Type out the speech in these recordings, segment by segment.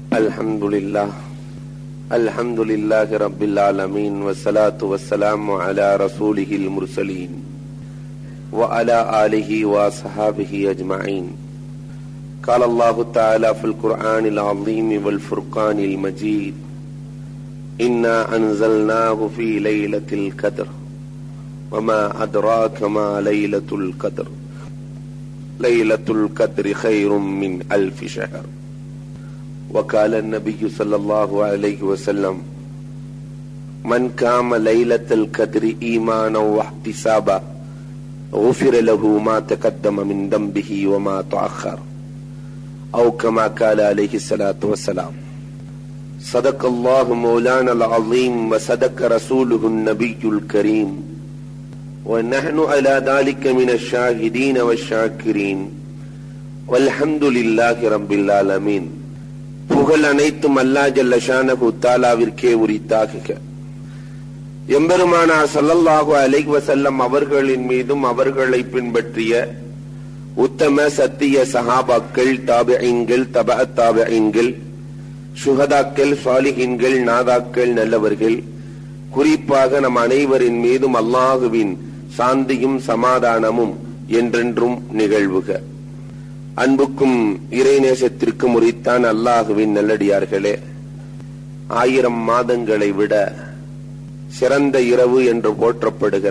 الحمد لله الحمد لله رب العالمين والصلاة والسلام على رسوله المرسلين وعلى آله وصحابه أجمعين قال الله تعالى في القرآن العظيم والفرقان المجيد إنا أنزلناه في ليلة القدر وما أدراك ما ليلة القدر ليلة القدر خير من ألف شهر وقال النبي صلى الله عليه وسلم من قام ليلة القدر إيمانا واحتسابا غفر له ما تقدم من ذنبه وما تأخر أو كما قال عليه الصلاة والسلام صدق الله مولانا العظيم وصدق رسوله النبي الكريم ونحن على ذلك من الشاهدين والشاكرين والحمد لله رب العالمين புகழ் அனைத்தும் அல்லா ஜல்ல ஷானஹு தாலாவிற்கே உரித்தாகுக எம்பெருமானா சல்லல்லாஹு அலைஹி வஸல்லம் அவர்களின் மீதும் அவர்களை பின்பற்றிய உத்தம சத்திய சஹாபாக்கள் தாபிஐன்கள் தப தாபிஐன்கள் சுகதாக்கள் சாலிஹின்கள் நாதாக்கள் நல்லவர்கள் குறிப்பாக நம் அனைவரின் மீதும் அல்லாஹுவின் சாந்தியும் சமாதானமும் என்றென்றும் நிகழ்வுக அன்புக்கும் இறைநேசத்திற்கும் உரித்தான் அல்லாஹுவின் நல்லடியார்களே ஆயிரம் மாதங்களை விட சிறந்த இரவு என்று போற்றப்படுகிற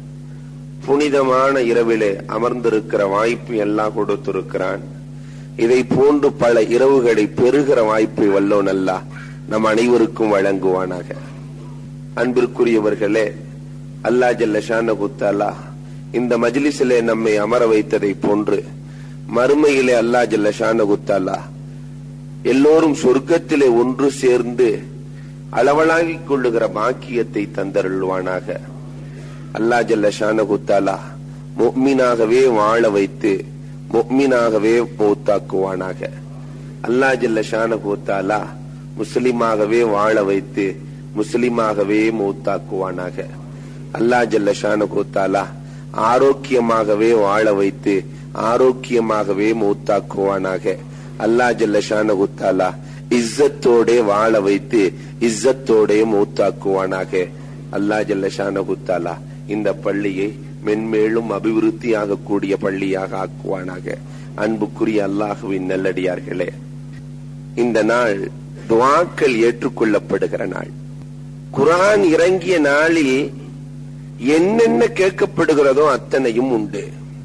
புனிதமான இரவிலே அமர்ந்திருக்கிற வாய்ப்பு எல்லாம் கொடுத்திருக்கிறான் இதை போன்று பல இரவுகளை பெறுகிற வாய்ப்பை வல்லோன் அல்லா நம் அனைவருக்கும் வழங்குவானாக அன்பிற்குரியவர்களே அல்லா ஜல்ல ஷானகுத்தாலா இந்த மஜ்லிஸிலே நம்மை அமர வைத்ததை போன்று மறுமையிலே அல்லா ஜல்ல ஷானகுத்தாலா எல்லோரும் சொர்க்கத்திலே ஒன்று சேர்ந்து அளவலாகிக் கொள்ளுகிற பாக்கியத்தை தந்தருள்வானாக அல்லா ஜல்ல ஷானகுத்தாலா மொம்மினாகவே வாழ வைத்து மொம்மினாகவே மூத்தாக்குவானாக அல்லா ஜல்ல ஷானகுத்தாலா முஸ்லிமாகவே வாழ வைத்து முஸ்லிமாகவே மூத்தாக்குவானாக அல்லா ஜல்ல ஷானகுத்தாலா ஆரோக்கியமாகவே வாழ வைத்து ஆரோக்கியமாகவே மூத்தாக்குவானாக அல்லா ஜல்ல ஷானகுத்தாலா இஸ்ஸத்தோடே வாழ வைத்து இஸ்ஸத்தோடே மூத்தாக்குவானாக அல்லா ஜல்ல ஷானகுத்தாலா இந்த பள்ளியை மென்மேலும் அபிவிருத்தியாக கூடிய பள்ளியாக ஆக்குவானாக அன்புக்குரிய அல்லாஹுவின் நல்லடியார்களே இந்த நாள் துவாக்கள் ஏற்றுக்கொள்ளப்படுகிற நாள் குரான் இறங்கிய நாளில் என்னென்ன கேட்கப்படுகிறதோ அத்தனையும் உண்டு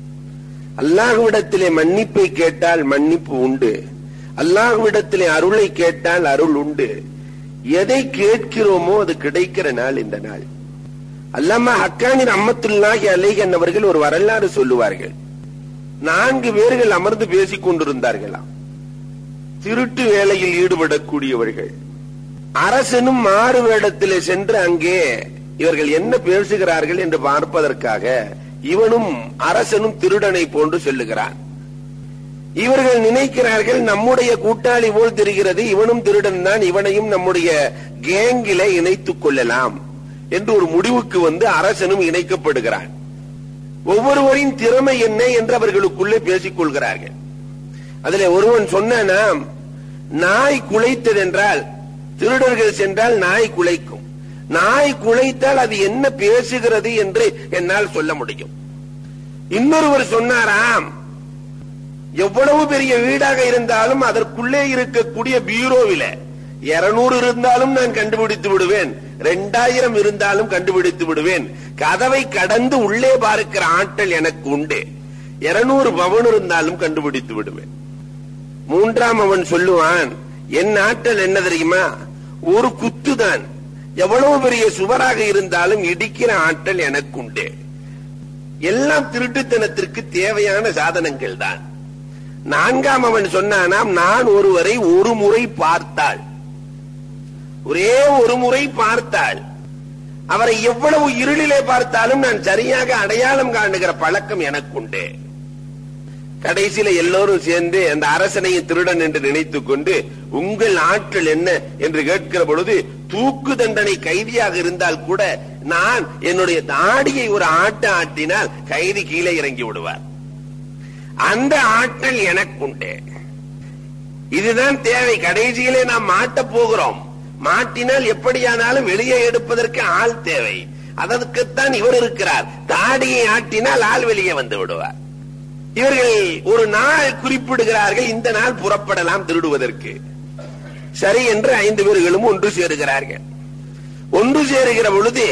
அல்லாஹுவிடத்திலே மன்னிப்பை கேட்டால் மன்னிப்பு உண்டு அல்லாஹுவிடத்திலே அருளை கேட்டால் அருள் உண்டு எதை கேட்கிறோமோ அது கிடைக்கிற நாள் இந்த நாள் அல்லாமா ஹக்கானின் அம்மத்துல்லாஹி அலைகன் அவர்கள் ஒரு வரலாறு சொல்லுவார்கள் நான்கு பேர்கள் அமர்ந்து பேசிக் கொண்டிருந்தார்களாம் திருட்டு வேலையில் ஈடுபடக்கூடியவர்கள் அரசனும் மாறு வேடத்திலே சென்று அங்கே இவர்கள் என்ன பேசுகிறார்கள் என்று பார்ப்பதற்காக இவனும் அரசனும் திருடனை போன்று செல்லுகிறான் இவர்கள் நினைக்கிறார்கள் நம்முடைய கூட்டாளி போல் தெரிகிறது இவனும் திருடன் தான் இவனையும் நம்முடைய கேங்கில இணைத்துக் கொள்ளலாம் என்று ஒரு முடிவுக்கு வந்து அரசனும் இணைக்கப்படுகிறான் ஒவ்வொருவரின் திறமை என்ன என்று அவர்களுக்குள்ளே பேசிக் கொள்கிறார்கள் அதுல ஒருவன் சொன்னா நாய் குலைத்ததென்றால் திருடர்கள் சென்றால் நாய் குலைக்கும் நாய் குலைத்தால் அது என்ன பேசுகிறது என்று என்னால் சொல்ல முடியும் இன்னொருவர் சொன்னாராம் எவ்வளவு பெரிய வீடாக இருந்தாலும் அதற்குள்ளே இருக்கக்கூடிய பீரோவில இருநூறு இருந்தாலும் நான் கண்டுபிடித்து விடுவேன் ரெண்டாயிரம் இருந்தாலும் கண்டுபிடித்து விடுவேன் கதவை கடந்து உள்ளே பார்க்கிற ஆற்றல் எனக்கு உண்டு இருநூறு பவன் இருந்தாலும் கண்டுபிடித்து விடுவேன் மூன்றாம் அவன் சொல்லுவான் என் ஆற்றல் என்ன தெரியுமா ஒரு குத்துதான் எவ்வளவு பெரிய சுவராக இருந்தாலும் இடிக்கிற ஆற்றல் எனக்கு உண்டு எல்லாம் திருட்டுத்தனத்திற்கு தேவையான சாதனங்கள் தான் நான்காம் அவன் சொன்னானாம் நான் ஒருவரை ஒரு முறை பார்த்தாள் ஒரே ஒரு முறை பார்த்தாள் அவரை எவ்வளவு இருளிலே பார்த்தாலும் நான் சரியாக அடையாளம் காணுகிற பழக்கம் எனக்கு உண்டு கடைசியில எல்லோரும் சேர்ந்து அந்த அரசனையும் திருடன் என்று நினைத்துக் கொண்டு உங்கள் ஆற்றல் என்ன என்று கேட்கிற பொழுது தூக்கு தண்டனை கைதியாக இருந்தால் கூட நான் என்னுடைய தாடியை ஒரு ஆட்ட ஆட்டினால் கைதி கீழே இறங்கி விடுவார் அந்த ஆற்றல் எனக்கு உண்டு இதுதான் தேவை கடைசியிலே நாம் மாட்ட போகிறோம் மாட்டினால் எப்படியானாலும் வெளியே எடுப்பதற்கு ஆள் தேவை அதற்குத்தான் இவர் இருக்கிறார் தாடியை ஆட்டினால் ஆள் வெளியே வந்து விடுவார் இவர்கள் ஒரு நாள் குறிப்பிடுகிறார்கள் இந்த நாள் புறப்படலாம் திருடுவதற்கு சரி என்று ஐந்து பேர்களும் ஒன்று சேருகிறார்கள் ஒன்று சேருகிற பொழுது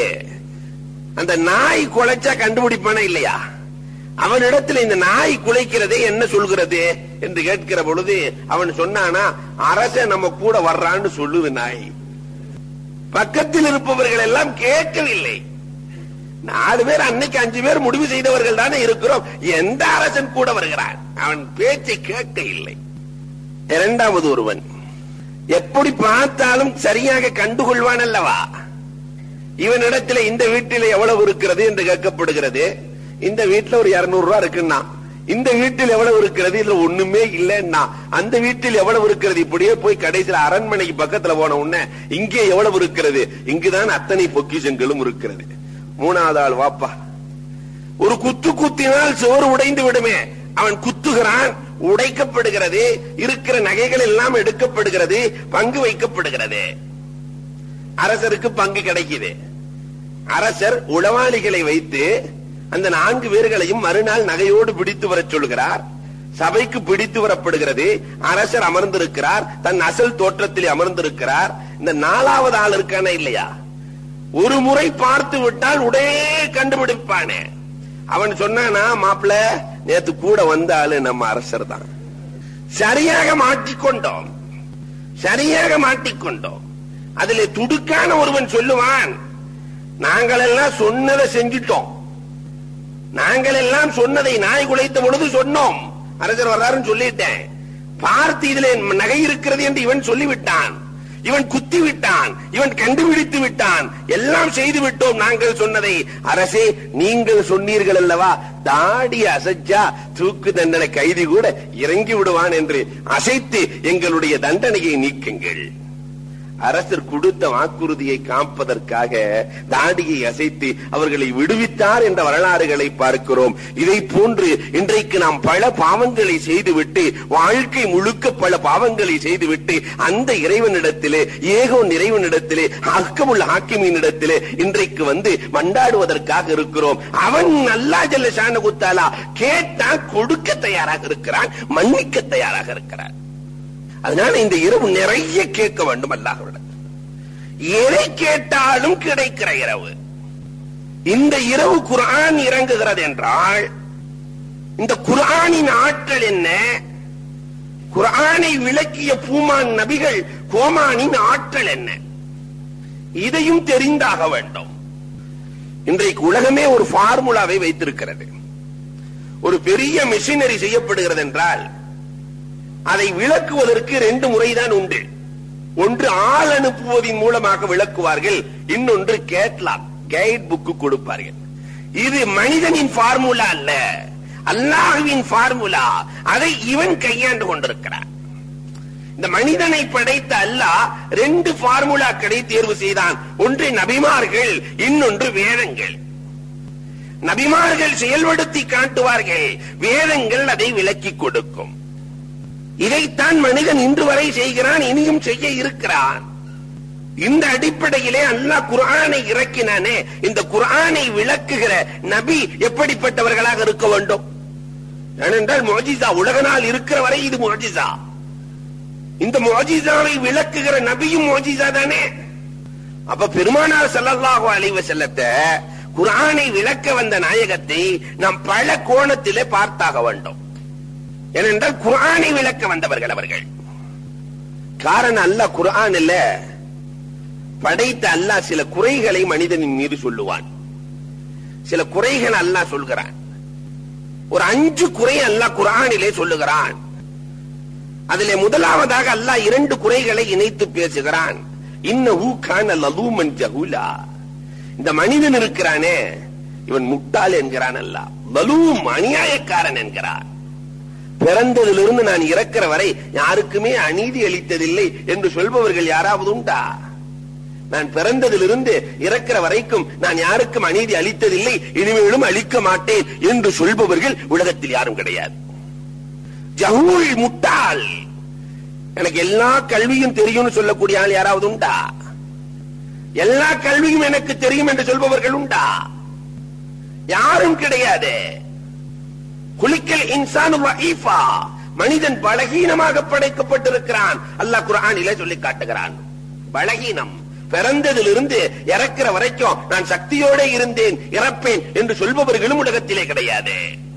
அந்த நாய் குலைச்சா கண்டுபிடிப்பானா இல்லையா அவனிடத்தில் இந்த நாய் குலைக்கிறதே என்ன சொல்கிறது என்று கேட்கிற பொழுது அவன் சொன்னானா அரச நம்ம கூட வர்றான்னு சொல்லுது நாய் பக்கத்தில் இருப்பவர்கள் எல்லாம் கேட்கவில்லை நாலு பேர் அன்னைக்கு அஞ்சு பேர் முடிவு செய்தவர்கள் தானே இருக்கிறோம் எந்த அரசன் கூட வருகிறான் அவன் பேச்சை கேட்க இல்லை இரண்டாவது ஒருவன் எப்படி பார்த்தாலும் சரியாக கண்டுகொள்வான் அல்லவா இவனிடத்தில் இந்த வீட்டில் எவ்வளவு இருக்கிறது என்று கேட்கப்படுகிறது இந்த வீட்டுல ஒரு இருநூறு ரூபாய் இருக்குன்னா இந்த வீட்டில் எவ்வளவு இருக்கிறது இதுல ஒண்ணுமே இல்லைன்னா அந்த வீட்டில் எவ்வளவு இருக்கிறது இப்படியே போய் கடைசியில் அரண்மனைக்கு பக்கத்துல போன உடனே இங்கே எவ்வளவு இருக்கிறது இங்குதான் அத்தனை பொக்கிஷங்களும் இருக்கிறது மூணாவது ஆள் வாப்பா ஒரு குத்து குத்தினால் சோறு உடைந்து விடுமே அவன் குத்துகிறான் உடைக்கப்படுகிறது இருக்கிற நகைகள் எல்லாம் எடுக்கப்படுகிறது பங்கு வைக்கப்படுகிறது அரசருக்கு பங்கு கிடைக்குது அரசர் உளவாளிகளை வைத்து அந்த நான்கு பேர்களையும் மறுநாள் நகையோடு பிடித்து வரச் சொல்கிறார் சபைக்கு பிடித்து வரப்படுகிறது அரசர் அமர்ந்திருக்கிறார் தன் அசல் தோற்றத்தில் அமர்ந்திருக்கிறார் இந்த நாலாவது ஆள் இருக்கானே இல்லையா ஒரு முறை பார்த்து விட்டால் உடனே கண்டுபிடிப்பானே அவன் சொன்னானா மாப்பிள நேத்து கூட வந்த ஆளு நம்ம அரசர் தான் சரியாக மாட்டிக்கொண்டோம் சரியாக மாட்டிக்கொண்டோம் அதிலே துடுக்கான ஒருவன் சொல்லுவான் நாங்கள் எல்லாம் சொன்னதை செஞ்சிட்டோம் நாங்கள் எல்லாம் சொன்னதை நாய் குலைத்த பொழுது சொன்னோம் அரசர் வர்றாருன்னு சொல்லிட்டேன் பார்த்து இதிலே நகை இருக்கிறது என்று இவன் சொல்லிவிட்டான் இவன் குத்தி விட்டான் இவன் கண்டுபிடித்து விட்டான் எல்லாம் செய்து விட்டோம் நாங்கள் சொன்னதை அரசே நீங்கள் சொன்னீர்கள் அல்லவா தாடி அசைச்சா தூக்கு தண்டனை கைதி கூட இறங்கி விடுவான் என்று அசைத்து எங்களுடைய தண்டனையை நீக்குங்கள் அரசர் கொடுத்த வாக்குறுதியை காப்பதற்காக தாடியை அசைத்து அவர்களை விடுவித்தார் என்ற வரலாறுகளை பார்க்கிறோம் இதை போன்று இன்றைக்கு நாம் பல பாவங்களை செய்துவிட்டு வாழ்க்கை முழுக்க பல பாவங்களை செய்துவிட்டு அந்த இறைவனிடத்திலே ஏகோ இறைவனிடத்திலே அக்கமுள்ள ஹாக்கிமினிடத்திலே இன்றைக்கு வந்து மண்டாடுவதற்காக இருக்கிறோம் அவன் நல்லா ஜல்ல ஷான குத்தாலா கேட்டா கொடுக்க தயாராக இருக்கிறான் மன்னிக்க தயாராக இருக்கிறான் அதனால இந்த இரவு நிறைய கேட்க வேண்டும் அல்லாஹ்விடம் எதை கேட்டாலும் கிடைக்கிற இரவு இந்த இரவு குர்ஆன் இறங்குகிறது என்றால் இந்த குர்ஆனின் ஆற்றல் என்ன குர்ஆனை விளக்கிய பூமான் நபிகள் கோமானின் ஆற்றல் என்ன இதையும் தெரிந்தாக வேண்டும் இன்றைக்கு உலகமே ஒரு ஃபார்முலாவை வைத்திருக்கிறது ஒரு பெரிய மிஷினரி செய்யப்படுகிறது என்றால் அதை விளக்குவதற்கு ரெண்டு முறைதான் உண்டு ஒன்று ஆள் அனுப்புவதன் மூலமாக விளக்குவார்கள் இன்னொன்று கேட்லாக் கைட் புக்கு கொடுப்பார்கள் இது மனிதனின் ஃபார்முலா அல்ல அல்லாஹ்வின் ஃபார்முலா அதை இவன் கையாண்டு கொண்டிருக்கிறான் இந்த மனிதனை படைத்த அல்லாஹ் ரெண்டு ஃபார்முலாக்களை தேர்வு செய்தான் ஒன்று நபிமார்கள் இன்னொன்று வேதங்கள் நபிமார்கள் செயல்படுத்தி காட்டுவார்கள் வேதங்கள் அதை விளக்கி கொடுக்கும் இதைத்தான் மனிதன் இன்று வரை செய்கிறான் இனியும் செய்ய இருக்கிறான் இந்த அடிப்படையிலே அல்லாஹ் குர்ஆனை இறக்கினானே இந்த குர்ஆனை விளக்குகிற நபி எப்படிப்பட்டவர்களாக இருக்க வேண்டும் ஏனென்றால் மொஜிசா உலக நாள் இருக்கிற வரை இது மொஜிசா இந்த மொஜிசாவை விளக்குகிற நபியும் மொஜிசா தானே அப்ப பெருமானார் ஸல்லல்லாஹு அலைஹி வஸல்லத்தை குர்ஆனை விளக்க வந்த நாயகத்தை நாம் பல கோணத்திலே பார்த்தாக வேண்டும் ஏனென்றால் குர்ஆனை விளக்க வந்தவர்கள் அவர்கள் காரணம் அல்லாஹ் குர்ஆன் இல்ல படைத்த அல்லாஹ் சில குறைகளை மனிதனின் மீது சொல்லுவான் சில குறைகள் அல்லாஹ் சொல்கிறான் ஒரு அஞ்சு குறை அல்லாஹ் குர்ஆனிலே சொல்லுகிறான் அதிலே முதலாவதாக அல்லாஹ் இரண்டு குறைகளை இணைத்து பேசுகிறான் இன்னஹு கான லலூமன் ஜஹூலா இந்த மனிதன் இருக்கிறானே இவன் முட்டாள் என்கிறான் அல்லாஹ் லலூம் அநியாயக்காரன் என்கிறான் பிறந்ததிலிருந்து நான் இறக்கிற வரை யாருக்குமே அநீதி அளித்ததில்லை என்று சொல்பவர்கள் யாராவது உண்டா நான் பிறந்ததிலிருந்து இறக்கிற வரைக்கும் நான் யாருக்கும் அநீதி அளித்ததில்லை இனிமேலும் அளிக்க மாட்டேன் என்று சொல்பவர்கள் உலகத்தில் யாரும் கிடையாது ஜஹூல் முட்டாள் எனக்கு எல்லா கல்வியும் தெரியும்னு சொல்லக்கூடிய ஆள் யாராவது உண்டா எல்லா கல்வியும் எனக்கு தெரியும் என்று சொல்பவர்கள் உண்டா யாரும் கிடையாது குலிக்கல் இன்சானு வஈஃபா மனிதன் பலகீனமாக படைக்கப்பட்டிருக்கிறான் அல்லாஹ் குர்ஆனிலே சொல்லி காட்டுகிறான் பலகீனம் பிறந்ததிலிருந்து இறக்கிற வரைக்கும் நான் சக்தியோட இருந்தேன் இறப்பேன் என்று சொல்பவர்களும் உலகத்திலே கிடையாது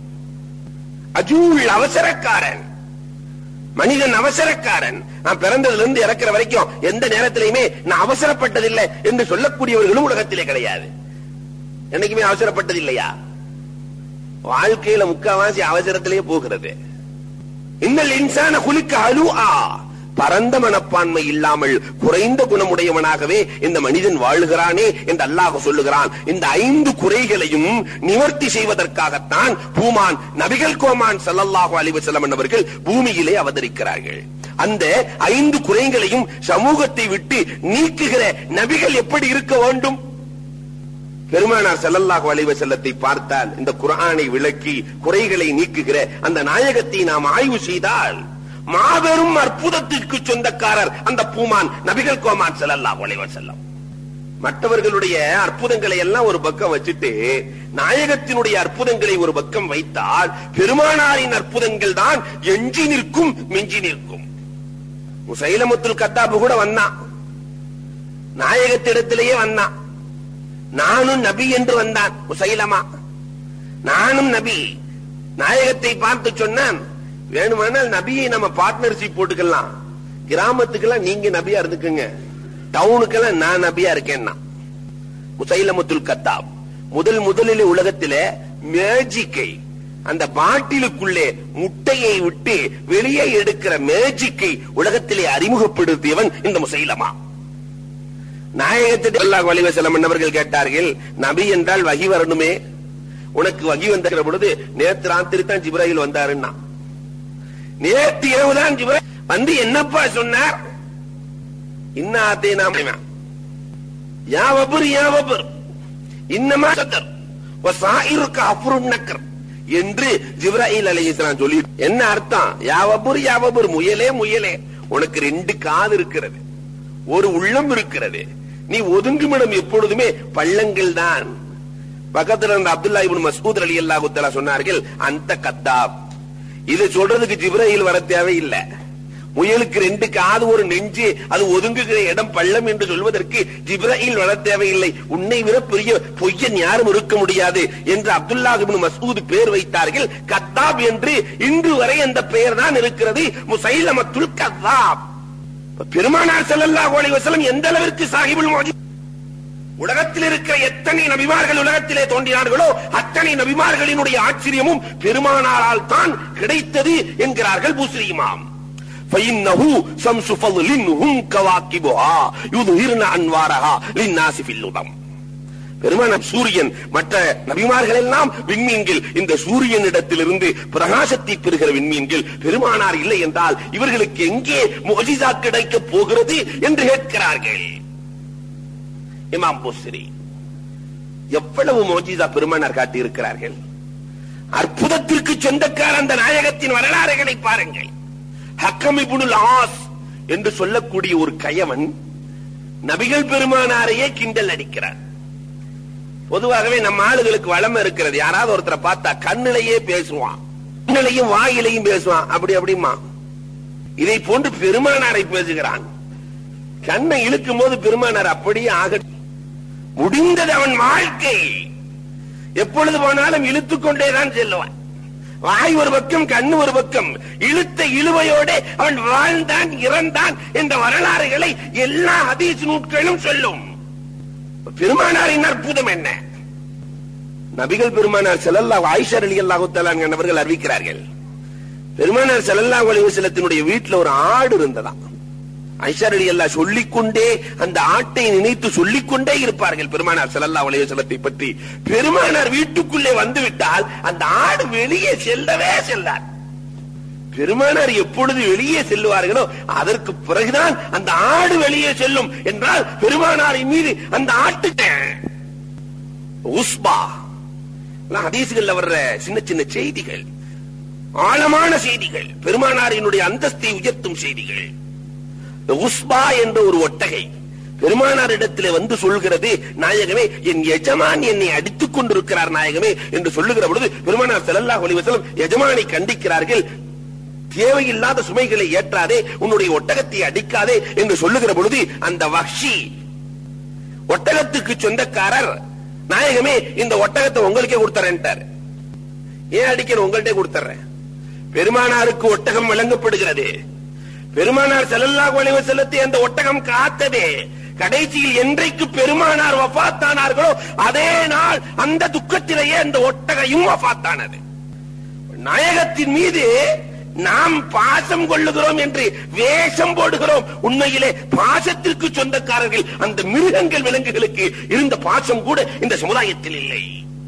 அஜூல் அவசரக்காரன் மனிதன் அவசரக்காரன் நான் பிறந்ததிலிருந்து இறக்கிற வரைக்கும் எந்த நேரத்திலையுமே நான் அவசரப்பட்டதில்லை என்று சொல்லக்கூடியவர்களும் உலகத்திலே கிடையாது என்னைக்குமே அவசரப்பட்டது இல்லையா வாழ்க்கையில முக்காவாசி அவசரத்திலேயே போகிறது இன்னல் இன்சான குலிக்க அலுஆ பரந்த மனப்பான்மை இல்லாமல் குறைந்த குணமுடையவனாகவே இந்த மனிதன் வாழுகிறானே என்று அல்லாஹ் சொல்லுகிறான் இந்த ஐந்து குறைகளையும் நிவர்த்தி செய்வதற்காகத்தான் பூமான் நபிகள் கோமான் ஸல்லல்லாஹு அலைஹி வஸல்லம் என்பவர்கள் பூமியிலே அவதரிக்கிறார்கள் அந்த ஐந்து குறைகளையும் சமூகத்தை விட்டு நீக்குகிற நபிகள் எப்படி இருக்க வேண்டும் பெருமானார் ஸல்லல்லாஹு அலைஹி வஸல்லத்தை பார்த்தால் இந்த குர்ஆனை விளக்கி குறைகளை நீக்குகிற அந்த நாயகத்தை நாம் ஆய்வு செய்தால் மாபெரும் அற்புதத்திற்கு சொந்தக்காரர் அந்த பூமான் நபிகள் கோமான் ஸல்லல்லாஹு அலைஹி வஸல்லம் மற்றவர்களுடைய அற்புதங்களை எல்லாம் ஒரு பக்கம் வச்சுட்டு நாயகத்தினுடைய அற்புதங்களை ஒரு பக்கம் வைத்தால் பெருமானாரின் அற்புதங்கள் தான் எஞ்சி நிற்கும் மிஞ்சி நிற்கும் முசைலமுத்துல் கத்தாபு கூட வந்தான் நாயகத்திடத்திலேயே வந்தான் நானும் நபி என்று வந்தான் முசைலமா நானும் நபி நாயகத்தை பார்த்து சொன்னான் வேணுமானால் நபியை நம்ம பார்ட்னர்ஷிப் போட்டுக்கலாம் கிராமத்துக்கெல்லாம் நீங்க நபியா இருந்துக்குங்க டவுனுக்கெல்லாம் நான் நபியா இருக்கேன்னா முசைலமுத்துல் கத்தாப் முதல் முதலில் உலகத்திலே மேஜிக்கை அந்த பாட்டிலுக்குள்ளே முட்டையை விட்டு வெளியே எடுக்கிற மேஜிக்கை உலகத்திலே அறிமுகப்படுத்தியவன் இந்த முசைலமா நாயகத்திற்கு அல்லாஹ் வலிவசலம் என்னவர்கள் கேட்டார்கள் நபி என்றால் வகி வரணுமே உனக்கு வகி வந்திருக்கிற பொழுது நேத்து ராத்திரி தான் ஜிப்ராஹில் வந்தாருன்னா நேற்று இரவுதான் ஜிப்ராஹில் வந்து என்னப்பா சொன்னார் இன்னாத்தே நாம யா வபுர் யா வபுர் இன்னமா சதர் வசாயிருக்கு அஃப்ருன் நக்கர் என்று ஜிப்ராஹில் அலைஹிஸ்ஸலாம் சொல்லி என்ன அர்த்தம் யா வபுர் யா வபுர் முயலே முயலே உனக்கு ரெண்டு காது இருக்கிறது ஒரு உள்ளம் இருக்கிறது நீ ஒதுங்குமிடம் எப்பொழுதுமே பள்ளங்கள் தான் பக்கத்துல இருந்த அப்துல்லா இப்னு மஸ்ஊத் ரலியல்லாஹு தஆலா சொன்னார்கள் அந்த கத்தாப் இது சொல்றதுக்கு ஜிப்ராஹில் வர தேவையில்லை முயலுக்கு ரெண்டு காது ஒரு நெஞ்சு அது ஒதுங்குகிற இடம் பள்ளம் என்று சொல்வதற்கு ஜிப்ராஹில் வர தேவையில்லை உன்னை விட பெரிய பொய்யன் யாரும் இருக்க முடியாது என்று அப்துல்லா இப்னு மஸ்ஊத் பேர் வைத்தார்கள் கத்தாப் என்று இன்று வரை அந்த பெயர் தான் இருக்கிறது முசைலமத்துல் கத்தாப் பெருமானார் ஸல்லல்லாஹு அலைஹி வஸல்லம் எந்த அளவிற்கு சாஹிபுல் முஜிஸ் உலகத்தில் இருக்கிற எத்தனை நபிமார்கள் உலகத்திலே தோன்றினார்களோ அத்தனை நபிமார்களினுடைய ஆச்சரியமும் பெருமானாரால் தான் கிடைத்தது என்கிறார்கள் பூஸ்ரீ இமாம் فإنه شمس فضل هم كواكبها يظهرن أنوارها للناس في اللطم பெருமான சூரியன் மற்ற நபிமார்கள் எல்லாம் விண்மீன்கள் இந்த சூரியனிடத்திலிருந்து பிரகாசத்தை பெறுகிற விண்மீன்கள் பெருமானார் இல்லை என்றால் இவர்களுக்கு எங்கே முஜிசா கிடைக்க போகிறது என்று கேட்கிறார்கள் இமாம் புஸ்ரி எவ்வளவு மோஜிதா பெருமானார் காட்டி இருக்கிறார்கள் அற்புதத்திற்கு சொந்தக்கார அந்த நாயகத்தின் வரலாறுகளை பாருங்கள் ஹக்கம் இப்னுல் ஆஸ் என்று சொல்லக்கூடிய ஒரு கயவன் நபிகள் பெருமானாரையே கிண்டல் அடிக்கிறார் பொதுவாகவே நம்ம ஆளுகளுக்கு வளமை இருக்கிறது யாராவது ஒருத்தரை பார்த்தா கண்ணிலேயே பேசுவான் கண்ணிலையும் வாயிலையும் பேசுவான் அப்படி அப்படிமா இதை போன்று பெருமானாரை பேசுகிறான் கண்ணை இழுக்கும் போது பெருமானார் அப்படியே ஆக முடிந்தது அவன் வாழ்க்கை எப்பொழுது போனாலும் இழுத்துக் கொண்டேதான் செல்லுவான் வாய் ஒரு பக்கம் கண்ணு ஒரு பக்கம் இழுத்த இழுவையோட அவன் வாழ்ந்தான் இறந்தான் என்ற வரலாறுகளை எல்லா ஹதீஸ் நூட்களும் சொல்லும் பெருமானாரின் அற்புதம் என்ன நபிகள் பெருமானார் செல்லல்லா ஆயிஷா அலி அல்லாஹு என்பவர்கள் அறிவிக்கிறார்கள் பெருமானார் செல்லல்லா அலிவசலத்தினுடைய வீட்டுல ஒரு ஆடு இருந்ததாம் ஐஷா அலி அல்லா சொல்லிக்கொண்டே அந்த ஆட்டை நினைத்து சொல்லிக்கொண்டே இருப்பார்கள் பெருமானார் செல்லல்லா அலிவசலத்தை பற்றி பெருமானார் வீட்டுக்குள்ளே வந்து விட்டால் அந்த ஆடு வெளியே செல்லவே செல்லார் பெருமானார் எப்பொழுது வெளியே செல்லுவார்களோ அதற்கு பிறகுதான் அந்த ஆடு வெளியே செல்லும் என்றால் பெருமானாரின் மீது அந்த ஆட்டுக்கு உஸ்பா ஹதீசுகள்ல வர்ற சின்ன சின்ன செய்திகள் ஆழமான செய்திகள் பெருமானாரினுடைய அந்தஸ்தை உயர்த்தும் செய்திகள் இந்த உஸ்பா என்ற ஒரு ஒட்டகை பெருமானார் இடத்திலே வந்து சொல்கிறது நாயகமே என் எஜமான் என்னை அடித்துக் கொண்டிருக்கிறார் நாயகமே என்று சொல்லுகிற பொழுது பெருமானார் ஸல்லல்லாஹு அலைஹி வஸல்லம் எஜமானை கண்டிக்கிறார்கள் தேவையில்லாத சுமைகளை ஏற்றாதே உன்னுடைய ஒட்டகத்தை அடிக்காதே என்று சொல்லுகிற பொழுது அந்த வஹ்ஷி ஒட்டகத்துக்கு சொந்தக்காரர் நாயகமே இந்த ஒட்டகத்தை உங்களுக்கே கொடுத்துறேன்ட்டார் ஏன் அடிக்கணும் உங்கள்கிட்ட கொடுத்துறேன் பெருமானாருக்கு ஒட்டகம் வழங்கப்படுகிறது பெருமானார் ஸல்லல்லாஹு அலைஹி வஸல்லத்தை அந்த ஒட்டகம் காத்ததே கடைசியில் என்றைக்கு பெருமானார் வஃபாத்தானார்களோ அதே நாள் அந்த துக்கத்திலேயே அந்த ஒட்டகையும் வஃபாத்தானது நாயகத்தின் மீது நாம் பாசம் கொள்ளுகிறோம் என்று வேஷம் போடுகிறோம் உண்மையிலே பாசத்திற்கு சொந்தக்காரர்கள் அந்த மிருகங்கள் விலங்குகளுக்கு இருந்த பாசம் கூட இந்த சமுதாயத்தில் இல்லை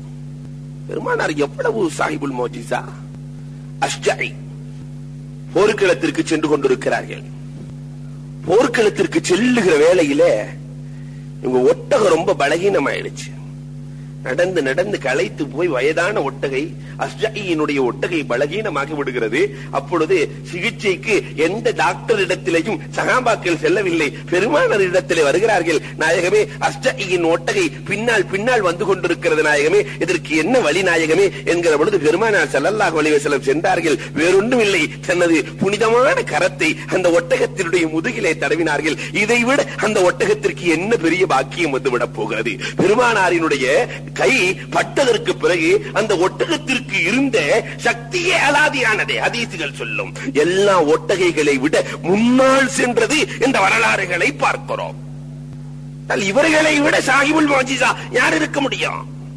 பெருமானார் எவ்வளவு சாஹிபுல் மோஜிசா அஷ்ஜாய் போர்க்களத்திற்கு சென்று கொண்டிருக்கிறார்கள் போர்க்களத்திற்கு செல்லுகிற வேளையிலே இவங்க ஒட்டகம் ரொம்ப பலகீனமாயிடுச்சு நடந்து நடந்து களைத்து போய் வயதான ஒட்டகை அஸ்ஜாயினுடைய ஒட்டகை பலகீனமாகி விடுகிறது அப்பொழுது சிகிச்சைக்கு எந்த டாக்டர் இடத்திலேயும் சகாபாக்கள் செல்லவில்லை பெருமானர் இடத்திலே வருகிறார்கள் நாயகமே அஸ்ஜாயின் ஒட்டகை பின்னால் பின்னால் வந்து கொண்டிருக்கிறது நாயகமே இதற்கு என்ன வழி நாயகமே என்கிற பொழுது பெருமானார் ஸல்லல்லாஹு அலைஹி வஸல்லம் சென்றார்கள் வேறொன்றும் இல்லை தனது புனிதமான கரத்தை அந்த ஒட்டகத்தினுடைய முதுகிலே தடவினார்கள் இதைவிட அந்த ஒட்டகத்திற்கு என்ன பெரிய பாக்கியம் வந்து விட போகிறது பெருமானாரினுடைய கை பட்டதற்கு பிறகு அந்த ஒட்டகத்திற்கு இருந்த சக்தியே அலாதியானதே ஹதீசுகள் சொல்லும் எல்லா ஒட்டகைகளை விட முன்னால் சென்றது என்ற வரலாறுகளை பார்க்கிறோம் ஆனால் இவர்களை விட சாஹிபுல் மஜிசா யார் இருக்க முடியும்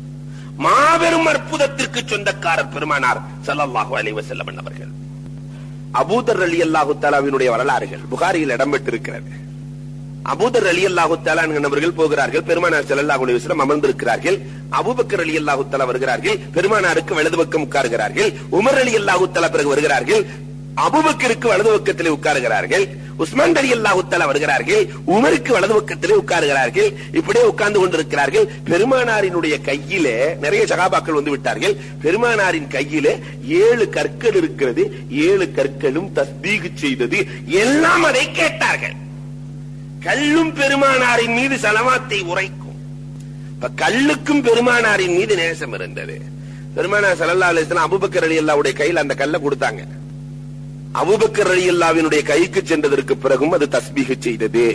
மாபெரும் அற்புதத்திற்கு சொந்தக்காரர் பெருமானார் ஸல்லல்லாஹு அலைஹி வஸல்லம் அவர்கள் அபூதர் ரலியல்லாஹு தஆலாவினுடைய வரலாறுகள் புகாரியில் இடம்பெற்றிருக்கிறது அபூதர் அலி அல்லாஹு அவர்கள் போகிறார்கள் பெருமானார் ஸல்லல்லாஹு அலைஹி வஸல்லம் அமர்ந்திருக்கிறார்கள் அபூபக்கர் அலி அல்லாஹு தஆலா வருகிறார்கள் பெருமானாருக்கு வலது பக்கம் உட்காருகிறார்கள் உமர் அலி அல்லாஹு தஆலா பிறகு வருகிறார்கள் அபூபக்கருக்கு வலது பக்கத்திலே உட்காருகிறார்கள் உஸ்மான் அலி அல்லாஹு தஆலா வருகிறார்கள் உமருக்கு வலது பக்கத்திலே உட்காருகிறார்கள் இப்படியே உட்கார்ந்து கொண்டிருக்கிறார்கள் பெருமானாரினுடைய கையிலே நிறைய சகாபாக்கள் வந்து விட்டார்கள் பெருமானாரின் கையிலே ஏழு கற்கள் இருக்கிறது ஏழு கற்களும் தஸ்பீக் செய்தது எல்லாம் அதை கேட்டார்கள் கல்லும் பெருமானாரின் மீது சலவாத்தை உரைக்கும் இப்ப கல்லுக்கும் பெருமானாரின் மீது நேசம் இருந்தது பெருமானார் ஸல்லல்லாஹு அலைஹி வஸல்லம் அபூபக்கர் ரலியல்லாஹுடைய கையில் அந்த கல்லை கொடுத்தாங்க அபூபக்கர் ரலியல்லாஹ்வினுடைய கைக்கு சென்றதற்கு பிறகும் அது தஸ்பீஹ் செய்தது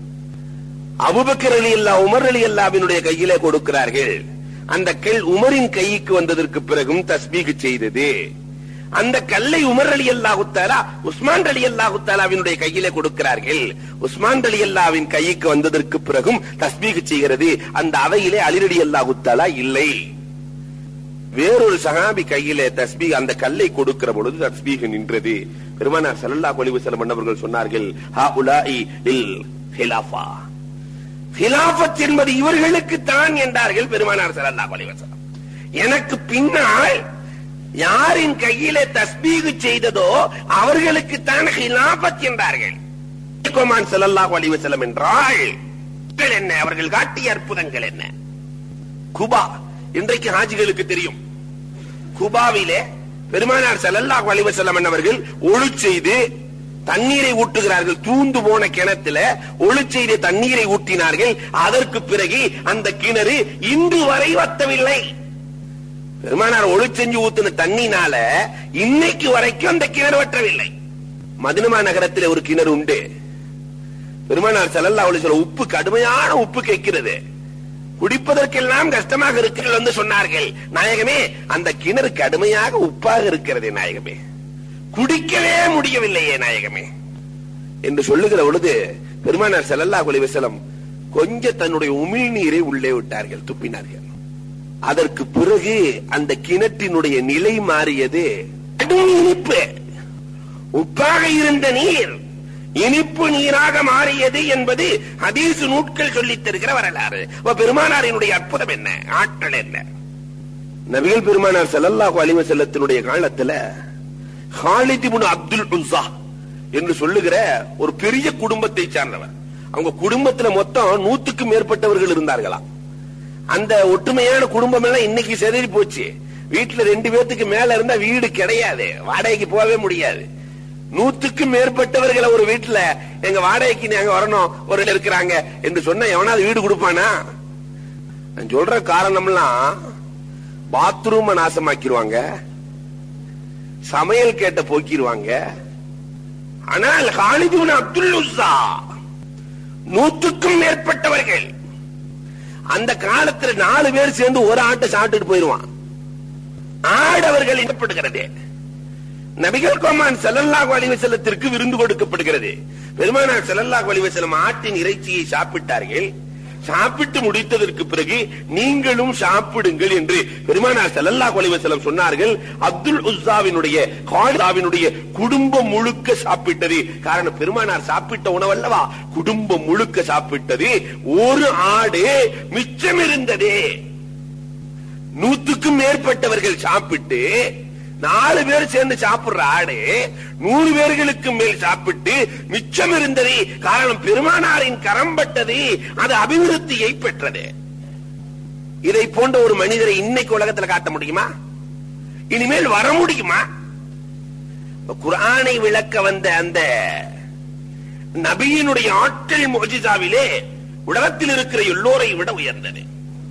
அபூபக்கர் ரலியல்லாஹ் உமர் ரலியல்லாஹ்வினுடைய கையிலே கொடுக்கிறார்கள் அந்த கல் உமரின் கைக்கு வந்ததற்கு பிறகும் தஸ்பீஹ் செய்தது அந்த கல்லை உமர் அலி அல்லாஹு தாலா உஸ்மான் அலி அல்லாஹு தாலாவினுடைய கையிலே கொடுக்கிறார்கள் உஸ்மான் அலி அல்லாவின் கைக்கு வந்ததற்கு பிறகும் தஸ்பீக் செய்கிறது அந்த அவையிலே அலிரடி அல்லாஹு தாலா இல்லை வேறொரு சகாபி கையிலே தஸ்பீக் அந்த கல்லை கொடுக்கிற பொழுது தஸ்பீக் நின்றது பெருமானார் ஸல்லல்லாஹு அலைஹி வஸல்லம் அவர்கள் சொன்னார்கள் ஹா உலாஇ இல் ஹிலாஃபா ஹிலாஃபத் என்பது இவர்களுக்கு தான் என்றார்கள் பெருமானார் ஸல்லல்லாஹு அலைஹி வஸல்லம் எனக்கு பின்னால் யாரின் கையிலே தஸ்பீகு செய்ததோ அவர்களுக்கு தான் ஹிலாபத் என்றார்கள் கோமான் ஸல்லல்லாஹு அலைஹி வஸல்லம் என்றால் என்ன அவர்கள் காட்டிய அற்புதங்கள் என்ன குபா இன்றைக்கு ஹாஜிகளுக்கு தெரியும் குபாவிலே பெருமானார் ஸல்லல்லாஹு அலைஹி வஸல்லம் அவர்கள் ஒளி செய்து தண்ணீரை ஊட்டுகிறார்கள் தூந்து போன கிணத்துல ஒளி செய்து தண்ணீரை ஊட்டினார்கள் அதற்கு பிறகு அந்த கிணறு இன்று வரை வத்தவில்லை பெருமானார் ஒளி செஞ்சு ஊத்துன தண்ணினால இன்னைக்கு வரைக்கும் அந்த கிணறு வற்றவில்லை மதினமா நகரத்தில் ஒரு கிணறு உண்டு பெருமானார் ஸல்லல்லாஹு அலைஹி வஸல்லம் உப்பு கடுமையான உப்பு கேட்கிறது குடிப்பதற்கெல்லாம் கஷ்டமாக இருக்கிறது வந்து சொன்னார்கள் நாயகமே அந்த கிணறு கடுமையாக உப்பாக இருக்கிறது நாயகமே குடிக்கவே முடியவில்லையே நாயகமே என்று சொல்லுகிற பொழுது பெருமானார் ஸல்லல்லாஹு அலைஹி வஸல்லம் கொஞ்சம் தன்னுடைய உமிழ்நீரை உள்ளே விட்டார்கள் துப்பினார்கள் அதற்கு பிறகு அந்த கிணற்றினுடைய நிலை மாறியது கடும் இனிப்பு உப்பாக இருந்த நீர் இனிப்பு நீராக மாறியது என்பது ஹதீஸ் நூட்கள் சொல்லித் தருகிற வரலாறு அப்ப பெருமானாரினுடைய அற்புதம் என்ன ஆற்றல் என்ன நபிகள் பெருமானார் ஸல்லல்லாஹு அலைஹி வஸல்லத்தினுடைய காலத்துல ஹாலித் இப்னு அப்துல் உஸா என்று சொல்லுகிற ஒரு பெரிய குடும்பத்தை சார்ந்தவர் அவங்க குடும்பத்துல மொத்தம் நூத்துக்கு மேற்பட்டவர்கள் இருந்தார்களாம் அந்த ஒற்றுமையான குடும்பம் எல்லாம் இன்னைக்கு செதறி போச்சு வீட்டுல ரெண்டு பேர்த்துக்கு மேல இருந்தா வீடு கிடையாது வாடகைக்கு போகவே முடியாது நூத்துக்கும் மேற்பட்டவர்களை ஒரு வீட்டுல எங்க வாடகைக்கு நாங்க வரணும் ஒரு இடத்துல இருக்கிறாங்க என்று சொன்னா எவனாவது வீடு கொடுப்பானா நான் சொல்ற காரணம்லாம் பாத்ரூம நாசமாக்கிடுவாங்க சமையல் கேட்ட போக்கிடுவாங்க ஆனால் ஹாலிதுன் அப்துல் உஸ்ஸா நூற்றுக்கும் மேற்பட்டவர்கள் அந்த காலத்துல நாலு பேர் சேர்ந்து ஒரு ஆட்டை சாப்பிட்டுட்டு போயிருவான் ஆடவர்கள் இடப்படுகிறது நபிகள் கோமான் செல்லல்லாஹு அலைஹி வஸல்லத்திற்கு விருந்து கொடுக்கப்படுகிறது பெருமானார் செல்லல்லாஹு அலைஹி வஸல்லம் ஆட்டின் இறைச்சியை சாப்பிட்டார்கள் சாப்பிட்டு முடித்ததற்கு பிறகு நீங்களும் சாப்பிடுங்கள் என்று பெருமானார் செல்லல்லாஹு அலைஹி வஸல்லம் சொன்னார்கள் அப்துல் உஸ்ஸாவினுடைய காலிதாவினுடைய குடும்பம் முழுக்க சாப்பிட்டது காரணம் பெருமானார் சாப்பிட்ட உணவல்லவா குடும்பம் முழுக்க சாப்பிட்டது ஒரு ஆடு மிச்சம் இருந்ததே நூத்துக்கும் மேற்பட்டவர்கள் சாப்பிட்டு நாலு பேர் சேர்ந்து சாப்பிடுற ஆடு நூறு பேர்களுக்கு மேல் சாப்பிட்டு மிச்சம் இருந்தது காரணம் பெருமானாரின் கரம் பட்டது அது அபிவிருத்தியை பெற்றது இதை போன்ற ஒரு மனிதரை இன்னைக்கு உலகத்துல காட்ட முடியுமா இனிமேல் வர முடியுமா குரானை விளக்க வந்த அந்த நபியினுடைய ஆற்றல் மொஜிசாவிலே உலகத்தில் இருக்கிற எல்லோரை விட உயர்ந்தது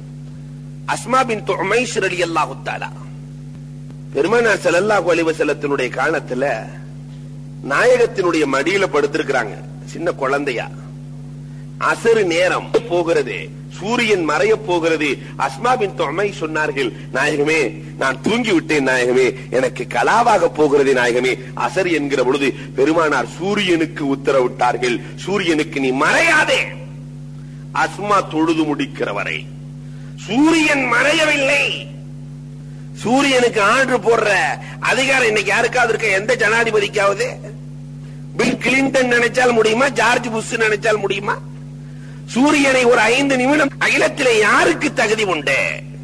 அஸ்மா பின் உமைஸ் ரலியல்லாஹு தஆலா பெருமானார் ஸல்லல்லாஹு அலைஹி வஸல்லத்தினுடைய காலத்துல நாயகத்தினுடைய மடியில படுத்திருக்கிறாங்க சின்ன குழந்தையா அசரு நேரம் போகிறது சூரியன் மறைய போகிறது அஸ்மா பின் தொமை சொன்னார்கள் நாயகமே நான் தூங்கி விட்டேன் நாயகமே எனக்கு கலாவாக போகிறது நாயகமே அசர் என்கிற பொழுது பெருமானார் சூரியனுக்கு உத்தரவிட்டார்கள் சூரியனுக்கு நீ மறையாதே அஸ்மா தொழுது முடிக்கிற வரை சூரியன் மறையவில்லை சூரியனுக்கு ஆர்டர் போடுற அதிகாரம் இன்னைக்கு யாருக்காவது இருக்க எந்த ஜனாதிபதிக்காவது பில் கிளின்டன் நினைச்சால் முடியுமா ஜார்ஜ் புஷ் நினைச்சால் முடியுமா சூரியனை ஒரு ஐந்து நிமிடம் அகிலத்திலே யாருக்கு தகுதி உண்டு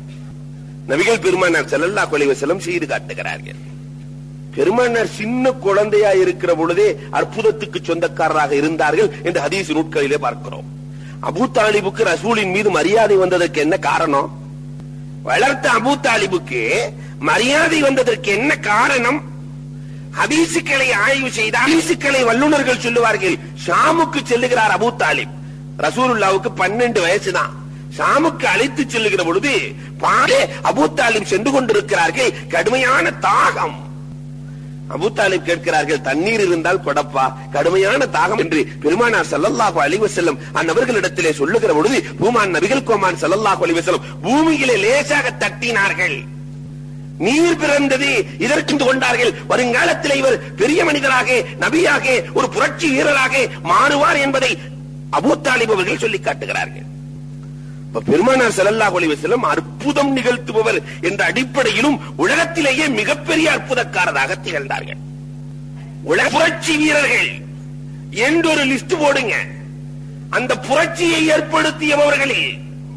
நபிகள் பெருமானார் செல்லல்லா கொலைவ செல்லம் செய்து காட்டுகிறார்கள் பெருமானார் சின்ன குழந்தையா இருக்கிற பொழுதே அற்புதத்துக்கு சொந்தக்காரராக இருந்தார்கள் என்று ஹதீஸ் நூட்களிலே பார்க்கிறோம் அபூ தாலிபுக்கு ரசூலின் மீது மரியாதை வந்ததற்கு என்ன காரணம் வளர்த்த அபூ தாலிபுக்கு மரியாதை வந்ததற்கு என்ன காரணம் ஹதீசுக்களை ஆய்வு செய்த ஹதீசுக்களை வல்லுநர்கள் சொல்லுவார்கள் ஷாமுக்கு செல்லுகிறார் அபூ தாலிப் ரசூலுல்லாவுக்கு பன்னெண்டு வயசுதான் ஷாமுக்கு அழைத்து செல்லுகிற பொழுது பாடே அபூ தாலிப் சென்று கொண்டிருக்கிறார்கள் கடுமையான தாகம் அபூ தாலிப் கேட்கிறார்கள் தண்ணீர் இருந்தால் கொடப்பா கடுமையான தாகம் என்று பெருமானார் ஸல்லல்லாஹு அலைஹி வஸல்லம் அந்நபர்களிடத்திலே சொல்லுகிற பொழுது பூமான் நபிகள் கோமான் ஸல்லல்லாஹு அலைஹி வஸல்லம் பூமியிலே லேசாக தட்டினார்கள் நீர் பிறந்தது இதற்கு கொண்டார்கள் வருங்காலத்தில் இவர் பெரிய மனிதராக நபியாக ஒரு புரட்சி வீரராக மாறுவார் என்பதை அபூ தாலிப் அவர்கள் சொல்லி காட்டுகிறார்கள் இப்ப பெருமானார் ஸல்லல்லாஹு அலைஹி வஸல்லம் அற்புதம் நிகழ்த்துபவர் என்ற அடிப்படையிலும் உலகத்திலேயே மிகப்பெரிய அற்புதக்காரராக திகழ்ந்தார்கள் உலக புரட்சி வீரர்கள் என்று ஒரு லிஸ்ட் போடுங்க அந்த புரட்சியை ஏற்படுத்தியவர்களில்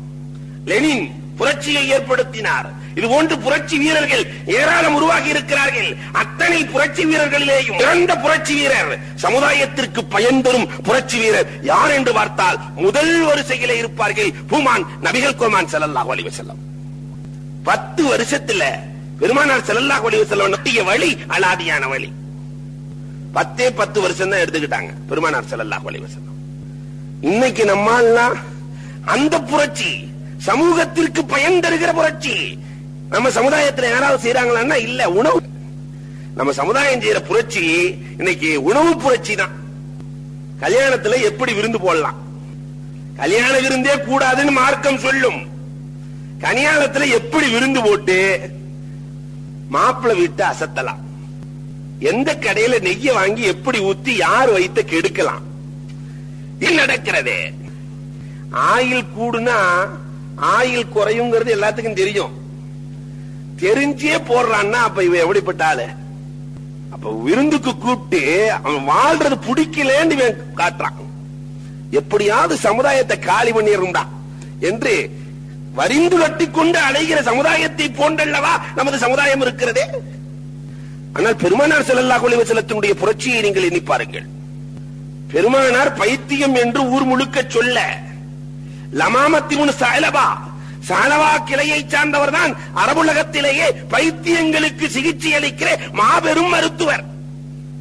லெனின் புரட்சியை ஏற்படுத்தினார் இது போன்று புரட்சி வீரர்கள் ஏராளம் உருவாகி இருக்கிறார்கள் அத்தனை புரட்சி வீரர்களிலேயும் சிறந்த புரட்சி வீரர் சமுதாயத்திற்கு பயன் தரும் புரட்சி வீரர் யார் என்று பார்த்தால் முதல் வரிசையிலே இருப்பார்கள் பூமான் நபிகள் கோமான் ஸல்லல்லாஹு அலைஹி வஸல்லம் பத்து வருஷத்துல பெருமானார் ஸல்லல்லாஹு அலைஹி வஸல்லம் நடத்திய வழி அலாதியான வழி பத்தே பத்து வருஷம் தான் எடுத்துக்கிட்டாங்க பெருமானார் ஸல்லல்லாஹு அலைஹி வஸல்லம் இன்னைக்கு நம்மால்லாம் அந்த புரட்சி சமூகத்திற்கு பயன் தருகிற புரட்சி நம்ம சமுதாயத்துல யாராவது செய்யறாங்களா இல்ல உணவு நம்ம சமுதாயம் செய்யற புரட்சி இன்னைக்கு உணவு புரட்சி தான் கல்யாணத்துல எப்படி விருந்து போடலாம் கல்யாண விருந்தே கூடாதுன்னு மார்க்கம் சொல்லும் கல்யாணத்துல எப்படி விருந்து போட்டு மாப்பிள்ளை விட்டு அசத்தலாம் எந்த கடையில நெய்ய வாங்கி எப்படி ஊத்தி யார் வைத்த கெடுக்கலாம் இது நடக்கிறது ஆயில் கூடுனா ஆயில் குறையுங்கிறது எல்லாத்துக்கும் தெரியும் தெரிஞ்சே போடுறான்னா அப்ப இவன் எப்படிப்பட்ட ஆளு அப்ப விருந்துக்கு கூப்பிட்டு அவன் வாழ்றது பிடிக்கலன்னு இவன் காட்டுறான் எப்படியாவது சமுதாயத்தை காலி பண்ணிருந்தா என்று வரிந்து கட்டிக்கொண்டு அலைகிற சமுதாயத்தை போன்றல்லவா நமது சமுதாயம் இருக்கிறதே ஆனால் பெருமானார் ஸல்லல்லாஹு அலைஹி வஸல்லத்தினுடைய புரட்சியை நீங்கள் எண்ணி பாருங்கள் பெருமானார் பைத்தியம் என்று ஊர் முழுக்க சொல்ல லமாமத்திமுன் சாலபா சாலவா கிளையை சார்ந்தவர் தான் அரபுலகத்திலேயே பைத்தியங்களுக்கு சிகிச்சை அளிக்கிற மாபெரும் மருத்துவர்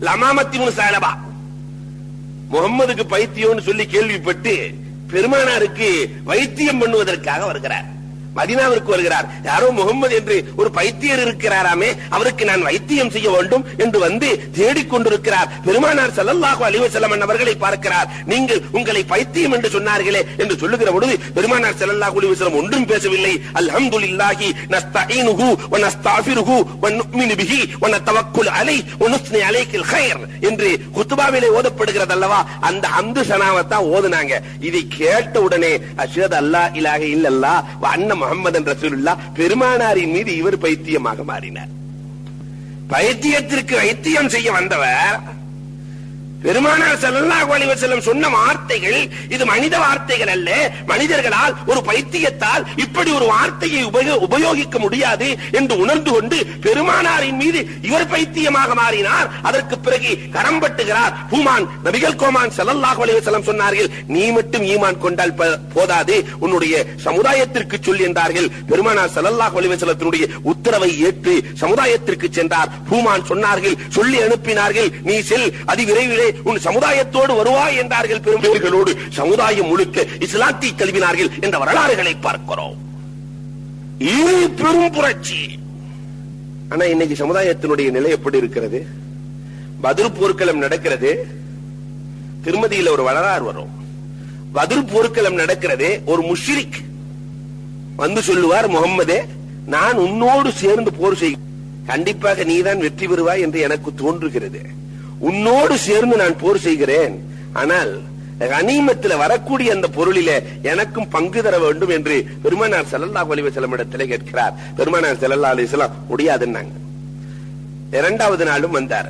லமாமத்திமுன் சாலபா முகம்மதுக்கு பைத்தியம்னு சொல்லி கேள்விப்பட்டு பெருமானாருக்கு வைத்தியம் பண்ணுவதற்காக வருகிறார் மதினாவிற்கு வருகிறார் யாரோ முகம்மது என்று ஒரு பைத்தியர் இருக்கிறாராமே அவருக்கு நான் வைத்தியம் செய்ய வேண்டும் என்று வந்து தேடிக்கொண்டிருக்கிறார் பெருமானார் ஸல்லல்லாஹு அலைஹி வஸல்லம் அவர்களை பார்க்கிறார் நீங்கள் உங்களை பைத்தியம் என்று சொன்னார்களே என்று சொல்லுகிற பொழுது பெருமானார் ஸல்லல்லாஹு அலைஹி வஸல்லம் ஒன்றும் பேசவில்லை அல்ஹம்துலில்லாஹி நஸ்தஈனுஹு வ நஸ்தஃபிருஹு வ நுமினு பிஹி வ நதவக்கல் அலைஹி வ நுஸ்னி அலைஹில் கைர் என்று குத்துபாவிலே ஓதப்படுகிறது அல்லவா அந்த அம்து சனாவத்தான் ஓதுனாங்க இதை கேட்ட உடனே அஷ்ஹது அல்லா இலாஹ இல்லல்லாஹ் வ அன்ன முஹம்மதன் ரசூலுல்லாஹ் பெருமானாரின் மீது இவர் பைத்தியமாக மாறினார் பைத்தியத்திற்கு வைத்தியம் செய்ய வந்தவர் பெருமானார் ஸல்லல்லாஹு அலைஹி வஸல்லம் சொன்ன வார்த்தைகள் இது மனித வார்த்தைகள் அல்ல மனிதர்களால் ஒரு பைத்தியத்தால் இப்படி ஒரு வார்த்தையை உபயோ- உபயோகிக்க முடியாது என்று உணர்ந்து கொண்டு பெருமானாரின் மீது இவர் பைத்தியமாக மாறினார் அதற்கு பிறகு கரம் பட்டுகிறார் ஹூமான் நபிகள் கோமான் ஸல்லல்லாஹு அலைஹி வஸல்லம் சொன்னார்கள் நீ மட்டும் ஈமான் கொண்டால் ப- போதாது உன்னுடைய சமுதாயத்திற்கு சொல் என்றார்கள் பெருமானார் ஸல்லல்லாஹு அலைஹி வஸல்லத்தினுடைய உத்தரவை ஏற்று சமுதாயத்திற்கு சென்றார் ஹூமான் சொன்னார்கள் சொல்லி அனுப்பினார்கள் நீ செல் அதிவிரைவிலே உன் சமுதாயத்தோடு வருவாய் என்றார்கள் பெரும்பேர்களோடு சமுதாயம் முழுக்க இஸ்லாத்தை தழுவினார்கள் என்ற வரலாறுகளை பார்க்கிறோம் இது பெரும் புரட்சி ஆனா இன்னைக்கு சமுதாயத்தினுடைய நிலை எப்படி இருக்கிறது பதில் போர்க்களம் நடக்கிறது திருமதியில ஒரு வரலாறு வரும் பதில் போர்க்களம் நடக்கிறது ஒரு முஷ்ரிக் வந்து சொல்லுவார் முகம்மதே நான் உன்னோடு சேர்ந்து போர் செய் கண்டிப்பாக நீதான் வெற்றி பெறுவாய் என்று எனக்கு தோன்றுகிறது உன்னோடு சேர்ந்து நான் போர் செய்கிறேன் ஆனால் கனிமத்தில் வரக்கூடிய அந்த பொருளிலே எனக்கும் பங்கு தர வேண்டும் என்று பெருமானார் ஸல்லல்லாஹு அலைஹி வஸல்லம் இடத்திலே கேட்கிறார் பெருமானார் ஸல்லல்லாஹு அலைஹி வஸல்லம் முடியாதுன்னாங்க இரண்டாவது நாளும் வந்தார்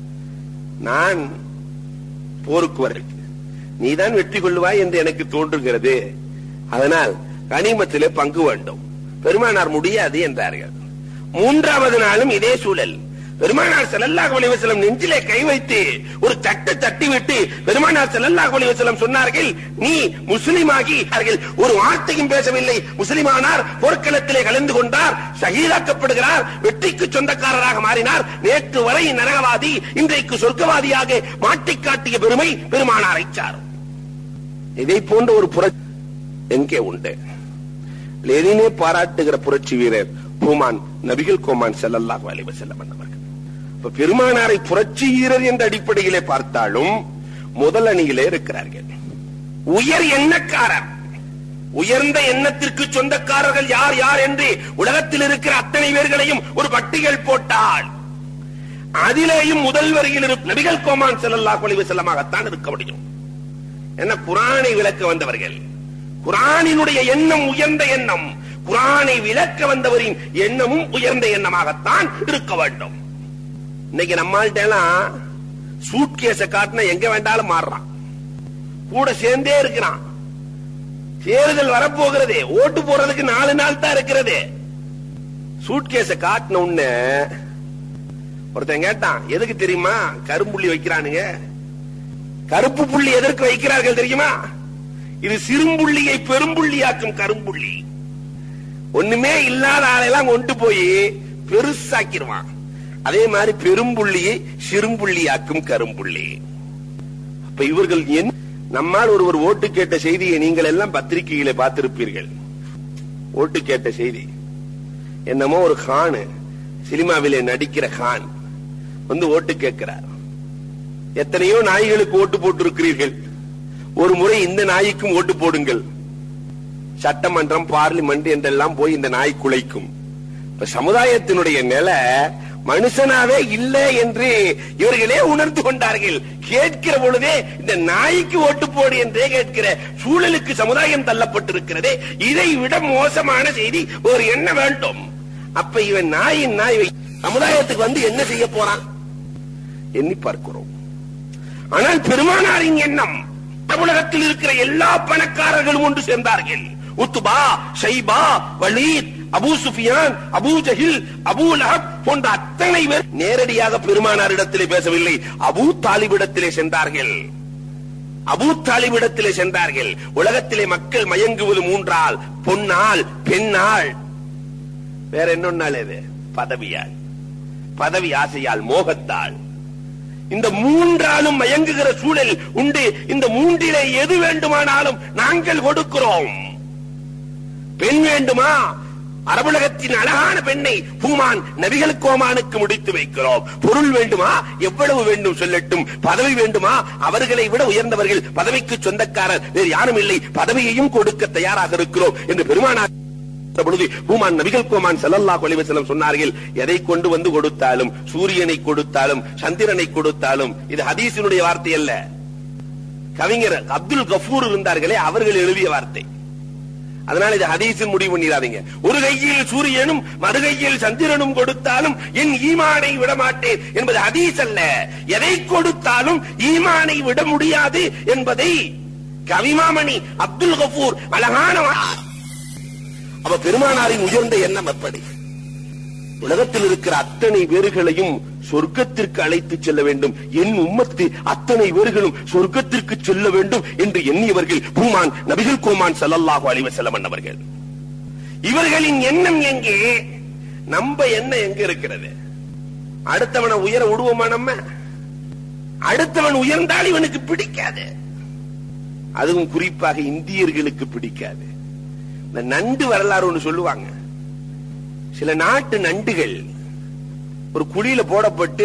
நான் போருக்கு வரேன் நீதான் வெற்றி கொள்ளுவாய் என்று எனக்கு தோன்றுகிறது அதனால் கனிமத்திலே பங்கு வேண்டும் பெருமானார் முடியாது என்றார்கள் மூன்றாவது நாளும் இதே சூழல் பெருமானார் ஸல்லல்லாஹு அலைஹி வஸல்லம் நெஞ்சிலே கை வைத்து ஒரு தட்டு தட்டி விட்டு பெருமானார் ஸல்லல்லாஹு அலைஹி வஸல்லம் சொன்னார்கள் நீ முஸ்லிமாகி அவர்கள் ஒரு வார்த்தையும் பேசவில்லை முஸ்லிமானார் போர்க்களத்திலே கலந்து கொண்டார் ஷஹீதாக்கப்படுகிறார் வெற்றிக்கு சொந்தக்காரராக மாறினார் நேற்று வரை நரகவாதி இன்றைக்கு சொர்க்கவாதியாக மாட்டிக் காட்டிய பெருமை பெருமானாரை சாரும் இதை போன்ற ஒரு புரட்சி எங்கே உண்டு லெனினே பாராட்டுகிற புரட்சி வீரர் ஹூமான் நபிகள் கோமான் ஸல்லல்லாஹு அலைஹி வஸல்லம் அவர்கள் இப்ப பெருமானாரை புரட்சி வீரர் என்ற அடிப்படையிலே பார்த்தாலும் முதல் அணியிலே இருக்கிறார்கள் உயர் எண்ணக்காரர் உயர்ந்த எண்ணத்திற்கு சொந்தக்காரர்கள் யார் யார் என்று உலகத்தில் இருக்கிற அத்தனை பேர்களையும் ஒரு பட்டியல் போட்டால் அதிலேயும் முதல் வரியில் இருக்கும் நபிகள் கோமான் ஸல்லல்லாஹு அலைஹி வஸல்லமாகத்தான் இருக்க முடியும் என்ன குரானை விளக்க வந்தவர்கள் குரானினுடைய எண்ணம் உயர்ந்த எண்ணம் குரானை விளக்க வந்தவரின் எண்ணமும் உயர்ந்த எண்ணமாகத்தான் இருக்க வேண்டும் இன்னைக்கு நம்மள்ட்ட எல்லாம் சூட்கேஸ காட்டினா எங்க வேண்டாலும் மாறுறான் கூட சேர்ந்தே இருக்கிறான் தேர்தல் வரப்போகிறது ஓட்டு போறதுக்கு நாலு நாள் தான் இருக்கிறது சூட்கேஸ காட்டின உடனே ஒருத்தன் கேட்டான் எதுக்கு தெரியுமா கரும்புள்ளி வைக்கிறானுங்க கருப்பு புள்ளி எதற்கு வைக்கிறார்கள் தெரியுமா இது சிறும்புள்ளியை பெரும்புள்ளியாக்கும் கரும்புள்ளி ஒண்ணுமே இல்லாத ஆளையெல்லாம் கொண்டு போய் பெருசாக்கிடுவான் அதே மாதிரி பெரும்புள்ளியை சிறும்புள்ளியாக்கும் கரும்புள்ளி அப்ப இவர்கள் என் நம்மால் ஒருவர் ஓட்டு கேட்ட செய்தியை நீங்கள் எல்லாம் பத்திரிகையில பார்த்திருப்பீர்கள் ஓட்டு கேட்ட செய்தி என்னமோ ஒரு கான் சினிமாவிலே நடிக்கிற கான் வந்து ஓட்டு கேட்கிறார் எத்தனையோ நாய்களுக்கு ஓட்டு போட்டிருக்கிறீர்கள் ஒரு முறை இந்த நாய்க்கும் ஓட்டு போடுங்கள் சட்டமன்றம் பார்லிமெண்ட் என்றெல்லாம் போய் இந்த நாய் குலைக்கும் இப்ப சமுதாயத்தினுடைய நிலை மனுஷனாவே இல்லை என்று இவர்களே உணர்ந்து கொண்டார்கள் கேட்கிற பொழுதே இந்த நாய்க்கு ஓட்டு போடு என்றே கேட்கிற சூழலுக்கு சமுதாயம் தள்ளப்பட்டிருக்கிறது இதை விட மோசமான செய்தி ஒரு என்ன வேண்டும் அப்ப இவன் நாயின் நாய் வை- சமுதாயத்துக்கு வந்து என்ன செய்ய போறான் எண்ணி பார்க்கிறோம் ஆனால் பெருமானாரின் எண்ணம் உலகத்தில் இருக்கிற எல்லா பணக்காரர்களும் ஒன்று சேர்ந்தார்கள் Utba Shaiba Walid Abu Sufyan Abu Jahl Abu Lahab போன்ற அத்தனை பேர் நேரடியாக பெருமானாரிடத்திலே பேசவில்லை அபூ தாலிபிடத்திலே சென்றார்கள் அபூ தாலிபிடத்திலே சென்றார்கள் உலகத்திலே மக்கள் மயங்குவது மூன்றால் பொன்னால் பெண்ணால் வேற என்னொன்னால் இது பதவியால் பதவி ஆசையால் மோகத்தால் இந்த மூன்றாலும் மயங்குகிற சூழல் உண்டு இந்த மூன்றிலே எது வேண்டுமானாலும் நாங்கள் கொடுக்கிறோம் பெண் வேண்டுமா அரபுலகத்தின் அழகான பெண்ணை பூமான் நபிகள் கோமானுக்கு முடித்து வைக்கிறோம் பொருள் வேண்டுமா எவ்வளவு வேண்டும் சொல்லட்டும் பதவி வேண்டுமா அவர்களை விட உயர்ந்தவர்கள் பதவிக்கு சொந்தக்காரர் வேறு யாரும் இல்லை பதவியையும் கொடுக்க தயாராக இருக்கிறோம் என்று பெருமானார் பொழுது பூமான் நபிகள் கோமான் ஸல்லல்லாஹு அலைஹி வஸல்லம் சொன்னார்கள் எதை கொண்டு வந்து கொடுத்தாலும் சூரியனை கொடுத்தாலும் சந்திரனை கொடுத்தாலும் இது ஹதீஸினுடைய வார்த்தை அல்ல கவிஞர் அப்துல் கஃபூர் இருந்தார்களே அவர்கள் எழுதிய வார்த்தை அதனால இது ஹதீஸில் முடிவு பண்ணிடாதீங்க ஒரு கையில் சூரியனும் மறு கையில் சந்திரனும் கொடுத்தாலும் என் ஈமானை விட மாட்டேன் என்பது ஹதீஸ் அல்ல எதை கொடுத்தாலும் ஈமானை விட முடியாது என்பதை கவிமாமணி அப்துல் கஃபூர் அழகான வா- அப்ப பெருமானாரின் உயர்ந்த எண்ணம் எப்படி உலகத்தில் இருக்கிற அத்தனை பேர்களையும் சொர்க்கத்திற்கு அழைத்து செல்ல வேண்டும் என் உம்மத்து அத்தனை பேர்களும் சொர்க்கத்திற்கு செல்ல வேண்டும் என்று எண்ணியவர்கள் பூமான் நபிகள் கோமான் ஸல்லல்லாஹு அலைஹி வஸல்லம் அவர்கள் இவர்களின் எண்ணம் எங்கே நம்ம எண்ணம் எங்க இருக்கிறது அடுத்தவனை உயர விடுவோமா நம்ம அடுத்தவன் உயர்ந்தால் இவனுக்கு பிடிக்காது அதுவும் குறிப்பாக இந்தியர்களுக்கு பிடிக்காது இந்த நண்டு வரலாறு ஒன்று சொல்லுவாங்க சில நாட்டு நண்டுகள் ஒரு குழியில போடப்பட்டு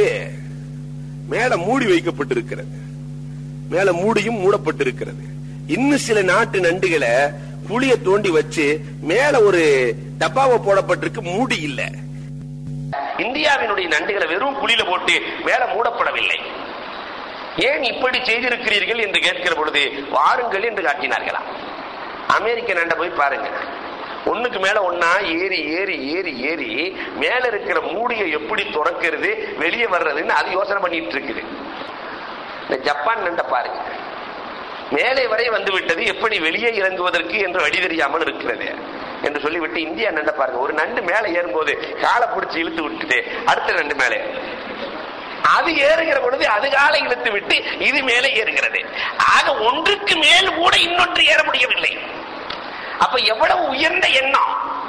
மேல மூடி வைக்கப்பட்டிருக்கிறது மேல மூடியும் மூடப்பட்டிருக்கிறது இன்னும் சில நாட்டு நண்டுகளை குழிய தோண்டி வச்சு மேல ஒரு டப்பாவை போடப்பட்டிருக்கு மூடி இல்ல இந்தியாவினுடைய நண்டுகளை வெறும் குழியில போட்டு மேல மூடப்படவில்லை ஏன் இப்படி செய்திருக்கிறீர்கள் என்று கேட்கிற பொழுது வாருங்கள் என்று காட்டினார்களாம் அமெரிக்க நண்டை போய் பாருங்க ஒண்ணுக்கு மேல ஒன்னா ஏறி ஏறி ஏறி ஏறி மேல இருக்கிற மூடியை எப்படி துறக்கிறது வெளியே வர்றதுன்னு அது யோசனை பண்ணிட்டு இருக்குது இந்த ஜப்பான் நண்டை பாருங்க மேலே வரை வந்து விட்டது எப்படி வெளியே இறங்குவதற்கு என்று வழி தெரியாமல் இருக்கிறது என்று சொல்லிவிட்டு இந்தியா நண்டை பாருங்க ஒரு நண்டு மேலே ஏறும்போது காலை பிடிச்சி இழுத்து விட்டுட்டு அடுத்த நண்டு மேலே அது ஏறுகிற பொழுது அது காலை இழுத்து விட்டு இது மேலே ஏறுகிறது ஆக ஒன்றுக்கு மேல் கூட இன்னொன்று ஏற முடியவில்லை அப்ப எவ்வளவு உயர்ந்த எண்ணம்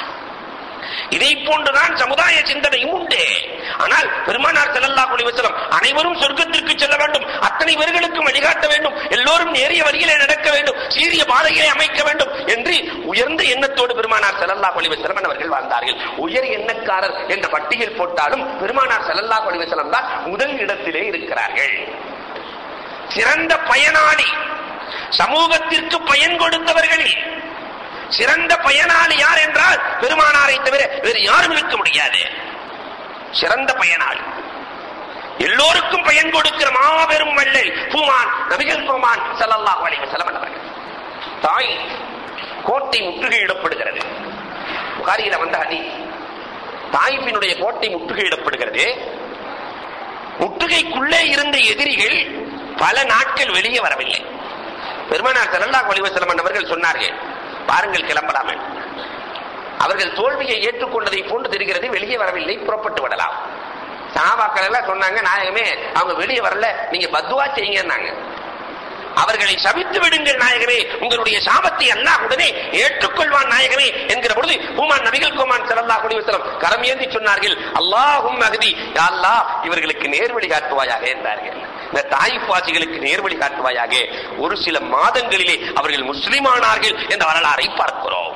இதை போன்றுதான் சமுதாய சிந்தனையும் உண்டு ஆனால் பெருமானார் ஸல்லல்லாஹு அலைஹி வஸல்லம் அனைவரும் சொர்க்கத்திற்கு செல்ல வேண்டும் அத்தனை பேர்களுக்கும் வழிகாட்ட வேண்டும் எல்லோரும் நேரிய வழியிலே நடக்க வேண்டும் சீரிய பாதையை அமைக்க வேண்டும் என்று உயர்ந்த எண்ணத்தோடு பெருமானார் ஸல்லல்லாஹு அலைஹி வஸல்லம் அவர்கள் வாழ்ந்தார்கள் உயர் எண்ணக்காரர் என்ற பட்டியல் போட்டாலும் பெருமானார் ஸல்லல்லாஹு அலைஹி வஸல்லம் தான் முதல் இடத்திலே இருக்கிறார்கள் சிறந்த பயனாளி சமூகத்திற்கு பயன் கொடுத்தவர்களில் சிறந்த பயனாளி யார் என்றால் பெருமானாரை தவிர வேறு யாரும் இருக்க முடியாது சிறந்த பயனாளி எல்லோருக்கும் பயன் கொடுக்கிற மாபெரும் வள்ளல் பூமான் நபிகள் பூமான் ஸல்லல்லாஹு அலைஹி வஸல்லம் அவர்கள் தாய் கோட்டை முற்றுகையிடப்படுகிறது புகாரியில வந்த ஹதி தாயிப்பினுடைய கோட்டை முற்றுகையிடப்படுகிறது முற்றுகைக்குள்ளே இருந்த எதிரிகள் பல நாட்கள் வெளியே வரவில்லை பெருமானார் ஸல்லல்லாஹு அலைஹி வஸல்லம் அவர்கள் சொன்னார்கள் பாருங்கள் கிளம்பலாம் என்று. அவர்கள் தோல்வியை ஏற்றுக்கொண்டதை போன்று தெரிகிறது வெளியே வரவில்லை புறப்பட்டு விடலாம் சஹாபாக்கள் எல்லாம் சொன்னாங்க நாயகமே அவங்க வெளியே வரல நீங்க பத்துவா செய்யுங்கன்னாங்க அவர்களை சபித்து விடுங்கள் நாயகமே உங்களுடைய சாபத்தை அல்லாஹ் உடனே ஏற்றுக்கொள்வான் நாயகமே என்கிற பொழுது பூமான் நபிகள் கோமான் ஸல்லல்லாஹு அலைஹி வஸல்லம் கரம் ஏந்தி சொன்னார்கள் அல்லாஹும் மஹதி யா அல்லாஹ் இவர்களுக்கு நேர்வழி காட்டுவாயாக என்றார்கள் இந்த தாய்ப்பாசிகளுக்கு நேர்வழி காட்டுவாயாக ஒரு சில மாதங்களிலே அவர்கள் முஸ்லிமானார்கள் என்ற வரலாறை பார்க்கிறோம்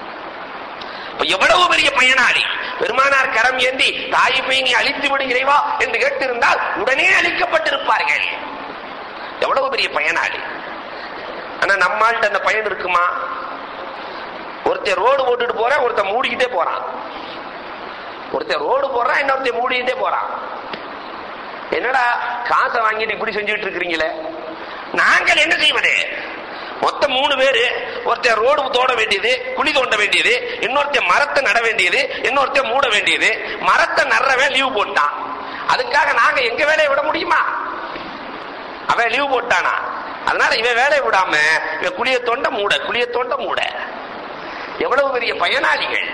இப்ப எவ்வளவு பெரிய பயனாளி பெருமானார் கரம் ஏந்தி தாயிப்பை நீ அழித்து விடு இறைவா என்று கேட்டிருந்தால் உடனே அழிக்கப்பட்டிருப்பார்கள் எவ்வளவு பெரிய பயனாளி ஆனா நம்மால்ட்ட அந்த பயன் இருக்குமா ஒருத்தன் ரோடு போட்டுட்டு போறான் ஒருத்தன் மூடிக்கிட்டே போறான் ஒருத்தன் ரோடு போடுறான் இன்னொருத்தன் மூடிக்கிட்டே போறான் என்னடா காசை வாங்கிட்டு இப்படி செஞ்சுட்டு இருக்கிறீங்களே நாங்கள் என்ன செய்வது மொத்தம் மூணு பேரு ஒருத்தன் ரோடு தோட வேண்டியது குழி தோண்ட வேண்டியது இன்னொருத்தன் மரத்தை நட வேண்டியது இன்னொருத்தன் மூட வேண்டியது மரத்தை நடுறவன் லீவ் போட்டான் அதுக்காக நாங்க எங்க வேலையை விட முடியுமா அவன் லீவ் போட்டானா அதனால இவன் வேலையை விடாம இவன் குளிய தோண்ட மூட குளிய தோண்ட மூட எவ்வளவு பெரிய பயனாளிகள்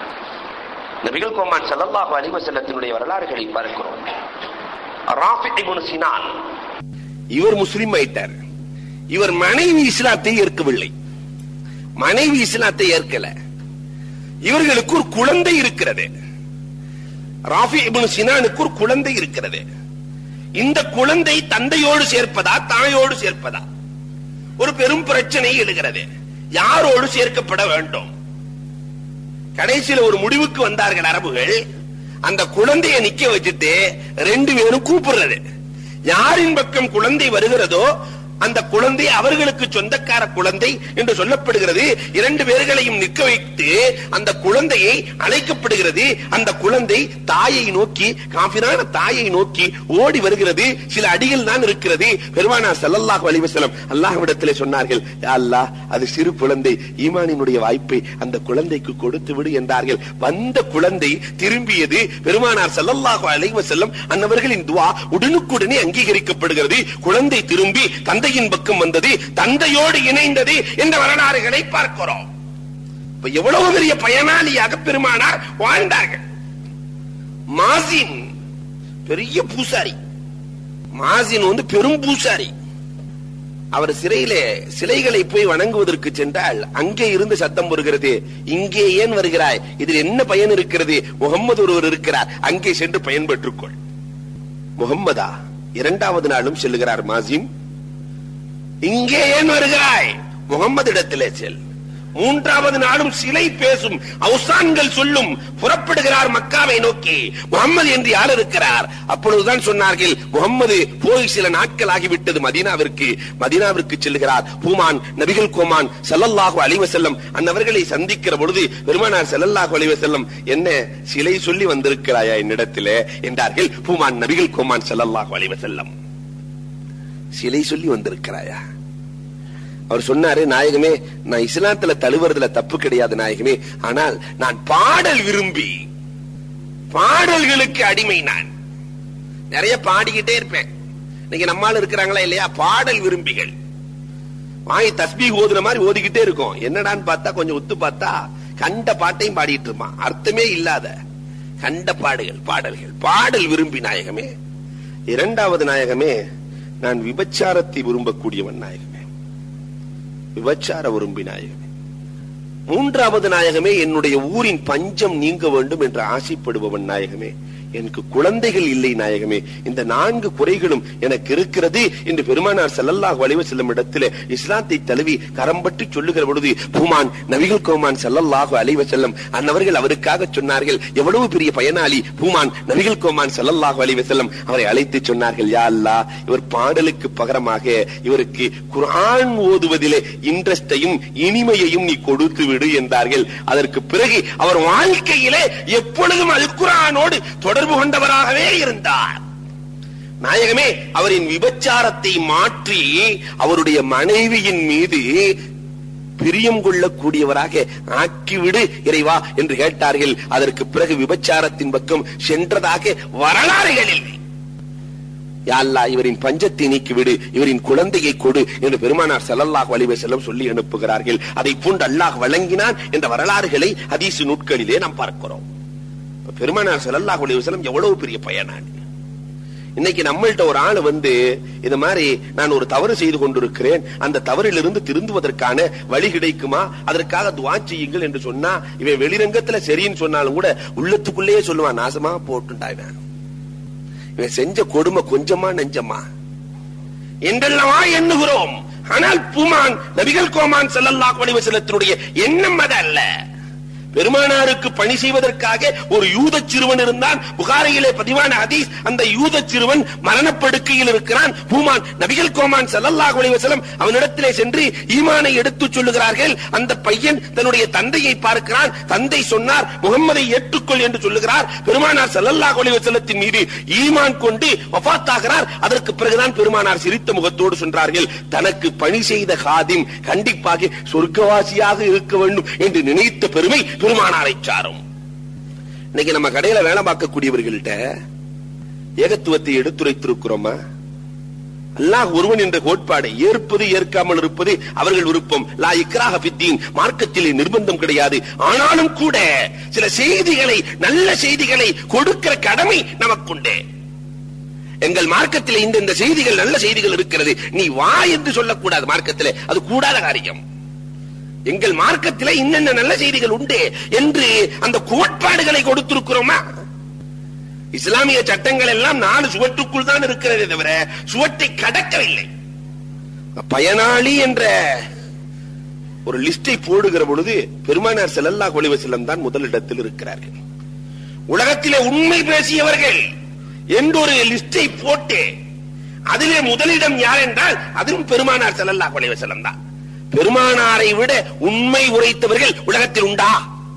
நபிகள் கோமான் ஸல்லல்லாஹு அலைஹி வஸல்லத்தினுடைய வரலாறுகளை பார்க்கிறோம் ராஃபி இப்னு சினான் இவர் முஸ்லிம் ஆயிட்டார் இவர் மனைவி இஸ்லாத்தை ஏற்கவில்லை மனைவி இஸ்லாத்தை ஏற்கல இவர்களுக்கு ஒரு குழந்தை இருக்கிறது ராஃபி இப்னு சினானுக்கு ஒரு குழந்தை இருக்கிறது இந்த குழந்தை தந்தையோடு சேர்ப்பதா தாயோடு சேர்ப்பதா ஒரு பெரும் பிரச்சனை எழுகிறது யாரோடு சேர்க்கப்பட வேண்டும் கடைசியில ஒரு முடிவுக்கு வந்தார்கள் அரபுகள் அந்த குழந்தையை நிக்க வச்சுட்டு ரெண்டு பேரும் கூப்பிடுறது யாரின் பக்கம் குழந்தை வருகிறதோ அந்த குழந்தை அவர்களுக்கு சொந்தக்கார குழந்தை என்று சொல்லப்படுகிறது இரண்டு பேர்களையும் நிற்க வைத்து அந்த குழந்தையை அழைக்கப்படுகிறது அந்த குழந்தை தாயை நோக்கி காபிரான தாயை நோக்கி ஓடி வருகிறது சில அடிகள் தான் இருக்கிறது பெருமானா ஸல்லல்லாஹு அலைஹி வஸல்லம் அல்லாஹ்விடத்திலே சொன்னார்கள் யா அல்லாஹ் அது சிறு குழந்தை ஈமானினுடைய வாய்ப்பை அந்த குழந்தைக்கு கொடுத்து விடு என்றார்கள் வந்த குழந்தை திரும்பியது பெருமானார் ஸல்லல்லாஹு அலைஹி வஸல்லம் அன்னவர்களின் துஆ உடனுக்குடனே அங்கீகரிக்கப்படுகிறது குழந்தை திரும்பி தந்தையின் பக்கம் வந்தது தந்தையோடு இணைந்தது என்ற வரலாறுகளை பார்க்கிறோம் இப்ப எவ்வளவு பெரிய பயனாளியாக பெருமானார் வாழ்ந்தார்கள் மாசின் பெரிய பூசாரி மாசின் வந்து பெரும் பூசாரி அவர் சிறையிலே சிலைகளை போய் வணங்குவதற்கு சென்றால் அங்கே இருந்து சத்தம் வருகிறது இங்கே ஏன் வருகிறாய் இதில் என்ன பயன் இருக்கிறது முகம்மது ஒருவர் இருக்கிறார் அங்கே சென்று பயன்பெற்றுக்கொள் முகம்மதா இரண்டாவது நாளும் செல்லுகிறார் மாசிம் இங்கே ஏன் வருகிறாய் முகம்மது இடத்திலே செல் மூன்றாவது நாளும் சிலை பேசும் அவுசான்கள் சொல்லும் புறப்படுகிறார் மக்காவை நோக்கி முகம்மது என்று யார் இருக்கிறார் அப்பொழுதுதான் சொன்னார்கள் முகம்மது போய் சில நாட்கள் ஆகிவிட்டது மதீனாவிற்கு மதீனாவிற்கு செல்லுகிறார் பூமான் நபிகள் கோமான் ஸல்லல்லாஹு அலைஹி வஸல்லம் அன்னவர்களை சந்திக்கிற பொழுது பெருமானார் ஸல்லல்லாஹு அலைஹி வஸல்லம் என்ன சிலை சொல்லி வந்திருக்கிறாயா என்னிடத்திலே என்றார்கள் பூமான் நபிகள் கோமான் ஸல்லல்லாஹு அலைஹி வஸல்லம் சிலை சொல்லி வந்திருக்கிறாயா அவர் சொன்னாரு நாயகமே நான் இஸ்லாத்துல தழுவுறதுல தப்பு கிடையாது நாயகமே ஆனால் நான் பாடல் விரும்பி பாடல்களுக்கு அடிமை நான் நிறைய பாடிக்கிட்டே இருப்பேன் இன்னைக்கு நம்மால இருக்கிறாங்களா இல்லையா பாடல் விரும்பிகள் வாய் தஸ்பீ ஓதுன மாதிரி ஓதிக்கிட்டே இருக்கும் என்னடான்னு பார்த்தா கொஞ்சம் ஒத்து பார்த்தா கண்ட பாட்டையும் பாடிட்டு இருப்பான் அர்த்தமே இல்லாத கண்ட பாடுகள் பாடல்கள் பாடல் விரும்பி நாயகமே இரண்டாவது நாயகமே நான் விபச்சாரத்தை விரும்பக்கூடியவன் நாயகமே விபச்சார விரும்பி நாயகமே மூன்றாவது நாயகமே என்னுடைய ஊரின் பஞ்சம் நீங்க வேண்டும் என்று ஆசைப்படுபவன் நாயகமே எனக்கு குழந்தைகள் இல்லை நாயகமே இந்த நான்கு குறைகளும் எனக்கு இருக்கிறது என்று பெருமானார் ஸல்லல்லாஹு அலைஹி வஸல்லம் இடத்திலே இஸ்லாத்தை தழுவி கரம்பட்டு சொல்லுகிற பொழுது பூமான் நபிகள் கோமான் ஸல்லல்லாஹு அலைஹி வஸல்லம் அன்னவர்கள் அவருக்காக சொன்னார்கள் எவ்வளவு பெரிய பயனாளி பூமான் நபிகள் கோமான் ஸல்லல்லாஹு அலைஹி வஸல்லம் அவரை அழைத்து சொன்னார்கள் யா அல்லாஹ் இவர் பாடலுக்கு பகரமாக இவருக்கு குர்ஆன் ஓதுவதிலே இன்ட்ரெஸ்டையும் இனிமையையும் நீ கொடுத்து விடு என்றார்கள் அதற்கு பிறகு அவர் வாழ்க்கையிலே எப்பொழுதும் அல் குர்ஆனோடு தொடர்பு கொண்டவராகவே இருந்தார் நாயகமே அவரின் விபச்சாரத்தை மாற்றி அவருடைய மனைவியின் மீது பிரியம் கொள்ளக்கூடியவராக ஆக்கிவிடு இறைவா என்று கேட்டார்கள் அதற்கு பிறகு விபச்சாரத்தின் பக்கம் சென்றதாக வரலாறுகள் இல்லை யா அல்லாஹ் இவரின் பஞ்சத்தை நீக்கிவிடு இவரின் குழந்தையை கொடு என்று பெருமானார் ஸல்லல்லாஹு அலைஹி வஸல்லம் சொல்லி அனுப்புகிறார்கள் அதை போன்று அல்லாஹ் வழங்கினான் என்ற வரலாறுகளை ஹதீஸ் நூட்களிலே நாம் பார்க்கிறோம் இப்ப பெருமானார் ஸல்லல்லாஹு அலைஹி வஸல்லம் எவ்வளவு பெரிய பயனாளி இன்னைக்கு நம்மள்ட்ட ஒரு ஆள் வந்து இது மாதிரி நான் ஒரு தவறு செய்து கொண்டிருக்கிறேன் அந்த தவறிலிருந்து திருந்துவதற்கான வழி கிடைக்குமா அதற்காக துவா செய்யுங்கள் என்று சொன்னா இவன் வெளிரங்கத்துல சரின்னு சொன்னாலும் கூட உள்ளத்துக்குள்ளேயே சொல்லுவான் நாசமா போட்டுண்டாய் நான் இவன் செஞ்ச கொடுமை கொஞ்சமா நெஞ்சமா என்றெல்லவா எண்ணுகிறோம் ஆனால் பூமான் நபிகள் கோமான் ஸல்லல்லாஹு அலைஹி வஸல்லத்தினுடைய எண்ணம் அது அல்ல பெருமானாருக்கு பணி செய்வதற்காக ஒரு யூத சிறுவன் இருந்தான் புகாரியிலே பதிவான ஹதீஸ் அந்த யூத சிறுவன் மரணப்படுக்கையில் இருக்கிறான் பூமான் நபிகள் கோமான் ஸல்லல்லாஹு அலைஹி வஸல்லம் அவனிடத்திலே சென்று ஈமானை எடுத்துச் சொல்லுகிறார்கள் அந்த பையன் தன்னுடைய தந்தையை பார்க்கிறான் தந்தை சொன்னார் முகம்மதை ஏற்றுக்கொள் என்று சொல்லுகிறார் பெருமானார் ஸல்லல்லாஹு அலைஹி வஸல்லத்தின் மீது ஈமான் கொண்டு வஃபாத்தாகிறார் அதற்கு பிறகுதான் பெருமானார் சிரித்த முகத்தோடு சொன்னார்கள் தனக்கு பணி செய்த காதிம் கண்டிப்பாக சொர்க்கவாசியாக இருக்க வேண்டும் என்று நினைத்த பெருமை பெருமானாரை சாரும் இன்னைக்கு நம்ம கடையில வேலை பார்க்கக்கூடியவர்கள்ட்ட ஏகத்துவத்தை எடுத்துரைத்திருக்கிறோமா அல்லாஹ் ஒருவன் என்ற கோட்பாடை ஏற்பது ஏற்காமல் இருப்பது அவர்கள் விருப்பம் லா இக்ராஹ ஃபித்தீன் மார்க்கத்திலே நிர்பந்தம் கிடையாது ஆனாலும் கூட சில செய்திகளை நல்ல செய்திகளை கொடுக்கிற கடமை நமக்குண்டு எங்கள் மார்க்கத்திலே இந்த இந்த செய்திகள் நல்ல செய்திகள் இருக்கிறது நீ வா என்று சொல்லக்கூடாது மார்க்கத்திலே அது கூடாத காரியம் எங்கள் மார்க்கத்திலே இன்னென்ன நல்ல செய்திகள் உண்டு என்று அந்த கோட்பாடுகளை கொடுத்திருக்கிறோமா இஸ்லாமிய சட்டங்கள் எல்லாம் நாலு சுவற்றுக்குள் தான் இருக்கிறதே தவிர சுவற்றை கடக்கவில்லை பயனாளி என்ற ஒரு லிஸ்டை போடுகிற பொழுது பெருமானார் ஸல்லல்லாஹு அலைஹி வஸல்லம் தான் முதலிடத்தில் இருக்கிறார்கள் உலகத்திலே உண்மை பேசியவர்கள் என்று ஒரு லிஸ்டை போட்டு அதிலே முதலிடம் யார் என்றால் அதுவும் பெருமானார் ஸல்லல்லாஹு அலைஹி வஸல்லம் தான் பெருமானாரை விட உண்மை உரைத்தவர்கள் உலகத்தில் உண்டா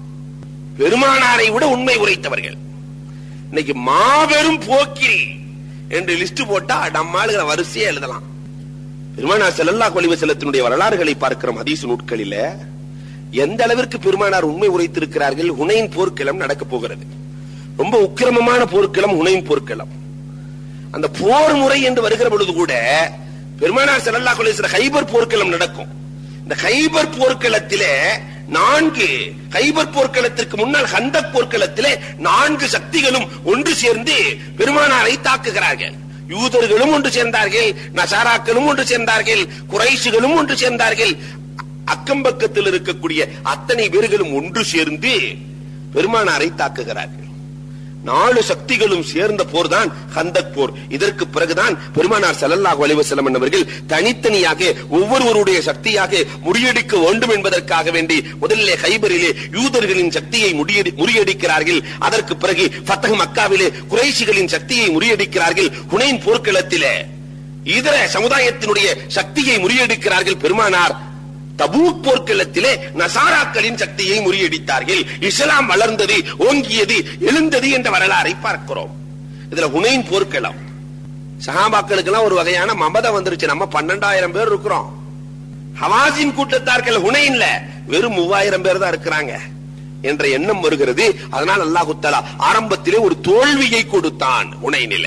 பெருமானாரை விட உண்மை உரைத்தவர்கள் இன்னைக்கு மாபெரும் போக்கிரி என்று லிஸ்ட் போட்டா நம்ம ஆளுகிற வரிசையா எழுதலாம் பெருமானார் ஸல்லல்லாஹு அலைஹி வஸல்லத்தினுடைய வரலாறுகளை பார்க்கிறோம் ஹதீஸ் நூட்களில எந்த அளவிற்கு பெருமானார் உண்மை உரைத்திருக்கிறார்கள் ஹுனைன் போர்க்களம் நடக்க போகிறது ரொம்ப உக்கிரமமான போர்க்களம் ஹுனைன் போர்க்களம் அந்த போர் முறை என்று வருகிற பொழுது கூட பெருமானார் ஸல்லல்லாஹு அலைஹி வஸல்லம் ஹைபர் போர்க்களம் நடக்கும் இந்த ஹைபர் போர்க்களத்திலே நான்கு ஹைபர் போர்க்களத்திற்கு முன்னால் ஹந்தக் போர்க்களத்திலே நான்கு சக்திகளும் ஒன்று சேர்ந்து பெருமானாரை தாக்குகிறார்கள் யூதர்களும் ஒன்று சேர்ந்தார்கள் நசாராக்களும் ஒன்று சேர்ந்தார்கள் குறைஷிகளும் ஒன்று சேர்ந்தார்கள் அக்கம்பக்கத்தில் இருக்கக்கூடிய அத்தனை பேர்களும் ஒன்று சேர்ந்து பெருமானாரை தாக்குகிறார்கள் நாலு சக்திகளும் சேர்ந்த போர் தான் ஹந்தக் போர் இதற்கு பிறகுதான் பெருமானார் ஸல்லல்லாஹு அலைஹி வஸல்லம் அவர்கள் தனித்தனியாக ஒவ்வொருவருடைய சக்தியாக முறியடிக்க வேண்டும் என்பதற்காக வேண்டி முதலிலே ஹைபரிலே யூதர்களின் சக்தியை முறியடி- முறியடிக்கிறார்கள் அதற்கு பிறகு ஃபத்தஹ் மக்காவிலே குறைஷிகளின் சக்தியை முறியடிக்கிறார்கள் ஹுனைன் போர்க்களத்திலே இதர சமுதாயத்தினுடைய சக்தியை முறியடிக்கிறார்கள் பெருமானார் தபூக் போர்க்களத்திலே நசாராக்களின் சக்தியை முறியடித்தார்கள் இஸ்லாம் வளர்ந்தது ஓங்கியது எழுந்தது என்ற வரலாறை பார்க்கிறோம் இதுல ஹுனைன் போர்க்களம் சஹாபாக்களுக்கெல்லாம் ஒரு வகையான மமதம் வந்துருச்சு நம்ம பன்னெண்டாயிரம் பேர் இருக்கிறோம் ஹவாசின் கூட்டத்தார்கள் ஹுனைன்ல வெறும் மூவாயிரம் பேர் தான் இருக்கிறாங்க என்ற எண்ணம் வருகிறது அதனால் அல்லாஹு தஆலா ஆரம்பத்திலே ஒரு தோல்வியை கொடுத்தான் ஹுனைனில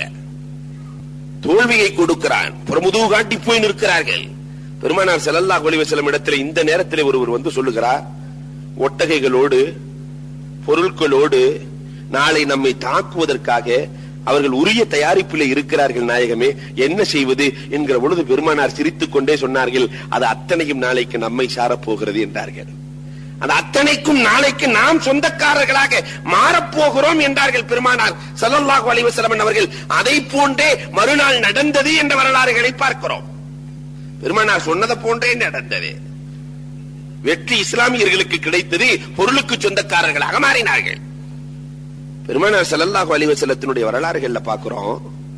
தோல்வியை கொடுக்கிறான் புறமுதுகு காட்டி போய் நிற்கிறார்கள் பெருமானார் ஸல்லல்லாஹு அலைஹி வஸல்லம் இடத்துல இந்த நேரத்திலே ஒருவர் வந்து சொல்லுகிறார் ஒட்டகைகளோடு பொருட்களோடு நாளை நம்மை தாக்குவதற்காக அவர்கள் உரிய தயாரிப்பில் இருக்கிறார்கள் நாயகமே என்ன செய்வது என்கிற பொழுது பெருமானார் சிரித்துக் கொண்டே சொன்னார்கள் அது அத்தனையும் நாளைக்கு நம்மை சாரப் போகிறது என்றார்கள் அது அத்தனைக்கும் நாளைக்கு நாம் சொந்தக்காரர்களாக மாறப்போகிறோம் என்றார்கள் பெருமானார் ஸல்லல்லாஹு அலைஹி வஸல்லம் அவர்கள் அதை போன்றே மறுநாள் நடந்தது என்ற வரலாறுகளை பார்க்கிறோம் பெருமானார் சொன்னதை போன்றே நடந்தது வெற்றி இஸ்லாமியர்களுக்கு கிடைத்தது பொருளுக்கு சொந்தக்காரர்களாக மாறினார்கள் பெருமானார் ஸல்லல்லாஹு அலைஹி வஸல்லத்தினுடைய வரலாறுகள்ல பார்க்கிறோம்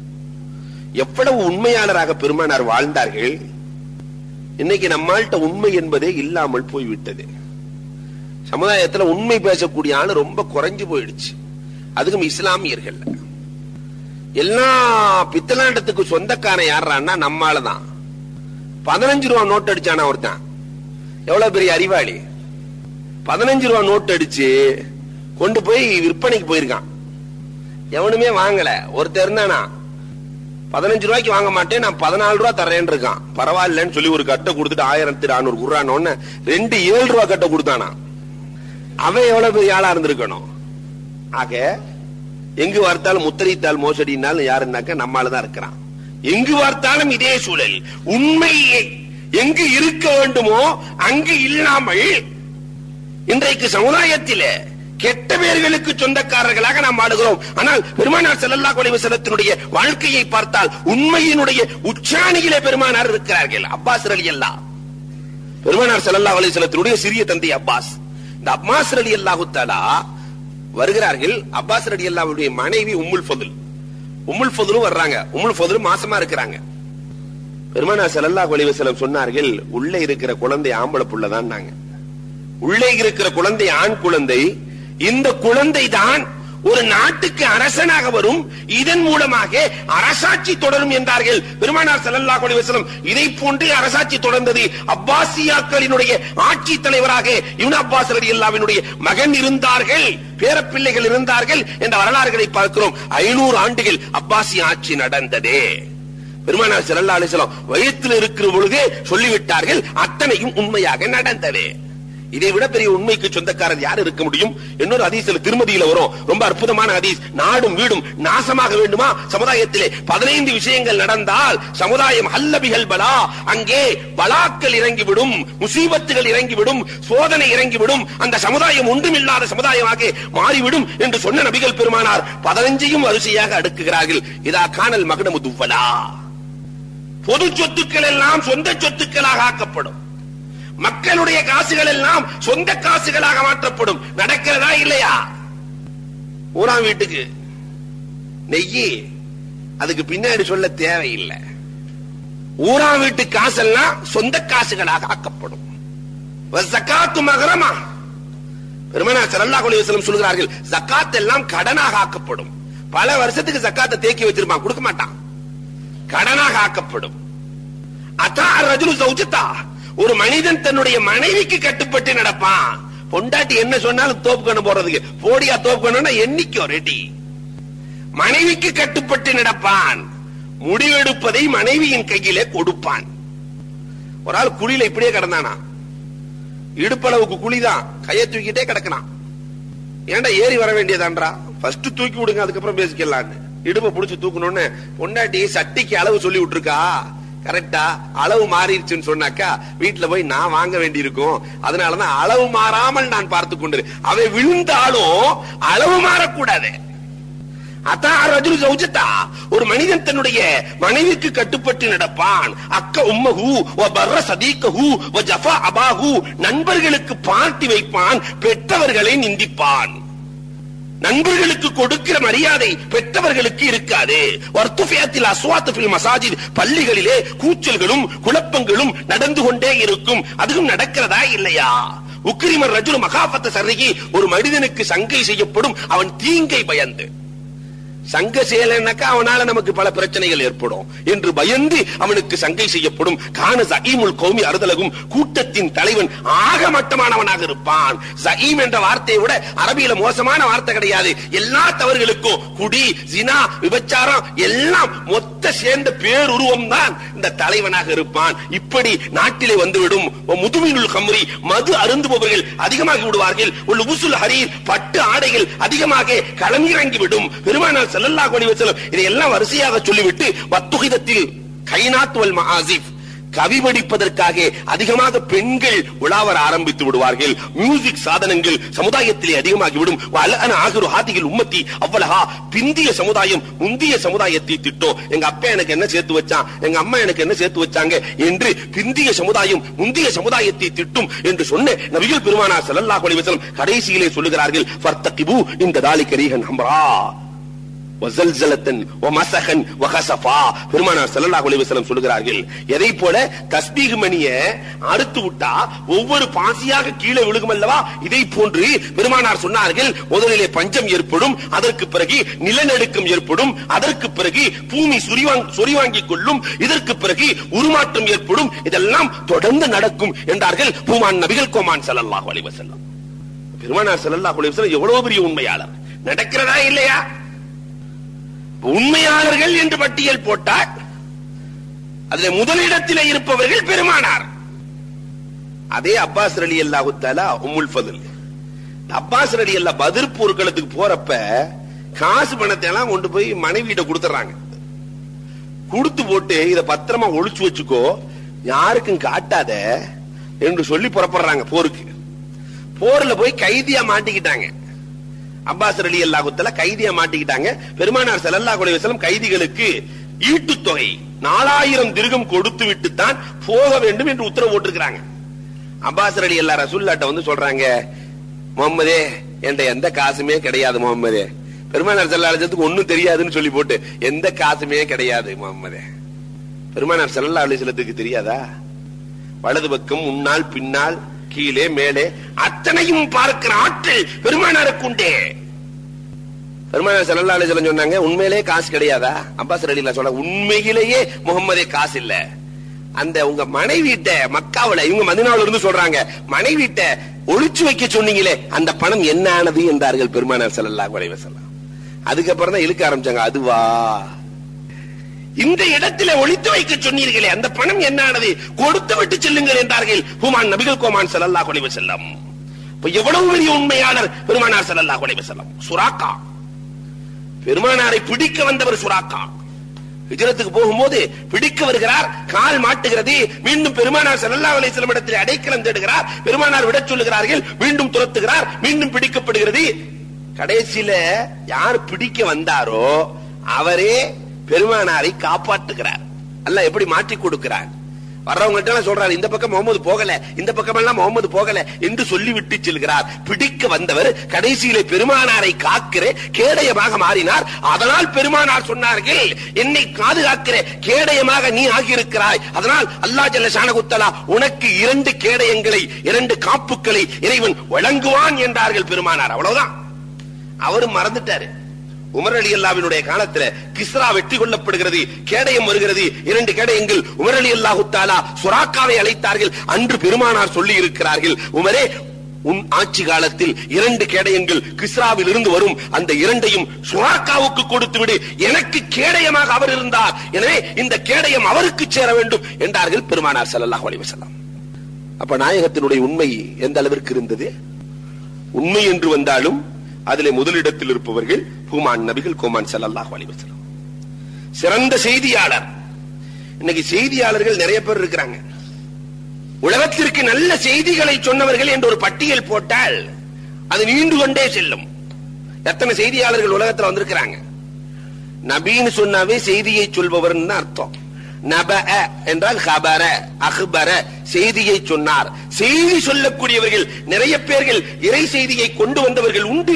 எவ்வளவு உண்மையாளராக பெருமானார் வாழ்ந்தார்கள் இன்னைக்கு நம்மால்ட்ட உண்மை என்பதே இல்லாமல் போய்விட்டது சமுதாயத்துல உண்மை பேசக்கூடிய ஆளு ரொம்ப குறைஞ்சு போயிடுச்சு அதுக்கும் இஸ்லாமியர்கள் எல்லா பித்தலாண்டத்துக்கு சொந்தக்காரன் யாரான்னா நம்மாலதான் பதினஞ்சு ரூபா நோட் அடிச்சானா ஒருத்தன் எவ்வளவு பெரிய அறிவாளி பதினஞ்சு ரூபா நோட் அடிச்சு கொண்டு போய் விற்பனைக்கு போயிருக்கான் எவனுமே வாங்கல ஒருத்தர் இருந்தானா பதினஞ்சு ரூபாய்க்கு வாங்க மாட்டேன் நான் பதினாலு ரூபா தரேன் இருக்கான் பரவாயில்லன்னு சொல்லி ஒரு கட்டை கொடுத்துட்டு ஆயிரத்தி நானூறு குர்றானோன்னு ரெண்டு ஏழு ரூபா கட்டை கொடுத்தானா அவன் எவ்வளவு பெரிய ஆளா இருந்திருக்கணும் ஆக எங்கு பார்த்தாலும் முத்திரைத்தால் மோசடினாலும் யாருன்னாக்க நம்மாலதான் இருக்கிறான் எங்கு பார்த்தாலும் இதே சூழல் உண்மையை எங்கு இருக்க வேண்டுமோ அங்கு இல்லாமல் இன்றைக்கு சமுதாயத்திலே கெட்ட பேர்களுக்கு சொந்தக்காரர்களாக நாம் ஆடுகிறோம் ஆனால் பெருமானார் ஸல்லல்லாஹு அலைஹி வஸல்லத்தினுடைய வாழ்க்கையை பார்த்தால் உண்மையினுடைய உச்சாணியிலே பெருமானார் இருக்கிறார்கள் அப்பாஸ் ரலியல்லாஹ் பெருமானார் ஸல்லல்லாஹு அலைஹி வஸல்லத்தினுடைய சிறிய தந்தை அப்பாஸ் இந்த அப்பாஸ் ரலியல்லாஹு தஆலா வருகிறார்கள் அப்பாஸ் ரலியல்லாஹுடைய மனைவி உம்முல் ஃபதுல் உம்முல் ஃபதுலும் வர்றாங்க உம்முல் ஃபதுலும் மாசமா இருக்கிறாங்க பெருமானார் ஸல்லல்லாஹு அலைஹி வஸல்லம் சொன்னார்கள் உள்ளே இருக்கிற குழந்தை ஆம்பளை புள்ளதான் நாங்க உள்ளே இருக்கிற குழந்தை ஆண் குழந்தை இந்த குழந்தை தான் ஒரு நாட்டுக்கு அரசனாக வரும் இதன் மூலமாக அரசாட்சி தொடரும் என்றார்கள் பெருமானார் ஸல்லல்லாஹு அலைஹி வஸல்லம் இதை போன்றே அரசாட்சி தொடர்ந்தது அப்பாசியாக்களினுடைய ஆட்சி தலைவராக இப்னு அப்பாஸ் ரலியல்லாஹுவினுடைய மகன் இருந்தார்கள் பேரப்பிள்ளைகள் இருந்தார்கள் என்ற வரலாறுகளை பார்க்கிறோம் ஐநூறு ஆண்டுகள் அப்பாசி ஆட்சி நடந்ததே பெருமானார் ஸல்லல்லாஹு அலைஹி வஸல்லம் வயிற்றில் இருக்கிற பொழுதே சொல்லிவிட்டார்கள் அத்தனையும் உண்மையாக நடந்தது இதை விட பெரிய உண்மைக்கு சொந்தக்காரர் யார் இருக்க முடியும் இன்னொரு ஹதீஸ்ல திருமதியில வரும் ரொம்ப அற்புதமான ஹதீஸ் நாடும் வீடும் நாசமாக வேண்டுமா சமுதாயத்திலே பதினைந்து விஷயங்கள் நடந்தால் சமுதாயம் ஹல்லபிகள் பலா அங்கே பலாக்கள் இறங்கிவிடும் முசீபத்துகள் இறங்கிவிடும் சோதனை இறங்கிவிடும் அந்த சமுதாயம் ஒன்றுமில்லாத சமுதாயமாக மாறிவிடும் என்று சொன்ன நபிகள் பெருமானார் பதினஞ்சையும் வரிசையாக அடுக்குகிறார்கள் இதா காணல் மகனமு துவ்வலா பொது சொத்துக்கள் எல்லாம் சொந்த சொத்துக்களாக ஆக்கப்படும் மக்களுடைய காசுகள் எல்லாம் சொந்த காசுகளாக மாற்றப்படும் நடக்கிறதா இல்லையா ஊராம் வீட்டுக்கு நெய்யி அதுக்கு பின்னாடி சொல்ல தேவையில்லை ஊராம் வீட்டு காசெல்லாம் சொந்த காசுகளாக ஆக்கப்படும் ஜக்காத்து மகரமா பெருமனா சல்லல்லாஹு அலைஹி வஸல்லம் சொல்கிறார்கள் ஜக்காத் எல்லாம் கடனாக ஆக்கப்படும் பல வருஷத்துக்கு ஜக்காத்தை தேக்கி வச்சிருப்பான் கொடுக்க மாட்டான் கடனாக ஆக்கப்படும் அத்தா ரஜுலு சௌஜத்தா ஒரு மனிதன் தன்னுடைய மனைவிக்கு கட்டுப்பட்டு நடப்பான் பொண்டாட்டி என்ன சொன்னாலும் தோப்பு கண்ணு போறதுக்கு போடியா தோப்பு கண்ணுன்னா என்னைக்கோ ரெடி மனைவிக்கு கட்டுப்பட்டு நடப்பான் முடிவெடுப்பதை மனைவியின் கையிலே கொடுப்பான் ஒரு ஆள் குழியில இப்படியே கிடந்தானா இடுப்பளவுக்கு குழிதான் கையை தூக்கிட்டே கிடக்கனான் ஏன்டா ஏறி வர வேண்டியதான்றா ஃபர்ஸ்ட் தூக்கி விடுங்க அதுக்கப்புறம் பேசிக்கலான்னு இடுப்பை புடிச்சு தூக்கணும்னு பொண்டாட்டி சட்டிக்கு அளவு சொல்லி விட்டுருக்கா கரெக்டா அளவு மாறிடுச்சுன்னு சொன்னாக்கா வீட்டுல போய் நான் வாங்க வேண்டியிருக்கும் அதனாலதான் அளவு மாறாமல் நான் பார்த்து கொண்டு அவை விழுந்தாலும் அளவு மாறக்கூடாது அதான் ரஜுல் சௌஜத்தா ஒரு மனிதன் தன்னுடைய மனைவிக்கு கட்டுப்பட்டு நடப்பான் அக்க உம்மஹு வ பர்ர சதீக்கஹு வ ஜஃபா அபாஹு நண்பர்களுக்கு பார்ட்டி வைப்பான் பெற்றவர்களை நிந்திப்பான் நண்பர்களுக்கு கொடுக்கிற மரியாதை பெற்றவர்களுக்கு இருக்காது வர்த்துஃபியத்தில் அஸ்வாத்து ஃபில் மசாஜித் பள்ளிகளிலே கூச்சல்களும் குழப்பங்களும் நடந்து கொண்டே இருக்கும் அதுவும் நடக்கிறதா இல்லையா உக்கிரிமர் ரஜுல் மகாபத்த சர்ரிகி ஒரு மனிதனுக்கு சங்கை செய்யப்படும் அவன் தீங்கை பயந்து சங்க செயலனாக்கா அவனால நமக்கு பல பிரச்சனைகள் ஏற்படும் என்று பயந்து அவனுக்கு சங்கை செய்யப்படும் கான ஜஈமுல் கௌமி அறுதலகும் கூட்டத்தின் தலைவன் ஆக மட்டமானவனாக இருப்பான் ஜஈம் என்ற வார்த்தையை விட அரபியில மோசமான வார்த்தை கிடையாது எல்லா தவறுகளுக்கும் குடி ஜினா விபச்சாரம் எல்லாம் மொத்த சேர்ந்த பேருருவம் தான் இந்த தலைவனாக இருப்பான் இப்படி நாட்டிலே வந்துவிடும் முதுமினுள் கம்ரி மது அருந்துபவர்கள் அதிகமாகி விடுவார்கள் ஒரு உசுல் ஹரீர் பட்டு ஆடைகள் அதிகமாக களமிறங்கி விடும் பெருமானார் ஸல்லல்லாஹு அலைஹி வஸல்லம் இதையெல்லாம் வரிசையாக சொல்லிவிட்டு வத்துகிதத்தில் கைனாத் வல் மஆசிஃப் கவி படிப்பதற்காக அதிகமாக பெண்கள் உலாவர ஆரம்பித்து விடுவார்கள் மியூசிக் சாதனங்கள் சமுதாயத்திலே அதிகமாகிவிடும் அலஅன ஆகிரு ஹாதிகள் உம்மத்தி அவ்வளஹா பிந்திய சமுதாயம் முந்திய சமுதாயத்தை திட்டோம் எங்க அப்பா எனக்கு என்ன சேர்த்து வச்சான் எங்க அம்மா எனக்கு என்ன சேர்த்து வச்சாங்க என்று பிந்திய சமுதாயம் முந்திய சமுதாயத்தை திட்டும் என்று சொன்ன நபிகள் பெருமானார் ஸல்லல்லாஹு அலைஹி வஸல்லம் கடைசியிலே சொல்லுகிறார்கள் ஃபர்தகிபு இந்த தாலிக ரீஹன் ஹம்ரா வசல்சலத்தன் வமசகன் வகசஃபா பெருமானார் ஸல்லல்லாஹு அலைஹி வஸல்லம் சொல்கிறார்கள் எதை போல தஸ்பீஹ் மணிய அறுத்து விட்டா ஒவ்வொரு பாசியாக கீழே விழுகும் அல்லவா இதை போன்று பெருமானார் சொன்னார்கள் முதலிலே பஞ்சம் ஏற்படும் அதற்கு பிறகு நிலநடுக்கம் ஏற்படும் அதற்கு பிறகு பூமி சுரிவாங் சொரிவாங்கிக் கொள்ளும் இதற்கு பிறகு உருமாற்றம் ஏற்படும் இதெல்லாம் தொடர்ந்து நடக்கும் என்றார்கள் பூமான் நபிகள் கோமான் ஸல்லல்லாஹு அலைஹி வஸல்லம் பெருமானார் ஸல்லல்லாஹு அலைஹி வஸல்லம் எவ்வளவு பெரிய உண்மையாளர் நடக்கிறதா இல்லையா உண்மையாளர்கள் என்று பட்டியல் போட்டால் அதுல முதலிடத்திலே இருப்பவர்கள் பெருமானார் அதே அப்பாஸ் அலி அல்லாஹு தாலா உம்முல் ஃபதுல் அப்பாஸ் அலி அல்லா பதிர் போர்க்களத்துக்கு போறப்ப காசு பணத்தை எல்லாம் கொண்டு போய் மனைவியிட்ட கொடுத்துறாங்க கொடுத்து போட்டு இத பத்திரமா ஒளிச்சு வச்சுக்கோ யாருக்கும் காட்டாத என்று சொல்லி புறப்படுறாங்க போருக்கு போர்ல போய் கைதியா மாட்டிக்கிட்டாங்க அப்பாஸ் அலி அல்லாஹுத்தல கைதியா மாட்டிக்கிட்டாங்க பெருமானார் ஸல்லல்லாஹு அலைஹி வஸல்லம் கைதிகளுக்கு ஈட்டுத் தொகை நாலாயிரம் திருகம் கொடுத்து விட்டு தான் போக வேண்டும் என்று உத்தரவு போட்டிருக்கிறாங்க அப்பாஸ் அலி அல்லா ரசூல்லாட்ட வந்து சொல்றாங்க முகம்மதே என்கிட்ட எந்த காசுமே கிடையாது முகம்மதே பெருமானார் ஸல்லல்லாஹு அலைஹி வஸல்லத்துக்கு ஒண்ணும் தெரியாதுன்னு சொல்லி போட்டு எந்த காசுமே கிடையாது முகம்மதே பெருமானார் ஸல்லல்லாஹு அலைஹி வஸல்லத்துக்கு தெரியாதா வலது பக்கம் முன்னால் பின்னால் கீழே மேலே அத்தனையும் பார்க்கிற ஆற்றல் பெருமானாருக்கு உண்டே பெருமானார் ஸல்லல்லாஹு அலைஹி வஸல்லம் சொன்னாங்க உண்மையிலே காசு கிடையாதா அப்பாஸ் ரலியல்லாஹு சொல்ல உண்மையிலேயே முகம்மதே காசு இல்ல அந்த உங்க மனைவிட்ட மக்காவுல இவங்க மதினாவுல இருந்து சொல்றாங்க மனைவிட்ட ஒளிச்சு வைக்க சொன்னீங்களே அந்த பணம் என்ன ஆனது என்றார்கள் பெருமானார் ஸல்லல்லாஹு அலைஹி வஸல்லம் அதுக்கப்புறம் தான் இழுக்க ஆரம்பிச்சாங்க அதுவா இந்த இடத்திலே ஒளித்து வைக்க சொன்னீர்களே அந்த பணம் என்னானது கொடுத்து விட்டு செல்லுங்கள் என்றார்கள் ஹுமான் நபிகள் கோமான் ஸல்லல்லாஹு அலைஹி வஸல்லம் இப்ப எவ்வளவு பெரிய உண்மையாளர் பெருமானார் ஸல்லல்லாஹு அலைஹி வஸல்லம் சுராக்கா பெருமானாரை பிடிக்க வந்தவர் சுராக்கா ஹிஜ்ரத்துக்கு போகும்போது பிடிக்க வருகிறார் கால் மாட்டுகிறது மீண்டும் பெருமானார் ஸல்லல்லாஹு அலைஹி வஸல்லம் இடத்தில் அடைக்கலம் தேடுகிறார் பெருமானார் விடச் சொல்லுகிறார்கள் மீண்டும் துரத்துகிறார் மீண்டும் பிடிக்கப்படுகிறது கடைசியில யார் பிடிக்க வந்தாரோ அவரே பெருமானாரை காப்பாற்றுகிறார் அல்லாஹ் எப்படி மாற்றி கொடுக்கிறார் வர்றவங்கள்ட்ட எல்லாம் சொல்றாரு இந்த பக்கம் முகமது போகல இந்த பக்கம் எல்லாம் முகமது போகல என்று சொல்லிவிட்டு செல்கிறார் பிடிக்க வந்தவர் கடைசியிலே பெருமானாரை காக்கிற கேடயமாக மாறினார் அதனால் பெருமானார் சொன்னார்கள் என்னை பாதுகாக்கிற கேடயமாக நீ ஆகியிருக்கிறாய் அதனால் அல்லாஹ் ஜல்ல ஷானகுத்தலா உனக்கு இரண்டு கேடயங்களை இரண்டு காப்புக்களை இறைவன் வழங்குவான் என்றார்கள் பெருமானார் அவ்வளவுதான் அவரும் மறந்துட்டாரு உமர் அலி அல்லாவினுடைய காலத்துல கிஸ்ரா வெற்றி கொள்ளப்படுகிறது கேடயம் வருகிறது இரண்டு கேடயங்கள் உமர் அலி அல்லாஹு தாலா சுராக்காவை அழைத்தார்கள் அன்று பெருமானார் சொல்லி இருக்கிறார்கள் உமரே உன் ஆட்சி காலத்தில் இரண்டு கேடயங்கள் கிஸ்ராவில் இருந்து வரும் அந்த இரண்டையும் சுராக்காவுக்கு கொடுத்து விடு எனக்கு கேடயமாக அவர் இருந்தார் எனவே இந்த கேடயம் அவருக்கு சேர வேண்டும் என்றார்கள் பெருமானார் ஸல்லல்லாஹு அலைஹி வஸல்லம் அப்ப நாயகத்தினுடைய உண்மை எந்த அளவிற்கு இருந்தது உண்மை என்று வந்தாலும் அதிலே முதலிடத்தில் இருப்பவர்கள் ஹுமான் நபிகள் கோமான் ஸல்லல்லாஹு அலைஹி வஸல்லம் சிறந்த செய்தியாளர் இன்னைக்கு செய்தியாளர்கள் நிறைய பேர் இருக்கிறாங்க உலகத்திற்கு நல்ல செய்திகளை சொன்னவர்கள் என்று ஒரு பட்டியல் போட்டால் அது நீண்டு கொண்டே செல்லும் எத்தனை செய்தியாளர்கள் உலகத்துல வந்திருக்கிறாங்க நபின்னு சொன்னாவே செய்தியை சொல்பவர்னு அர்த்தம் நப என்றால் ஹபர அஹ்பர செய்தியை சொன்னார் செய்தி சொல்லக்கூடியவர்கள் நிறைய பேர்கள் இறை செய்தியை கொண்டு வந்தவர்கள் உண்டு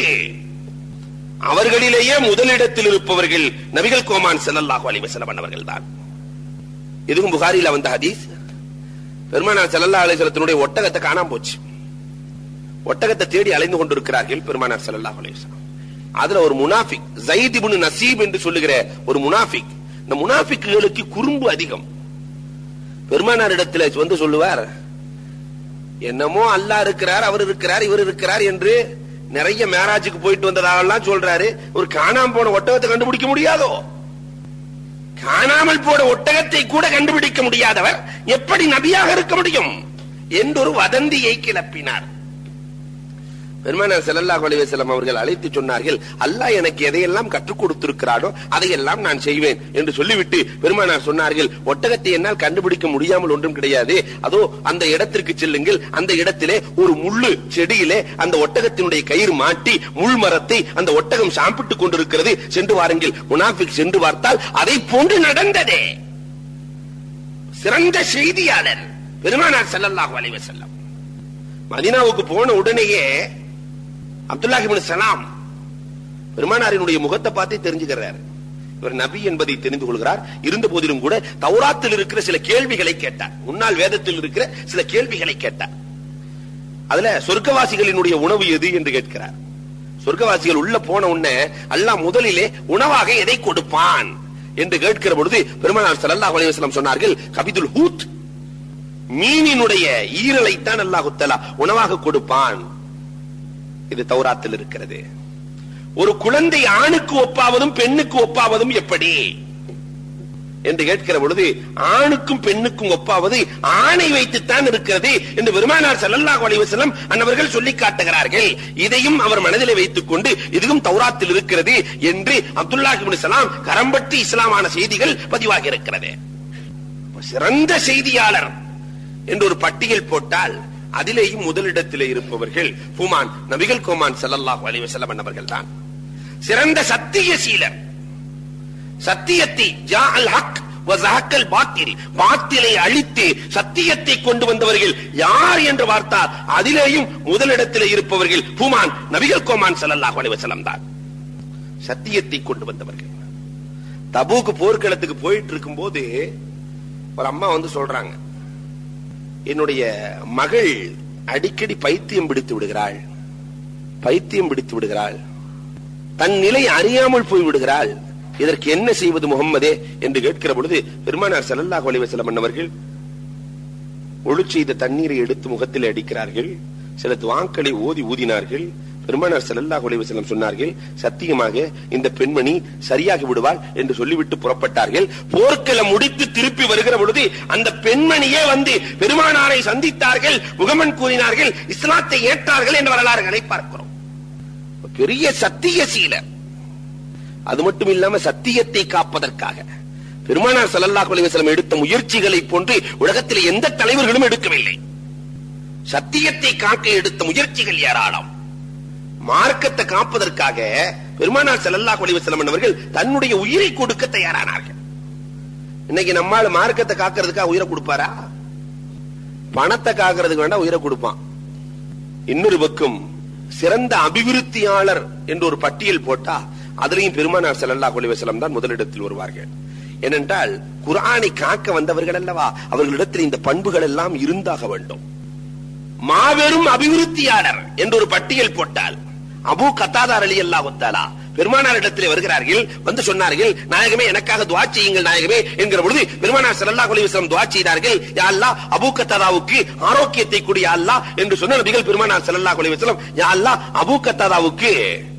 அவர்களிலேயே முதலிடத்தில் இருப்பவர்கள் நபிகள் கோமான் ஸல்லல்லாஹு அலைஹி வஸல்லம் அவர்கள் தான் இதுவும் புகாரில வந்த ஹதீஸ் பெருமானார் ஸல்லல்லாஹு அலைஹி வஸல்லத்தினுடைய ஒட்டகத்தை காணாம போச்சு ஒட்டகத்தை தேடி அலைந்து கொண்டிருக்கிறார்கள் பெருமானார் ஸல்லல்லாஹு அலைஹி வஸல்லம் அதுல ஒரு முனாஃபிக் ஜைத் இப்னு நசீப் என்று சொல்லுகிற ஒரு முனாஃபிக் இந்த முனாஃபிக்குகளுக்கு குறும்பு அதிகம் பெருமானார் இடத்துல வந்து சொல்லுவார் என்னமோ அல்லாஹ் இருக்கிறார் அவர் இருக்கிறார் இவர் இருக்கிறார் என்று நிறைய மேராஜுக்கு போயிட்டு வந்ததாகலாம் சொல்றாரு ஒரு காணாம போன ஒட்டகத்தை கண்டுபிடிக்க முடியாதோ காணாமல் போன ஒட்டகத்தை கூட கண்டுபிடிக்க முடியாதவர் எப்படி நபியாக இருக்க முடியும் என்றொரு வதந்தியை கிளப்பினார் பெருமானார் ஸல்லல்லாஹு அலைஹி வஸல்லம் அவர்கள் அழைத்து சொன்னார்கள் அல்லாஹ் எனக்கு எதையெல்லாம் கற்றுக் கொடுத்திருக்கிறானோ அதையெல்லாம் நான் செய்வேன் என்று சொல்லிவிட்டு பெருமானார் சொன்னார்கள் ஒட்டகத்தை என்னால் கண்டுபிடிக்க முடியாமல் ஒன்றும் கிடையாது அதோ அந்த இடத்திற்கு செல்லுங்கள் அந்த இடத்திலே ஒரு முள்ளு செடியிலே அந்த ஒட்டகத்தினுடைய கயிறு மாட்டி முள் மரத்தை அந்த ஒட்டகம் சாப்பிட்டுக் கொண்டிருக்கிறது சென்று வாருங்கள் முனாஃபிக் சென்று பார்த்தால் அதை போன்று நடந்ததே சிறந்த செய்தியாளர் பெருமானார் ஸல்லல்லாஹு அலைஹி வஸல்லம் மதீனாவுக்கு போன உடனேயே அப்துல்லாஹி இப்னு சலாம் பெருமானாரினுடைய முகத்தை பார்த்தே தெரிஞ்சுக்கிறார் இவர் நபி என்பதை தெரிந்து கொள்கிறார் இருந்த போதிலும் கூட தௌராத்தில் இருக்கிற சில கேள்விகளை கேட்டார் முன்னாள் வேதத்தில் இருக்கிற சில கேள்விகளை கேட்டார் அதுல சொர்க்கவாசிகளினுடைய உணவு எது என்று கேட்கிறார் சொர்க்கவாசிகள் உள்ள போன உடனே அல்லாஹ் முதலிலே உணவாக எதை கொடுப்பான் என்று கேட்கிற பொழுது பெருமானார் ஸல்லல்லாஹு அலைஹி வஸல்லம் சொன்னார்கள் கபிதுல் ஹூத் மீனினுடைய ஈரலைத்தான் அல்லாஹு தஆலா உணவாக கொடுப்பான் இது தௌராத்தில் இருக்கிறது ஒரு குழந்தை ஆணுக்கு ஒப்பாவதும் பெண்ணுக்கு ஒப்பாவதும் எப்படி என்று கேட்கிற பொழுது ஆணுக்கும் பெண்ணுக்கும் ஒப்பாவது ஆணை வைத்துத்தான் இருக்கிறது என்று பெருமானார் ஸல்லல்லாஹு அலைஹி வஸல்லம் அன்னவர்கள் சொல்லி காட்டுகிறார்கள் இதையும் அவர் மனதிலே வைத்துக் கொண்டு இதுவும் தௌராத்தில் இருக்கிறது என்று அப்துல்லாஹ் இப்னு சலாம் கரம்பட்டி இஸ்லாமான செய்திகள் பதிவாகி இருக்கிறது சிறந்த செய்தியாளர் என்று ஒரு பட்டியல் போட்டால் அதிலேயும் முதலிடத்திலே இருப்பவர்கள் ஹுமான் நபிகள் கோமான் ஸல்லல்லாஹு அலைஹி வஸல்லம் அவர்கள் தான் சிறந்த சத்திய சீலர் சத்தியத்தை ஜா அல் ஹக் வஸஹக்கல் பாத்தில் பாத்திலை அழித்து சத்தியத்தை கொண்டு வந்தவர்கள் யார் என்று பார்த்தால் அதிலேயும் முதலிடத்திலே இருப்பவர்கள் ஹுமான் நபிகள் கோமான் ஸல்லல்லாஹு அலைஹி வஸல்லம் தான் சத்தியத்தை கொண்டு வந்தவர்கள் தபூக்கு போர்க்களத்துக்கு போயிட்டு இருக்கும்போது ஒரு அம்மா வந்து சொல்றாங்க என்னுடைய மகள் அடிக்கடி பைத்தியம் பிடித்து விடுகிறாள் பைத்தியம் பிடித்து விடுகிறாள் தன் நிலை அறியாமல் போய் விடுகிறாள் இதற்கு என்ன செய்வது முகம்மதே என்று கேட்கிற பொழுது பெருமானார் ஸல்லல்லாஹு அலைஹி வஸல்லம் அவர்கள் ஒழு செய்த தண்ணீரை எடுத்து முகத்தில் அடிக்கிறார்கள் சில துவாக்களை ஓதி ஊதினார்கள் பெருமானார் ஸல்லல்லாஹு அலைஹி வஸல்லம் சொன்னார்கள் சத்தியமாக இந்த பெண்மணி சரியாகி விடுவாள் என்று சொல்லிவிட்டு புறப்பட்டார்கள் போர்க்களம் முடித்து திருப்பி வருகிற பொழுது அந்த பெண்மணியே வந்து பெருமானாரை சந்தித்தார்கள் முகமன் கூறினார்கள் இஸ்லாத்தை ஏற்றார்கள் என்ற வரலாறுகளை பார்க்கிறோம் பெரிய சத்திய சீலர் அது மட்டும் இல்லாம சத்தியத்தை காப்பதற்காக பெருமானார் ஸல்லல்லாஹு அலைஹி வஸல்லம் எடுத்த முயற்சிகளை போன்று உலகத்தில் எந்த தலைவர்களும் எடுக்கவில்லை சத்தியத்தை காக்க எடுத்த முயற்சிகள் ஏராளம் மார்க்கத்தை காப்பதற்காக பெருமானார் ஸல்லல்லாஹு அலைஹி வஸல்லம் அவர்கள் தன்னுடைய உயிரை கொடுக்க தயாரானார்கள் இன்னைக்கு நம்மால மார்க்கத்தை காக்கிறதுக்காக உயிரை கொடுப்பாரா பணத்தை காக்கிறதுக்கு வேண்டாம் உயிரை கொடுப்பான் இன்னொரு பக்கம் சிறந்த அபிவிருத்தியாளர் என்று ஒரு பட்டியல் போட்டா அதுலயும் பெருமானார் ஸல்லல்லாஹு அலைஹி வஸல்லம் தான் முதலிடத்தில் வருவார்கள் ஏனென்றால் குர்ஆனை காக்க வந்தவர்கள் அல்லவா அவர்களிடத்தில் இந்த பண்புகள் எல்லாம் இருந்தாக வேண்டும் மாபெரும் அபிவிருத்தியாளர் என்று ஒரு பட்டியல் போட்டால் அபு கத்தாதார் அலி அல்லாஹு தஆலா பெருமானார் இடத்திலே வருகிறார்கள் வந்து சொன்னார்கள் நாயகமே எனக்காக துஆ செய்யுங்கள் நாயகமே என்கிற பொழுது பெருமானார் ஸல்லல்லாஹு அலைஹி வஸல்லம் துஆ செய்தார்கள் யா அல்லாஹ் அபூ கத்தாதாவுக்கு ஆரோக்கியத்தை கொடு யா அல்லாஹ் என்று சொன்ன நபிகள் பெருமானார் ஸல்லல்லாஹு அலைஹி வஸல்லம் யா அல்லாஹ் அபூ கத்தாதாவுக்கு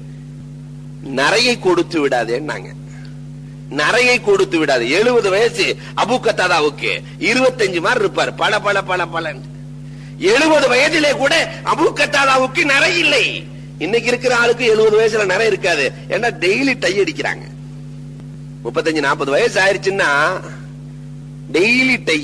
நரையை கொடுத்து விடாதேன்னாங்க நரையை கொடுத்து விடாது எழுபது வயசு அபு கத்தாதாவுக்கு இருபத்தஞ்சு மாதிரி இருப்பார் பல பல பல பல எழுபது வயதிலே கூட அபு கத்தாதாவுக்கு நரை இல்லை இன்னைக்கு இருக்கிற ஆளுக்கு எழுபது வயசுல நரை இருக்காது ஏன்னா டெய்லி டை அடிக்கிறாங்க முப்பத்தஞ்சு நாற்பது வயசு ஆயிருச்சுன்னா டெய்லி டை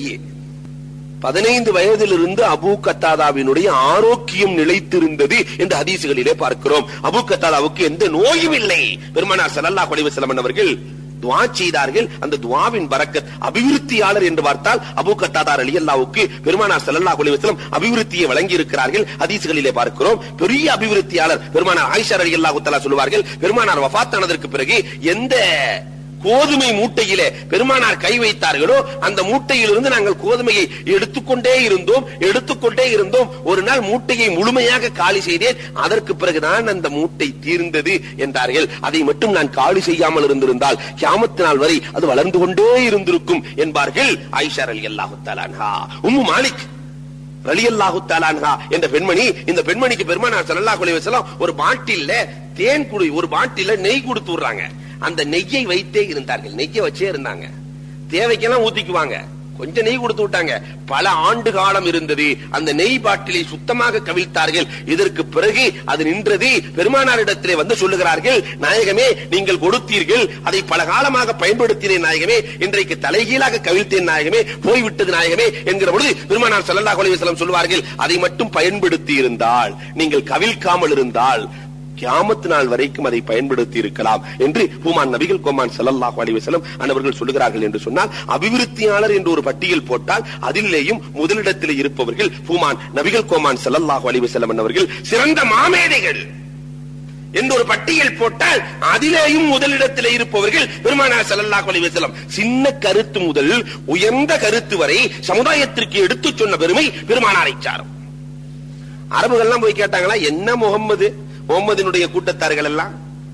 பதினைந்து வயதிலிருந்து அபு கத்தாதாவினுடைய ஆரோக்கியம் நிலைத்திருந்தது என்று ஹதீசுகளிலே பார்க்கிறோம் அபு கத்தாதாவுக்கு எந்த நோயும் இல்லை பெருமானார் ஸல்லல்லாஹு அலைஹி வஸல்லம் அவர்கள் துவா செய்தார்கள் அந்த துவாவின் பரக்கத் அபிவிருத்தியாளர் என்று பார்த்தால் அபு கத்தாதார் அலி அல்லாவுக்கு பெருமானார் ஸல்லல்லாஹு அலைஹி வஸல்லம் அபிவிருத்தியை வழங்கி இருக்கிறார்கள் ஹதீஸ்களிலே பார்க்கிறோம் பெரிய அபிவிருத்தியாளர் பெருமானார் ஆயிஷா அலி அல்லாஹு தஆலா சொல்வார்கள் பெருமானார் வஃபாத் ஆனதற்கு பிறகு எந்த கோதுமை மூட்டையிலே பெருமானார் கை வைத்தார்களோ அந்த மூட்டையிலிருந்து நாங்கள் கோதுமையை எடுத்துக்கொண்டே இருந்தோம் எடுத்துக்கொண்டே இருந்தோம் ஒரு நாள் மூட்டையை முழுமையாக காலி செய்தேன் அதற்கு பிறகுதான் அந்த மூட்டை தீர்ந்தது என்றார்கள் அதை மட்டும் நான் காலி செய்யாமல் இருந்திருந்தால் கியாமத்து நாள் வரை அது வளர்ந்து கொண்டே இருந்திருக்கும் என்பார்கள் ஆயிஷா அலி அல்லாஹு தலான்ஹா உம்மு மாலிக் ரலியல்லாஹு தஆலான்ஹா என்ற பெண்மணி இந்த பெண்மணிக்கு பெருமானார் ஸல்லல்லாஹு அலைஹி வஸல்லம் ஒரு பாட்டில்ல தேன் குடி ஒரு பாட்டில்ல நெய் கொடுத்து விடுறாங்க அந்த நெய்யை வைத்தே இருந்தார்கள் நெய்யை வச்சே இருந்தாங்க தேவைக்கெல்லாம் ஊத்திக்குவாங்க கொஞ்சம் நெய் கொடுத்து விட்டாங்க பல ஆண்டு காலம் இருந்தது அந்த நெய் பாட்டிலை சுத்தமாக கவிழ்த்தார்கள் இதற்கு பிறகு அது நின்றது பெருமானாரிடத்திலே வந்து சொல்லுகிறார்கள் நாயகமே நீங்கள் கொடுத்தீர்கள் அதை பல காலமாக பயன்படுத்தினேன் நாயகமே இன்றைக்கு தலைகீழாக கவிழ்த்தேன் நாயகமே போய்விட்டது நாயகமே என்கிற பொழுது பெருமானார் ஸல்லல்லாஹு அலைஹி வஸல்லம் சொல்வார்கள் அதை மட்டும் பயன்படுத்தி இருந்தால் நீங்கள் கவிழ்க்காமல் இருந்தால் கியாமத்து நாள் வரைக்கும் அதை பயன்படுத்தி இருக்கலாம் என்று ஹுமான் நபிகள் கோமான் ஸல்லல்லாஹு அலைஹி வஸல்லம் அன்னவர்கள் சொல்லுகிறார்கள் என்று சொன்னால் அபிவிருத்தியாளர் என்று ஒரு பட்டியல் போட்டால் அதிலேயும் முதலிடத்தில் இருப்பவர்கள் ஹுமான் நபிகள் கோமான் ஸல்லல்லாஹு அலைஹி வஸல்லம் அன்னவர்கள் சிறந்த மாமேதைகள் என்று ஒரு பட்டியல் போட்டால் அதிலேயும் முதலிடத்தில் இருப்பவர்கள் பெருமானார் ஸல்லல்லாஹு அலைஹி வஸல்லம் சின்ன கருத்து முதல் உயர்ந்த கருத்து வரை சமுதாயத்திற்கு எடுத்துச் சொன்ன பெருமை பெருமானாரை சாரும் அரபுகள்லாம் போய் கேட்டாங்களா என்ன முகம்மது முகம்மதினுடைய கூட்டத்தார்கள் எல்லாம்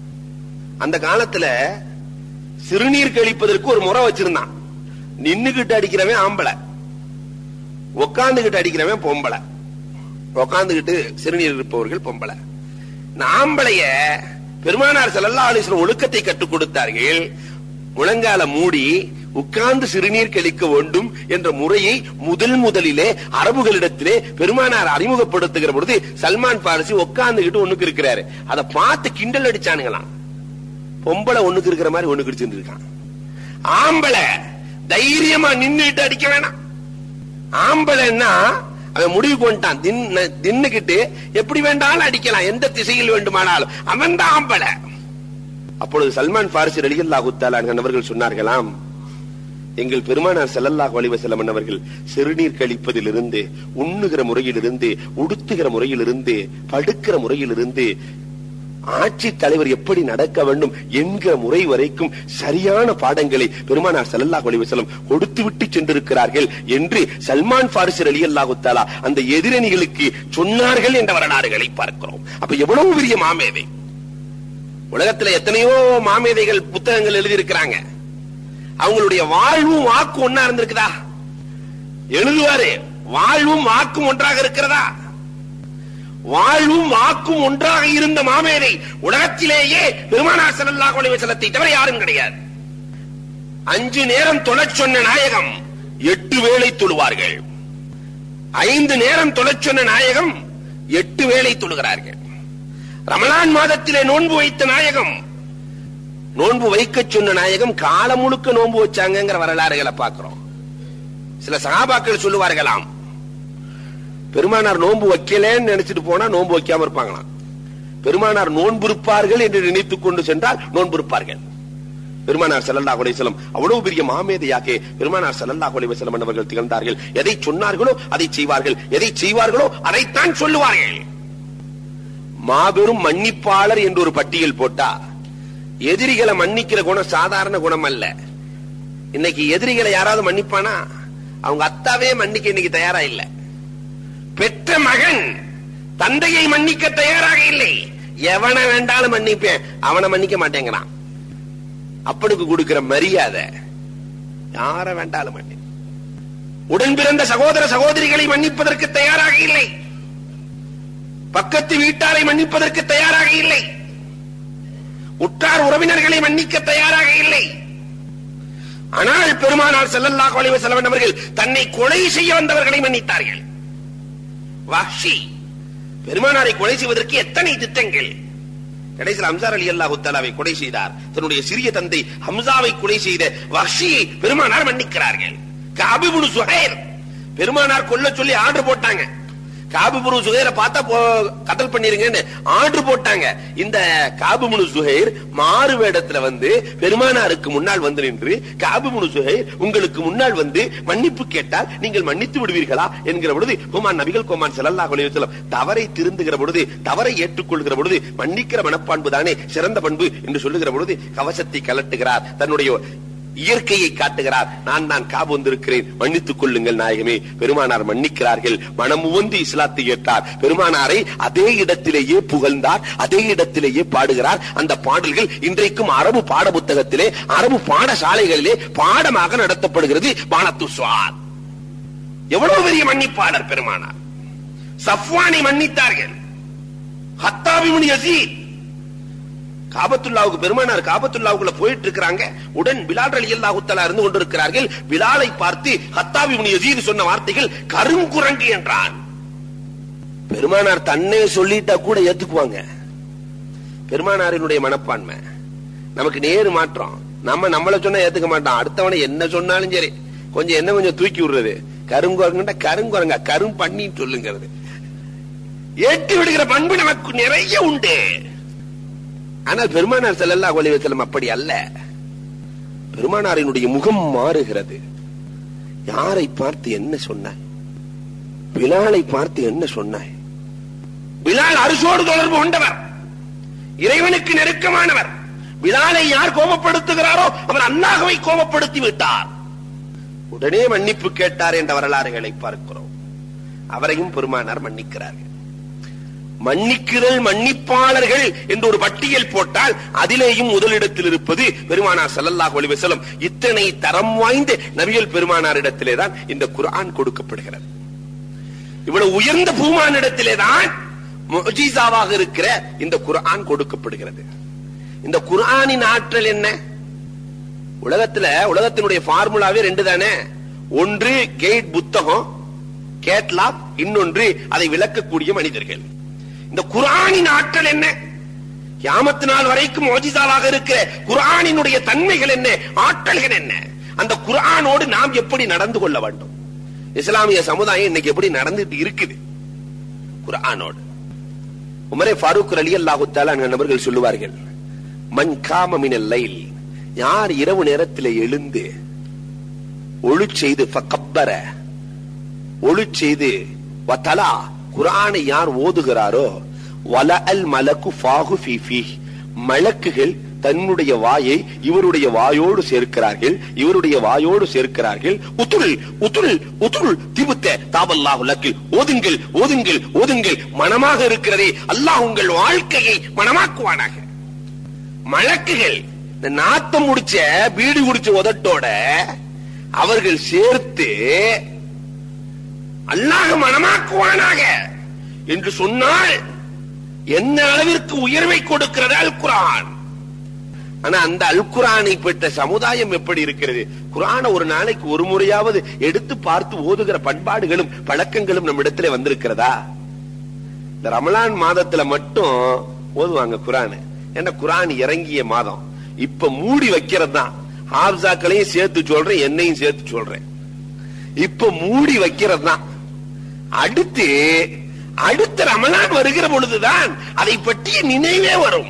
அந்த காலத்துல சிறுநீர் கழிப்பதற்கு ஒரு முறை வச்சிருந்தான் நின்னுகிட்டு அடிக்கிறவன் ஆம்பளை உக்காந்துகிட்டு அடிக்கிறவன் பொம்பளை உக்காந்துகிட்டு சிறுநீர் இருப்பவர்கள் பொம்பளை இந்த ஆம்பளைய பெருமானார் ஸல்லல்லாஹு அலைஹி வஸல்லம் ஒழுக்கத்தை கற்றுக் கொடுத்தார்கள் முழங்கால மூடி உட்கார்ந்து சிறுநீர் கழிக்க வேண்டும் என்ற முறையை முதல் முதலிலே அரபுகளிடத்திலே பெருமானார் அறிமுகப்படுத்துகிற பொழுது சல்மான் பாரசி உட்கார்ந்துகிட்டு ஒண்ணுக்கு இருக்கிறாரு அதை பார்த்து கிண்டல் அடிச்சானுங்களாம் பொம்பளை ஒண்ணுக்கு இருக்கிற மாதிரி ஒண்ணுக்கு அடிச்சுட்டு இருக்கான் ஆம்பளை தைரியமா நின்னுட்டு அடிக்க வேணாம் ஆம்பளைன்னா அவன் முடிவு கொண்டான் தின்னுகிட்டு எப்படி வேண்டாலும் அடிக்கலாம் எந்த திசையில் வேண்டுமானாலும் அவன் தான் ஆம்பளை அப்பொழுது சல்மான் பாரிசி ரலியல்லாஹு தஆலா அவர்கள் சொன்னார்களாம் எங்கள் பெருமானார் ஸல்லல்லாஹு அலைஹி வஸல்லம் அவர்கள் சிறுநீர் கழிப்பதிலிருந்து உண்ணுகிற முறையிலிருந்து உடுத்துகிற முறையிலிருந்து படுக்கிற முறையிலிருந்து ஆட்சி தலைவர் எப்படி நடக்க வேண்டும் என்கிற முறை வரைக்கும் சரியான பாடங்களை பெருமானார் ஸல்லல்லாஹு அலைஹி வஸல்லம் கொடுத்து விட்டு சென்றிருக்கிறார்கள் என்று சல்மான் பாரிசி ரலியல்லாஹு தஆலா அந்த எதிரணிகளுக்கு சொன்னார்கள் என்ற வரலாறுகளை பார்க்கிறோம் அப்ப எவ்வளவு பெரிய மாமேதை உலகத்துல எத்தனையோ மாமேதைகள் புத்தகங்கள் எழுதியிருக்கிறாங்க அவங்களுடைய வாழ்வும் வாக்கும் ஒன்னா இருந்திருக்குதா எழுதுவாரு வாழ்வும் வாக்கும் ஒன்றாக இருக்கிறதா வாழ்வும் வாக்கும் ஒன்றாக இருந்த மாமேதை உலகத்திலேயே பெருமானார் ஸல்லல்லாஹு அலைஹி வஸல்லத்தை தவிர யாரும் கிடையாது அஞ்சு நேரம் தொழச் சொன்ன நாயகம் எட்டு வேளை தொழுவார்கள் ஐந்து நேரம் தொழச் சொன்ன நாயகம் எட்டு வேளை தொழுகிறார்கள் ரமலான் மாதத்திலே நோன்பு வைத்த நாயகம் நோன்பு வைக்க சொன்ன நாயகம் காலம் முழுக்க நோன்பு வச்சாங்கங்கிற வரலாறுகளை பார்க்கிறோம் சில சகாபாக்கள் சொல்லுவார்களாம் பெருமானார் நோன்பு வைக்கலன்னு நினைச்சிட்டு போனா நோன்பு வைக்காம இருப்பாங்களாம் பெருமானார் நோன்பு இருப்பார்கள் என்று நினைத்துக் கொண்டு சென்றால் நோன்பு இருப்பார்கள் பெருமானார் ஸல்லல்லாஹு அலைஹி வஸல்லம் அவ்வளவு பெரிய மாமேதையாக பெருமானார் ஸல்லல்லாஹு அலைஹி வஸல்லம் அவர்கள் திகழ்ந்தார்கள் எதை சொன்னார்களோ அதை செய்வார்கள் எதை செய்வார்களோ அதைத்தான் சொல்லுவார்கள் மாபெரும் மன்னிப்பாளர் என்று ஒரு பட்டியல் போட்டா எதிரிகளை மன்னிக்கிற குணம் சாதாரண குணம் அல்ல இன்னைக்கு எதிரிகளை யாராவது மன்னிப்பானா அவங்க அத்தாவே மன்னிக்க இன்னைக்கு தயாரா இல்ல பெற்ற மகன் தந்தையை மன்னிக்க தயாராக இல்லை எவனை வேண்டாலும் மன்னிப்பேன் அவனை மன்னிக்க மாட்டேங்கிறான் அப்பனுக்கு கொடுக்கிற மரியாதை யார வேண்டாலும் மன்னி உடன் பிறந்த சகோதர சகோதரிகளை மன்னிப்பதற்கு தயாராக இல்லை பக்கத்து வீட்டாரை மன்னிப்பதற்கு தயாராக இல்லை உற்றார் உறவினர்களை மன்னிக்க தயாராக இல்லை ஆனால் பெருமானார் ஸல்லல்லாஹு அலைஹி வஸல்லம் அவர்கள் தன்னை கொலை செய்ய வந்தவர்களை மன்னித்தார்கள் வஹ்ஷி பெருமானாரை கொலை செய்வதற்கு எத்தனை திட்டங்கள் கடைசியில் ஹம்சார் அலி அல்லாஹு தஆலாவை கொலை செய்தார் தன்னுடைய சிறிய தந்தை ஹம்சாவை கொலை செய்த வஹ்ஷியை பெருமானார் மன்னிக்கிறார்கள் காபி இப்னு சுஹைர் பெருமானார் கொல்ல சொல்லி ஆர்டர் போட்டாங்க காபுபுரு சுஹைர பார்த்தா போ- கத்தல் பண்ணிருங்கன்னு ஆர்டர் போட்டாங்க இந்த காபுமுனு சுஹைர் மாறு வேடத்துல வந்து பெருமானாருக்கு முன்னால் வந்து நின்று காபுமுனு சுஹைர் உங்களுக்கு முன்னால் வந்து மன்னிப்பு கேட்டால் நீங்கள் மன்னித்து விடுவீர்களா என்கிற பொழுது ஹுமான் நபிகள் கோமான் ஸல்லல்லாஹு அலைஹி வஸல்லம் தவறை திருந்துகிற பொழுது தவறை ஏற்றுக்கொள்கிற பொழுது மன்னிக்கிற மனப்பான்பு தானே சிறந்த பண்பு என்று சொல்லுகிற பொழுது கவசத்தை கலட்டுகிறார் தன்னுடைய இயற்கையை காட்டுகிறார் நான் தான் காபு வந்திருக்கிறேன் மன்னித்துக் கொள்ளுங்கள் நாயகமே பெருமானார் மன்னிக்கிறார்கள் மனம் உவந்து இஸ்லாத்தை ஏற்றார் பெருமானாரை அதே இடத்திலேயே புகழ்ந்தார் அதே இடத்திலேயே பாடுகிறார் அந்த பாடல்கள் இன்றைக்கும் அரபு பாட புத்தகத்திலே அரபு பாடசாலைகளிலே பாடமாக நடத்தப்படுகிறது பானத்து சுவாத் எவ்வளவு பெரிய மன்னிப்பாளர் பெருமானார் சஃப்வானை மன்னித்தார்கள் ஹத்தாபிமுனி யசீத் காபத்துல்லாவுக்கு பெருமானார் காபத்துல்லாவுக்குள்ள போயிட்டு இருக்கிறாங்க உடன் பிலால் அலி அல்லாஹு தஆலா இருந்து கொண்டிருக்கிறார்கள் பிலாலை பார்த்து ஹத்தாபி இப்னு யசீத் சொன்ன வார்த்தைகள் கருங்குரங்கு என்றான் பெருமானார் தன்னே சொல்லிட்டா கூட ஏத்துக்குவாங்க பெருமானாரினுடைய மனப்பான்மை நமக்கு நேரு மாற்றம் நம்ம நம்மள சொன்னா ஏத்துக்க மாட்டோம் அடுத்தவனை என்ன சொன்னாலும் சரி கொஞ்சம் என்ன கொஞ்சம் தூக்கி விடுறது கருங்குரங்குண்டா கருங்குரங்கா கரும் பண்ணின்னு சொல்லுங்கிறது ஏற்றி விடுகிற பண்பு நமக்கு நிறைய உண்டு ஆனால் பெருமானார் ஸல்லல்லாஹு அலைஹி வஸல்லம் அப்படி அல்ல பெருமானாரினுடைய முகம் மாறுகிறது யாரை பார்த்து என்ன சொன்னாய் பிலாலை பார்த்து என்ன சொன்னாய் பிலால் அரசோடு தொடர்பு கொண்டவர் இறைவனுக்கு நெருக்கமானவர் பிலாலை யார் கோபப்படுத்துகிறாரோ அவர் அல்லாஹ்வை கோபப்படுத்தி விட்டார் உடனே மன்னிப்பு கேட்டார் என்ற வரலாறுகளை பார்க்கிறோம் அவரையும் பெருமானார் மன்னிக்கிறார்கள் மன்னிக்கிறல் மன்னிப்பாளர்கள் என்று ஒரு பட்டியல் போட்டால் அதிலேயும் முதலிடத்தில் இருப்பது பெருமானார் ஸல்லல்லாஹு அலைஹி வஸல்லம் இத்தனை தரம் வாய்ந்த நபிகள் பெருமானாரிடத்திலே தான் இந்த குர்ஆன் கொடுக்கப்படுகிறது இவ்வளவு உயர்ந்த பூமானிடத்திலே தான் முஜிசாவாக இருக்கிற இந்த குர்ஆன் கொடுக்கப்படுகிறது இந்த குர்ஆனின் ஆற்றல் என்ன உலகத்துல உலகத்தினுடைய ஃபார்முலாவே ரெண்டு தானே ஒன்று கேட் புத்தகம் கேட்லாக் இன்னொன்று அதை விளக்கக்கூடிய மனிதர்கள் இந்த குர்ஆனின் ஆற்றல் என்ன கியாமத்து நாள் வரைக்கும் மோஜிசாவாக இருக்கிற குர்ஆனினுடைய தன்மைகள் என்ன ஆற்றல்கள் என்ன அந்த குர்ஆனோடு நாம் எப்படி நடந்து கொள்ள வேண்டும் இஸ்லாமிய சமுதாயம் இன்னைக்கு எப்படி நடந்துட்டு இருக்குது குர்ஆனோடு உமரே ஃபாரூக் அலி அல்லாஹு தஆலா நபர்கள் சொல்லுவார்கள் மன் காம மினல் லைல் யார் இரவு நேரத்தில் எழுந்து ஒளி செய்து ஃபகப்பர ஒளி செய்து வதலா குர்ஆனை யார் ஓதுகிறாரோ வல அல் மலக்கு ஃபாஹு ஃபீ ஃபீஹ் மலக்குகள் தன்னுடைய வாயை இவருடைய வாயோடு சேர்க்கிறார்கள் இவருடைய வாயோடு சேர்க்கிறார்கள் உத்துள் உத்துள் உத்துள் திபுத்த தாவல்லாஹு லக்கில் ஓதுங்கள் ஓதுங்கள் ஓதுங்கள் மனமாக இருக்கிறதே அல்லாஹ் உங்கள் வாழ்க்கையை மனமாக்குவானாக மலக்குகள் இந்த நாத்தம் முடிச்ச பீடி குடிச்ச உதட்டோட அவர்கள் சேர்த்து அல்லாஹ் மனமாக்குவானாக என்று சொன்னால் என்ன அளவிற்கு உயர்வை கொடுக்கிறது அல் குரான் ஆனா அந்த அல் குரானை பெற்ற சமுதாயம் எப்படி இருக்கிறது குரான ஒரு நாளைக்கு ஒரு முறையாவது எடுத்து பார்த்து ஓதுகிற பண்பாடுகளும் பழக்கங்களும் நம்ம இடத்துல வந்திருக்கிறதா இந்த ரமலான் மாதத்துல மட்டும் ஓதுவாங்க குரான் ஏன்னா குரான் இறங்கிய மாதம் இப்ப மூடி வைக்கிறது தான் ஹாப்சாக்களையும் சேர்த்து சொல்றேன் என்னையும் சேர்த்து சொல்றேன் இப்ப மூடி வைக்கிறது தான் அடுத்து அடுத்த ரமலான் வருகிற பொழுதுதான் அதை பற்றிய நினைவே வரும்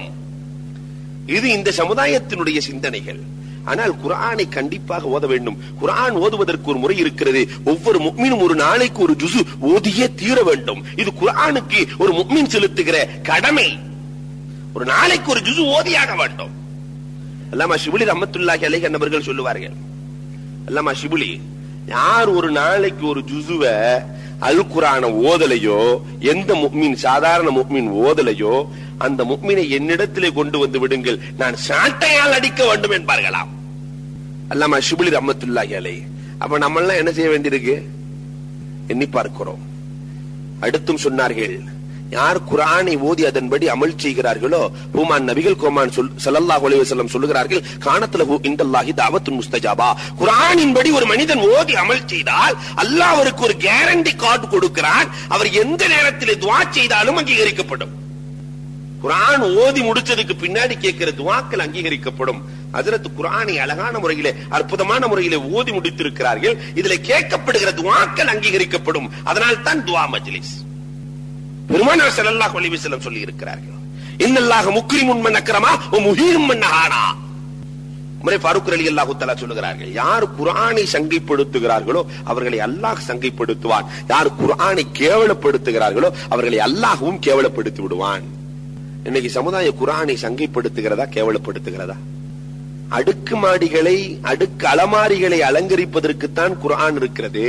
இது இந்த சமுதாயத்தினுடைய சிந்தனைகள் ஆனால் குரானை கண்டிப்பாக ஓத வேண்டும் குரான் ஓதுவதற்கு ஒரு முறை இருக்கிறது ஒவ்வொரு முக்மீனும் ஒரு நாளைக்கு ஒரு ஜுசு ஓதியே தீர வேண்டும் இது குரானுக்கு ஒரு முக்மீன் செலுத்துகிற கடமை ஒரு நாளைக்கு ஒரு ஜுசு ஓதியாக வேண்டும் அல்லாமா ஷிபுலி ரஹமத்துல்லாஹி அலைஹி அன்னவர்கள் சொல்லுவார்கள் அல்லாமா ஷிபுலி யார் ஒரு நாளைக்கு ஒரு ஜுசுவ அல் குரான ஓதலையோ எந்த முக்மீன் சாதாரண முக்மீன் ஓதலையோ அந்த முக்மீனை என்னிடத்திலே கொண்டு வந்து விடுங்கள் நான் சாட்டையால் அடிக்க வேண்டும் என்பார்களாம் அல்லாமா ஷிபுலி ரஹமத்துல்லாஹி அலைஹி அப்ப நம்ம எல்லாம் என்ன செய்ய வேண்டியிருக்கு எண்ணி பார்க்கிறோம் அடுத்தும் சொன்னார்கள் யார் குரானை ஓதி அதன்படி அமல் செய்கிறார்களோ ஹூமான் நபிகள் கோமான் சொல் ஸல்லல்லாஹு அலைஹி வஸல்லம் சொல்லுகிறார்கள் கானத்துல இந்தல்லாஹி தாவத்துன் முஸ்தஜாபா குரானின்படி ஒரு மனிதன் ஓதி அமல் செய்தால் அல்லாஹ் அவருக்கு ஒரு கேரண்டி கார்டு கொடுக்கிறான் அவர் எந்த நேரத்தில் துவா செய்தாலும் அங்கீகரிக்கப்படும் குரான் ஓதி முடிச்சதுக்கு பின்னாடி கேட்கிற துவாக்கள் அங்கீகரிக்கப்படும் ஹஜரத் குரானை அழகான முறையிலே அற்புதமான முறையிலே ஓதி முடித்திருக்கிறார்கள் இதுல கேட்கப்படுகிற துவாக்கள் அங்கீகரிக்கப்படும் அதனால் தான் துவா மஜ்லிஸ் பெருமானார் ஸல்லல்லாஹு அலைஹி வஸல்லம் சொல்லி இருக்கிறார்கள் இன்னல்லாஹ முக்ரிமுன் மன் அக்ரமா வ முஹீரும் மன் நஹானா உமரே ஃபாரூக் ரலியல்லாஹு தஆலா சொல்லுகிறார்கள் யார் குர்ஆனை சங்கைப்படுத்துகிறார்களோ அவர்களை அல்லாஹ் சங்கைப்படுத்துவான் யார் குர்ஆனை கேவலப்படுத்துகிறார்களோ அவர்களை அல்லாஹ்வும் கேவலப்படுத்தி விடுவான் இன்னைக்கு சமுதாய குர்ஆனை சங்கைப்படுத்துகிறதா கேவலப்படுத்துகிறதா அடுக்கு மாடிகளை அடுக்கு அலமாரிகளை அலங்கரிப்பதற்குத்தான் குர்ஆன் இருக்கிறது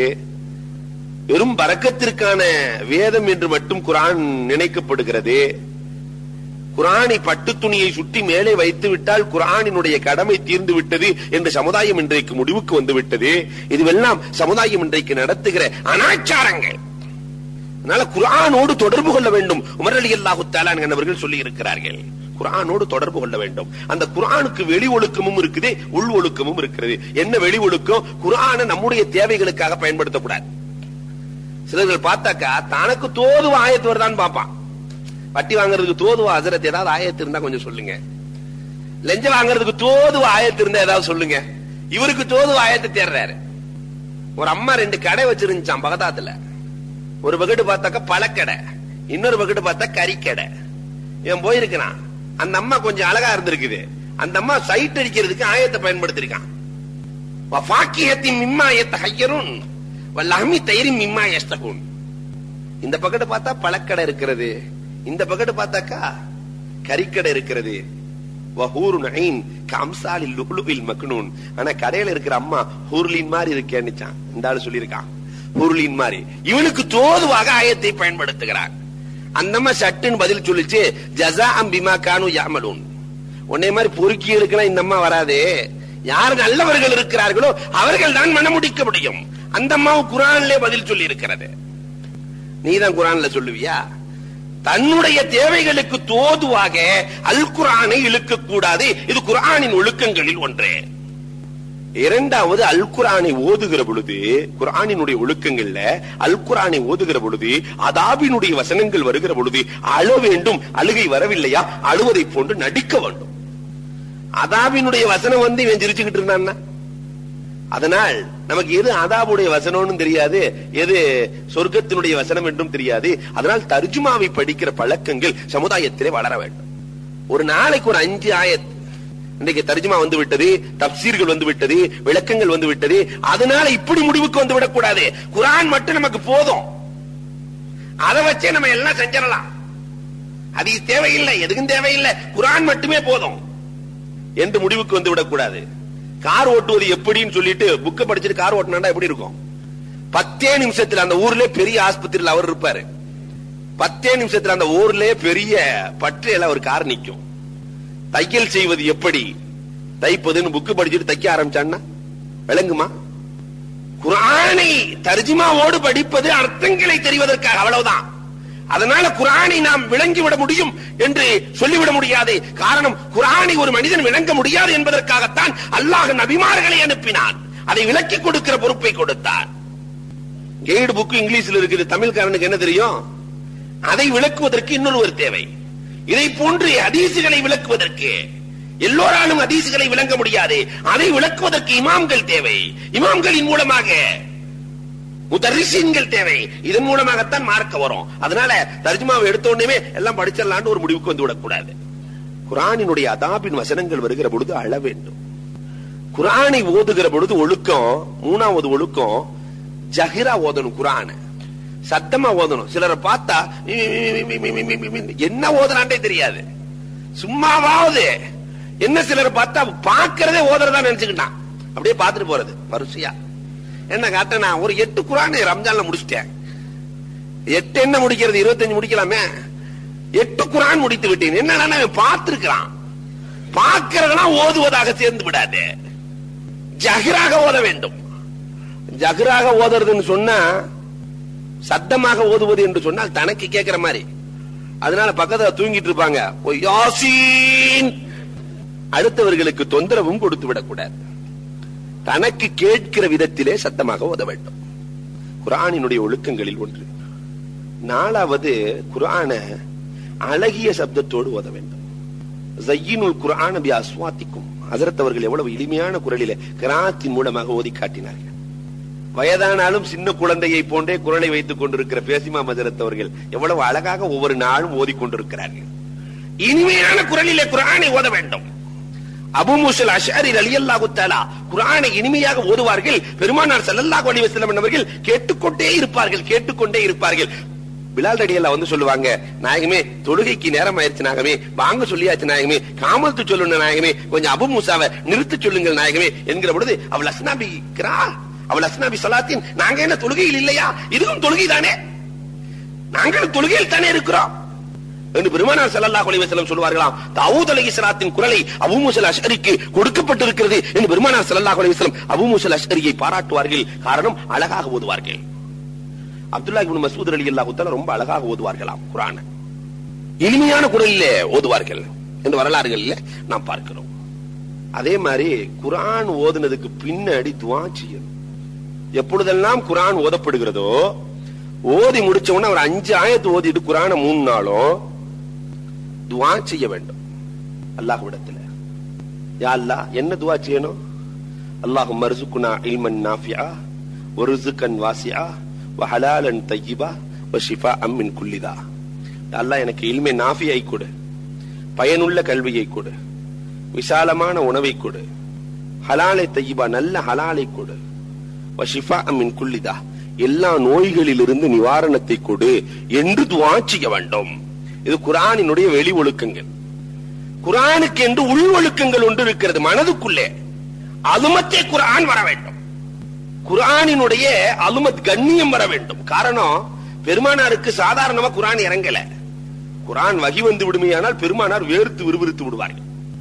வெறும் பறக்கத்திற்கான வேதம் என்று மட்டும் குரான் நினைக்கப்படுகிறது குரானை பட்டு துணியை சுட்டி மேலே வைத்து விட்டால் குரானினுடைய கடமை தீர்ந்து விட்டது என்று சமுதாயம் இன்றைக்கு முடிவுக்கு வந்து விட்டது இதுவெல்லாம் சமுதாயம் இன்றைக்கு நடத்துகிற அனாச்சாரங்கள் அதனால குரானோடு தொடர்பு கொள்ள வேண்டும் உமர் அலி அல்லாஹு அவர்கள் சொல்லி இருக்கிறார்கள் குரானோடு தொடர்பு கொள்ள வேண்டும் அந்த குரானுக்கு வெளி ஒழுக்கமும் இருக்குது உள் ஒழுக்கமும் இருக்கிறது என்ன வெளி ஒழுக்கம் குரானை நம்முடைய தேவைகளுக்காக பயன்படுத்தக்கூடாது சிலர்கள் பார்த்தாக்கா தனக்கு தோதுவ ஆயத்து வருதான்னு பாப்பான் வட்டி வாங்குறதுக்கு தோதுவ அசரத் ஏதாவது ஆயத்து இருந்தா கொஞ்சம் சொல்லுங்க லெஞ்ச வாங்குறதுக்கு தோதுவ ஆயத்து இருந்தா ஏதாவது சொல்லுங்க இவருக்கு தோதுவ ஆயத்தை தேடுறாரு ஒரு அம்மா ரெண்டு கடை வச்சிருந்துச்சான் பகதாத்துல ஒரு பக்கெட்டு பார்த்தாக்கா பழக்கடை இன்னொரு பக்கெட்டு பார்த்தா கறிக்கடை இவன் போயிருக்கிறான் அந்த அம்மா கொஞ்சம் அழகா இருந்திருக்குது அந்த அம்மா சைட் அடிக்கிறதுக்கு ஆயத்தை பயன்படுத்திருக்கான் வாக்கியத்தின் மிம்மாயத்தை ஹையரும் வல்லஹமி தயிரி மிம்மா எஸ்தகுன் இந்த பக்கெட்டு பார்த்தா பழக்கடை இருக்கிறது இந்த பக்கெட்டு பார்த்தாக்கா கறிக்கடை இருக்கிறது வஹூரு நைன் கம்சாலில் லுலுவில் மக்னூன் ஆனா கடையில இருக்கிற அம்மா ஹூர்லின் மாதிரி இருக்கேன்னுச்சான் இந்த ஆளு சொல்லியிருக்கான் ஹூர்லின் மாதிரி இவனுக்கு தோதுவாக ஆயத்தை பயன்படுத்துகிறார் அந்த அம்மா சட்டுன்னு பதில் சொல்லிச்சு ஜசா பிமா கானு யாமலூன் உன்னை மாதிரி பொறுக்கி இருக்கலாம் இந்த அம்மா வராதே யார் நல்லவர்கள் இருக்கிறார்களோ அவர்கள் தான் மனமுடிக்க முடியும் அந்த அம்மாவு குரான்ல பதில் சொல்லி இருக்கிறது நீதான் குரான்ல சொல்லுவியா தன்னுடைய தேவைகளுக்கு தோதுவாக அல் குரானை இழுக்க கூடாது இது குரானின் ஒழுக்கங்களில் ஒன்றே இரண்டாவது அல் குரானை ஓதுகிற பொழுது குரானினுடைய ஒழுக்கங்கள்ல அல் குரானை ஓதுகிற பொழுது அதாபினுடைய வசனங்கள் வருகிற பொழுது அழ வேண்டும் அழுகை வரவில்லையா அழுவதை போன்று நடிக்க வேண்டும் அதாபினுடைய வசனம் வந்து இவன் சிரிச்சுக்கிட்டு இருந்தான்னா அதனால் நமக்கு எது அதாபுடைய வசனம்னு தெரியாது எது சொர்க்கத்தினுடைய வசனம் என்றும் தெரியாது அதனால் தர்ஜுமாவை படிக்கிற பழக்கங்கள் சமுதாயத்திலே வளர வேண்டும் ஒரு நாளைக்கு ஒரு அஞ்சு ஆயத் இன்றைக்கு தர்ஜுமா வந்து விட்டது தப்சீர்கள் வந்து விட்டது விளக்கங்கள் வந்து விட்டது அதனால இப்படி முடிவுக்கு வந்து விடக்கூடாது குரான் மட்டும் நமக்கு போதும் அதை வச்சே நம்ம எல்லாம் செஞ்சிடலாம் அது தேவையில்லை எதுக்கும் தேவையில்லை குரான் மட்டுமே போதும் என்று முடிவுக்கு வந்து விடக்கூடாது கார் ஓட்டுவது எப்படின்னு சொல்லிட்டு புக்க படிச்சுட்டு கார் ஓட்டினா எப்படி இருக்கும் பத்தே நிமிஷத்துல அந்த ஊர்ல பெரிய ஆஸ்பத்திரியில் அவர் இருப்பாரு பத்தே நிமிஷத்துல அந்த ஊர்ல பெரிய பற்றையில ஒரு கார் நிக்கும் தையல் செய்வது எப்படி தைப்பதுன்னு புக்கு படிச்சுட்டு தைக்க ஆரம்பிச்சான்னா விளங்குமா குரானை தர்ஜிமாவோடு படிப்பது அர்த்தங்களை தெரிவதற்காக அவ்வளவுதான் அதனால குரானை நாம் விளங்கிவிட முடியும் என்று சொல்லிவிட முடியாது காரணம் குரானை ஒரு மனிதன் விளங்க முடியாது என்பதற்காகத்தான் அல்லாஹ் நபிமார்களை அனுப்பினான் அதை விளக்கி கொடுக்கிற பொறுப்பை கொடுத்தார் கைடு புக் இங்கிலீஷ்ல இருக்குது தமிழ்காரனுக்கு என்ன தெரியும் அதை விளக்குவதற்கு இன்னொருவர் தேவை இதை போன்று ஹதீசுகளை விளக்குவதற்கு எல்லோராலும் ஹதீசுகளை விளங்க முடியாது அதை விளக்குவதற்கு இமாம்கள் தேவை இமாம்களின் மூலமாக முதரிசீன்கள் தேவை இதன் மூலமாகத்தான் மார்க்க வரும் அதனால தர்ஜுமாவை எடுத்த உடனே எல்லாம் படிச்சிடலான்னு ஒரு முடிவுக்கு வந்து விடக்கூடாது குரானினுடைய அதாபின் வசனங்கள் வருகிற பொழுது அழ வேண்டும் குரானை ஓதுகிற பொழுது ஒழுக்கம் மூணாவது ஒழுக்கம் ஜஹிரா ஓதணும் குரான சத்தமா ஓதணும் சிலரை பார்த்தா என்ன ஓதுறான்டே தெரியாது சும்மாவாவது என்ன சிலரை பார்த்தா பாக்குறதே ஓதுறதா நினைச்சுக்கிட்டான் அப்படியே பார்த்துட்டு போறது வரிசையா என்ன காட்ட நான் ஒரு எட்டு குரான் ரம்ஜான்ல முடிச்சிட்டேன் எட்டு என்ன முடிக்கிறது இருபத்தஞ்சு முடிக்கலாமே எட்டு குரான் முடித்து விட்டேன் என்ன பார்த்திருக்கிறான் பார்க்கிறதெல்லாம் ஓதுவதாக சேர்ந்து விடாது ஜஹிராக ஓத வேண்டும் ஜஹிராக ஓதுறதுன்னு சொன்னா சத்தமாக ஓதுவது என்று சொன்னால் தனக்கு கேட்கிற மாதிரி அதனால பக்கத்துல தூங்கிட்டு இருப்பாங்க "ஓ, யாசீன் அடுத்தவர்களுக்கு தொந்தரவும் கொடுத்து விடக்கூடாது தனக்கு கேட்கிற விதத்திலே சத்தமாக ஓத வேண்டும் குரானினுடைய ஒழுக்கங்களில் ஒன்று நாலாவது குரான அழகிய சப்தத்தோடு ஓத வேண்டும் ஜையினுல் குரான பி அஸ்வாத்திக்கும் ஹசரத் அவர்கள் எவ்வளவு எளிமையான குரலிலே கிராத்தின் மூலமாக ஓதி காட்டினார்கள் வயதானாலும் சின்ன குழந்தையை போன்றே குரலை வைத்துக் கொண்டிருக்கிற பேசிமா மஜரத் அவர்கள் எவ்வளவு அழகாக ஒவ்வொரு நாளும் ஓதிக் கொண்டிருக்கிறார்கள் இனிமையான குரலிலே குரானை ஓத வேண்டும் அபு மூசல் அஷாரி அலியல்லாஹு தஆலா குர்ஆனை இனிமையாக ஓதுவார்கள் பெருமானார் ஸல்லல்லாஹு அலைஹி வஸல்லம் அவர்கள் கேட்டுக்கொண்டே இருப்பார்கள் கேட்டுக்கொண்டே இருப்பார்கள் பிலால் ரடியல்லா வந்து சொல்லுவாங்க நாயகமே தொழுகைக்கு நேரம் ஆயிருச்சு நாயகமே வாங்க சொல்லியாச்சு நாயகமே காமத்து சொல்லுங்க நாயகமே கொஞ்சம் அபு மூசாவை நிறுத்த சொல்லுங்கள் நாயகமே என்கிற பொழுது அவள் அஸ்னாபி கிரா அவள் அஸ்னாபி சலாத்தின் நாங்க என்ன தொழுகையில் இல்லையா இதுவும் தொழுகை தானே நாங்களும் தொழுகையில் தானே இருக்கிறோம் என்று பெருமானார் ஸல்லல்லாஹு அலைஹி வஸல்லம் சொல்வார்களாம் தாவூத் அலைஹிஸ்ஸலாத்தின் குரலை அபூ மூஸல் அஷ்அரிக்கு கொடுக்கப்பட்டிருக்கிறது என்று பெருமானார் ஸல்லல்லாஹு அலைஹி வஸல்லம் அபூ மூஸல் அஷ்அரியை பாராட்டுவார்கள் காரணம் அழகாக ஓதுவார்கள் அப்துல்லா இப்னு மஸ்ஊத் ரலியல்லாஹு தஆலா ரொம்ப அழகாக ஓதுவார்களாம் குர்ஆனை இனிமையான குரலிலே ஓதுவார்கள் என்று வரலாறுகளில் நாம் பார்க்கிறோம் அதே மாதிரி குர்ஆன் ஓதுனதுக்கு பின்னாடி துஆ செய்யணும் எப்பொழுதெல்லாம் குர்ஆன் ஓதப்படுகிறதோ ஓதி முடிச்ச உடனே ஒரு அஞ்சு ஆயத்து ஓதிட்டு குரான மூணு நாளும் துவா செய்ய வேண்டும் அல்லாஹ்விடத்துல யா அல்லாஹ் என்ன துவா செய்யணும் அல்லாஹ் மர்சுக்குனா இல்மன் நாஃபியா ஒருசுக்கன் வாசியா வஹலாலன் தையிபா வஷிஃபா அம்மின் குல்லிதா அல்லாஹ் எனக்கு இல்மை நாஃபியை கொடு பயனுள்ள கல்வியை கொடு விசாலமான உணவை கொடு ஹலாலை தையிபா நல்ல ஹலாலை கொடு வஷிஃபா அம்மின் குல்லிதா எல்லா நோய்களிலிருந்து நிவாரணத்தை கொடு என்று துவா செய்ய வேண்டும் இது குரானினுடைய வெளி ஒழுக்கங்கள் குரானுக்கு என்று உள் ஒழுக்கங்கள் ஒன்று இருக்கிறது மனதுக்குள்ளே அலுமத்தே குரான் வர வேண்டும் குரானினுடைய அலுமத் கண்ணியம் வர வேண்டும் காரணம் பெருமானாருக்கு சாதாரணமா குரான் இறங்கல குரான் வகி வந்து விடுமையானால் பெருமானார் வேர்த்து விறுவிறுத்து விடுவார்கள்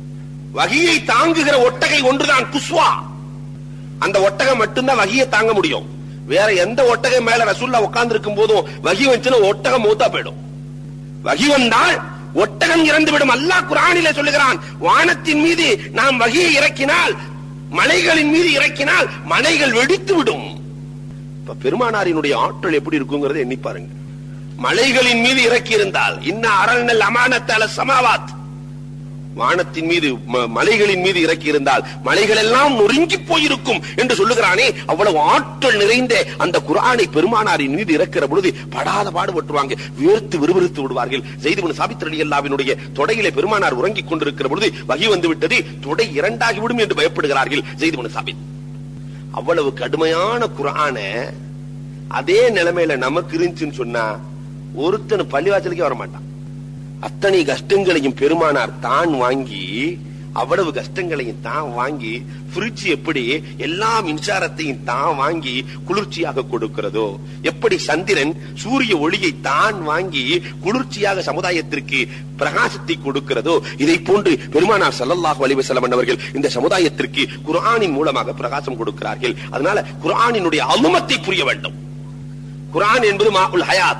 வகியை தாங்குகிற ஒட்டகை ஒன்றுதான் குஸ்வா அந்த ஒட்டகம் மட்டும்தான் வகியை தாங்க முடியும் வேற எந்த ஒட்டகம் மேல ரசூல்லா உட்கார்ந்து இருக்கும் போதும் வகி வந்துச்சுன்னா ஒட்டகம் மூத்தா போயிடும் வகி வந்தால் ஒட்டகம் இறந்து விடும் அல்லாஹ் குரானிலே சொல்லுகிறான் வானத்தின் மீது நாம் வகியை இறக்கினால் மலைகளின் மீது இறக்கினால் மலைகள் வெடித்து விடும் இப்ப பெருமானாரினுடைய ஆற்றல் எப்படி இருக்குங்கிறத எண்ணி பாருங்க மலைகளின் மீது இறக்கி இருந்தால் இன்ன அரண்நல் அமானத்தால சமாவாத் வானத்தின் மீது ம- மலைகளின் மீது இறக்கி இருந்தால் மலைகள் எல்லாம் நொறுங்கி போயிருக்கும் என்று சொல்லுகிறானே அவ்வளவு ஆற்றல் நிறைந்த அந்த குரானை பெருமானாரின் மீது இறக்கிற பொழுது படாத பாடுபட்டுவாங்க வேர்த்து விறுவிறுத்து விடுவார்கள் செய்திபன் சாபித் அலி அல்லாவினுடைய தொடையிலே பெருமானார் உறங்கிக் கொண்டிருக்கிற பொழுது வகி வந்து விட்டது தொடை இரண்டாகி விடும் என்று பயப்படுகிறார்கள் செய்திபன் சாபித் அவ்வளவு கடுமையான குரான அதே நிலைமையில நமக்கு இருந்துச்சுன்னு சொன்னா ஒருத்தன் பள்ளிவாசலுக்கே வர மாட்டான் அத்தனை கஷ்டங்களையும் பெருமானார் தான் வாங்கி அவ்வளவு கஷ்டங்களையும் தான் வாங்கி ஃப்ரிட்ஜ் எப்படி எல்லா மின்சாரத்தையும் தான் வாங்கி குளிர்ச்சியாக கொடுக்கிறதோ எப்படி சந்திரன் சூரிய ஒளியை தான் வாங்கி குளிர்ச்சியாக சமுதாயத்திற்கு பிரகாசத்தை கொடுக்கிறதோ இதை போன்று பெருமானார் ஸல்லல்லாஹு அலைஹி வஸல்லம் அவர்கள் இந்த சமுதாயத்திற்கு குர்ஆனின் மூலமாக பிரகாசம் கொடுக்கிறார்கள் அதனால குர்ஆனினுடைய அலுமத்தை புரிய வேண்டும் குர்ஆன் என்பது மாஉல் ஹயாத்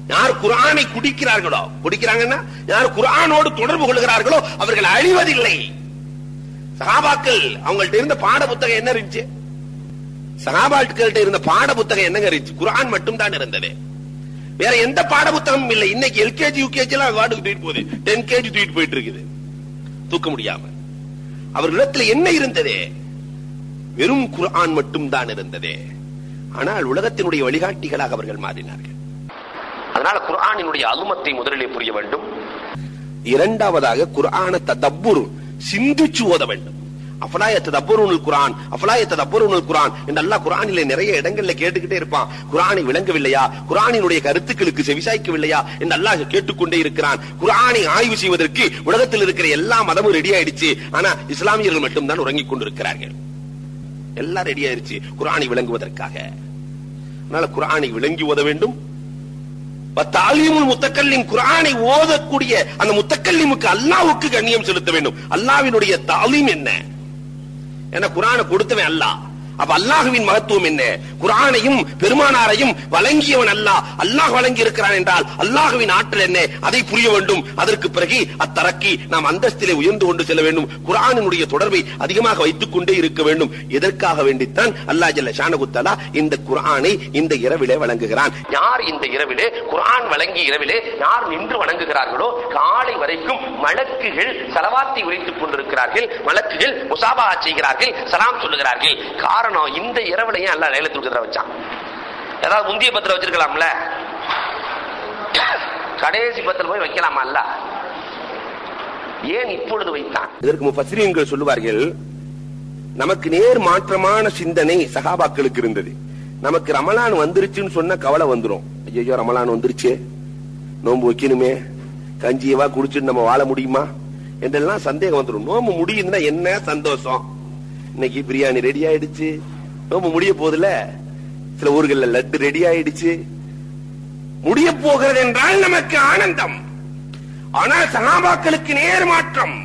யார் குர்ஆனை குடிக்கிறார்களோ குடிக்கிறாங்கன்னா யார் குர்ஆனோடு தொடர்பு கொள்கிறார்களோ அவர்கள் அழிவதில்லை சகாபாக்கள் அவங்கள்ட்ட இருந்த பாட புத்தகம் என்ன இருந்துச்சு சகாபாட்கள்ட்ட இருந்த பாட புத்தகம் என்னங்க இருந்துச்சு குர்ஆன் மட்டும் தான் இருந்தது வேற எந்த பாட புத்தகமும் இல்லை இன்னைக்கு எல்கேஜி யூகேஜி எல்லாம் வார்டுக்கு தூக்கிட்டு போகுது டென் கேஜி தூக்கிட்டு போயிட்டு இருக்குது தூக்க முடியாம அவர்களிடத்தில் என்ன இருந்தது வெறும் குர்ஆன் மட்டும் தான் இருந்தது ஆனால் உலகத்தினுடைய வழிகாட்டிகளாக அவர்கள் மாறினார்கள் அதனால குர்ஆனினுடைய அலுமத்தை முதலிலே புரிய வேண்டும் இரண்டாவதாக குர்ஆன ததப்புர் சிந்திச்சு ஓத வேண்டும் அஃபலாய ததப்புருனுல் குர்ஆன் அஃபலாய ததப்புருனுல் குர்ஆன் என்று அல்லாஹ் குர்ஆனிலே நிறைய இடங்கள்ல கேட்டுக்கிட்டே இருப்பான் குர்ஆனை விளங்கவில்லையா குர்ஆனினுடைய கருத்துக்களுக்கு செவிசாய்க்கவில்லையா என்று அல்லாஹ் கேட்டுக்கொண்டே இருக்கிறான் குர்ஆனை ஆய்வு செய்வதற்கு உலகத்தில் இருக்கிற எல்லா மதமும் ரெடி ஆயிடுச்சு ஆனா இஸ்லாமியர்கள் மட்டும்தான் உறங்கிக் கொண்டிருக்கிறார்கள் எல்லாம் ரெடி ஆயிருச்சு குர்ஆனை விளங்குவதற்காக அதனால குர்ஆனை விளங்கி ஓத வேண்டும் தாலீமுல் முத்தக்கல்லிம் குர்ஆனை ஓதக்கூடிய அந்த முத்தக்கல்லிமுக்கு அல்லாஹ்வுக்கு கண்ணியம் செலுத்த வேண்டும் அல்லாஹ்வினுடைய தாலீம் என்ன ஏன்னா குர்ஆனை கொடுத்தவன் அல்லாஹ் அப்ப அல்லாஹுவின் மகத்துவம் என்ன குர்ஆனையும் பெருமானாரையும் வழங்கியவன் அல்லாஹ் அல்லாஹ் வழங்கி இருக்கிறான் என்றால் அல்லாஹுவின் ஆற்றல் என்ன அதை புரிய வேண்டும் அதற்கு பிறகு அத்தரக்கி நாம் அந்தஸ்திலே உயர்ந்து கொண்டு செல்ல வேண்டும் குர்ஆனினுடைய தொடர்பை அதிகமாக வைத்துக் கொண்டே இருக்க வேண்டும் எதற்காக வேண்டித்தான் அல்லாஹ் ஜல்ல ஷானகுத்தலா இந்த குர்ஆனை இந்த இரவிலே வழங்குகிறான் யார் இந்த இரவிலே குர்ஆன் வழங்கி இரவிலே யார் நின்று வணங்குகிறார்களோ காலை வரைக்கும் மலக்குகள் சலவாத்தை உரைத்துக் கொண்டிருக்கிறார்கள் மலக்குகள் முசாபா செய்கிறார்கள் சலாம் சொல்லுகிறார்கள் காரணம் இந்த இரவுலையும் அல்ல லைலத்துல் கத்ர வச்சான் ஏதாவது முந்திய பத்திர வச்சிருக்கலாம்ல கடைசி பத்திரம் போய் வைக்கலாமா அல்ல ஏன் இப்பொழுது வைத்தான் இதற்கு முஃபஸ்ஸிரீன்கள் சொல்லுவார்கள் நமக்கு நேர் மாற்றமான சிந்தனை சகாபாக்களுக்கு இருந்தது நமக்கு ரமலான் வந்துருச்சுன்னு சொன்ன கவலை வந்துரும் ஐயோ ரமலான் வந்துருச்சு நோன்பு வைக்கணுமே கஞ்சியவா குடிச்சுட்டு நம்ம வாழ முடியுமா என்றெல்லாம் சந்தேகம் வந்துடும் நோம்பு முடியுதுன்னா என்ன சந்தோஷம் இன்னைக்கு பிரியாணி ரெடி ஆயிடுச்சு நோம்பு முடிய போதுல சில ஊர்கள்ல லட்டு ரெடி ஆயிடுச்சு முடிய போகிறது என்றால் நமக்கு ஆனந்தம் ஆனால் சகாபாக்களுக்கு நேர் மாற்றம்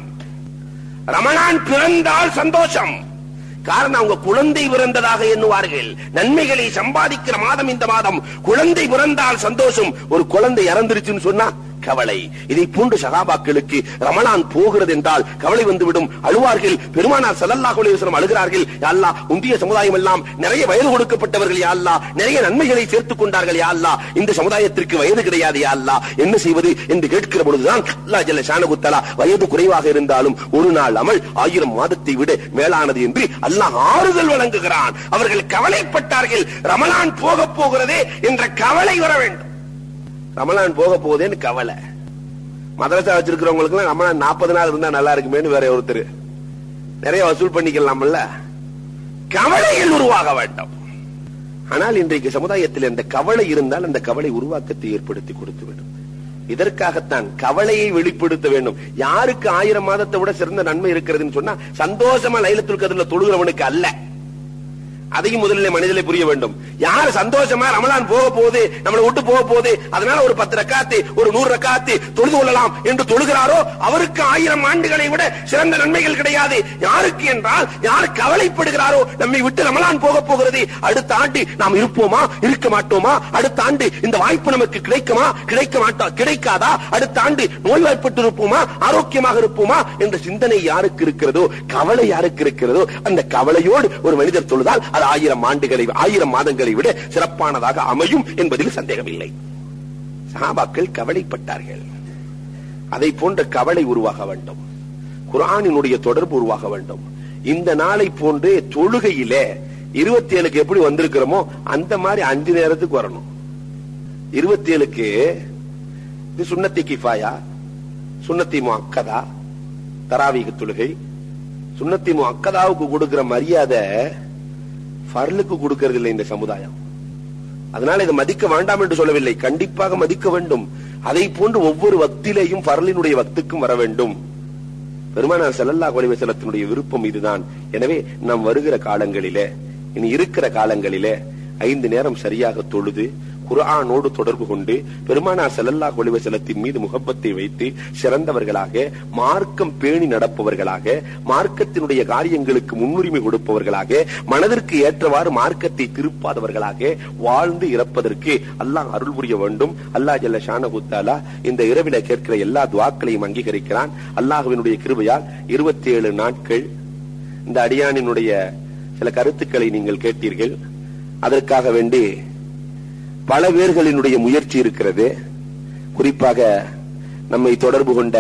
ரமணான் பிறந்தால் சந்தோஷம் காரணம் அவங்க குழந்தை பிறந்ததாக எண்ணுவார்கள் நன்மைகளை சம்பாதிக்கிற மாதம் இந்த மாதம் குழந்தை பிறந்தால் சந்தோஷம் ஒரு குழந்தை இறந்துருச்சுன்னு சொன்னா கவலை இதை போன்று சகாபாக்களுக்கு ரமலான் போகிறது என்றால் கவலை வந்துவிடும் அழுவார்கள் பெருமானார் ஸல்லல்லாஹு அலைஹி வஸல்லம் அழுகிறார்கள் யா அல்லாஹ் உந்திய சமுதாயம் எல்லாம் நிறைய வயது கொடுக்கப்பட்டவர்கள் யா அல்லாஹ் நிறைய நன்மைகளை சேர்த்துக் கொண்டார்கள் யா அல்லாஹ் இந்த சமுதாயத்திற்கு வயது கிடையாது யா அல்லாஹ் என்ன செய்வது என்று கேட்கிற பொழுதுதான் அல்லாஹ் ஜல்ல ஷானஹு தஆலா வயது குறைவாக இருந்தாலும் ஒரு நாள் அமல் ஆயிரம் மாதத்தை விட மேலானது என்று அல்லாஹ் ஆறுதல் வழங்குகிறான் அவர்கள் கவலைப்பட்டார்கள் ரமலான் போக போகிறதே என்ற கவலை வர வேண்டும் ரமலான் போக போகுதேன்னு கவலை மதரசா வச்சிருக்கிறவங்களுக்கு எல்லாம் ரமலான் நாற்பது நாள் இருந்தா நல்லா இருக்குமேன்னு வேற ஒருத்தர் நிறைய வசூல் பண்ணிக்கலாம்ல கவலைகள் உருவாக வேண்டும் ஆனால் இன்றைக்கு சமுதாயத்தில் அந்த கவலை இருந்தால் அந்த கவலை உருவாக்கத்தை ஏற்படுத்தி கொடுத்து விடும் இதற்காகத்தான் கவலையை வெளிப்படுத்த வேண்டும் யாருக்கு ஆயிரம் மாதத்தை விட சிறந்த நன்மை இருக்கிறதுன்னு சொன்னா சந்தோஷமா லைலத்துல் கதிரில தொழுகிறவனுக்கு அல்ல அதையும் முதலில் மனிதனை புரிய வேண்டும் யார் சந்தோஷமா ரமலான் போக போகுது நம்மளை விட்டு போக போகுது அதனால ஒரு பத்து ரக்காத்து ஒரு நூறு ரக்காத்து தொழுது கொள்ளலாம் என்று தொழுகிறாரோ அவருக்கு ஆயிரம் ஆண்டுகளை விட சிறந்த நன்மைகள் கிடையாது யாருக்கு என்றால் யார் கவலைப்படுகிறாரோ நம்மை விட்டு ரமலான் போக போகிறது அடுத்த ஆண்டு நாம் இருப்போமா இருக்க மாட்டோமா அடுத்த ஆண்டு இந்த வாய்ப்பு நமக்கு கிடைக்குமா கிடைக்க மாட்டா கிடைக்காதா அடுத்த ஆண்டு நோய்வாய்ப்பட்டு இருப்போமா ஆரோக்கியமாக இருப்போமா என்ற சிந்தனை யாருக்கு இருக்கிறதோ கவலை யாருக்கு இருக்கிறதோ அந்த கவலையோடு ஒரு மனிதர் தொழுதால் அது ஆயிரம் ஆண்டுகளை ஆயிரம் மாதங்களை விட சிறப்பானதாக அமையும் என்பதில் சந்தேகமில்லை சஹாபாக்கள் கவலைப்பட்டார்கள் அதை போன்ற கவலை உருவாக வேண்டும் குர்ஆனினுடைய தொடர்பு உருவாக வேண்டும் இந்த நாளை போன்று தொழுகையிலே இருபத்தி ஏழுக்கு எப்படி வந்திருக்கிறோமோ அந்த மாதிரி அஞ்சு நேரத்துக்கு வரணும் இருபத்தி ஏழுக்கு இது சுண்ணத்தி கிஃபாயா சுண்ணத்தி முஅக்கதா தராவீக தொழுகை சுண்ணத்தி முஅக்கதாவுக்கு கொடுக்கிற மரியாதை ஃபர்லுக்கு கொடுக்கிறது இல்லை இந்த சமுதாயம் அதனால இதை மதிக்க வேண்டாம் என்று சொல்லவில்லை கண்டிப்பாக மதிக்க வேண்டும் அதை போன்று ஒவ்வொரு வக்திலேயும் ஃபர்லினுடைய வக்துக்கும் வர வேண்டும் பெருமானார் ஸல்லல்லாஹு அலைஹி வஸல்லத்தினுடைய விருப்பம் இதுதான் எனவே நாம் வருகிற காலங்களிலே இனி இருக்கிற காலங்களிலே ஐந்து நேரம் சரியாக தொழுது குர்ஆனோடு தொடர்பு கொண்டு பெருமானார் ஸல்லல்லாஹு அலைஹி வஸல்லத்தின் மீது முகப்பத்தை வைத்து சிறந்தவர்களாக மார்க்கம் பேணி நடப்பவர்களாக மார்க்கத்தினுடைய காரியங்களுக்கு முன்னுரிமை கொடுப்பவர்களாக மனதிற்கு ஏற்றவாறு மார்க்கத்தை திருப்பாதவர்களாக வாழ்ந்து இறப்பதற்கு அல்லாஹ் அருள் புரிய வேண்டும் அல்லாஹ் ஜல்ல ஷானஹு தஆலா இந்த இரவில கேட்கிற எல்லா துஆக்களையும் அங்கீகரிக்கிறான் அல்லாஹ்வினுடைய கிருபையால் 27 நாட்கள் இந்த அடியானினுடைய சில கருத்துக்களை நீங்கள் கேட்டீர்கள் அதற்காக வேண்டி பல பேர்களினுடைய முயற்சி இருக்கிறது குறிப்பாக நம்மை தொடர்பு கொண்ட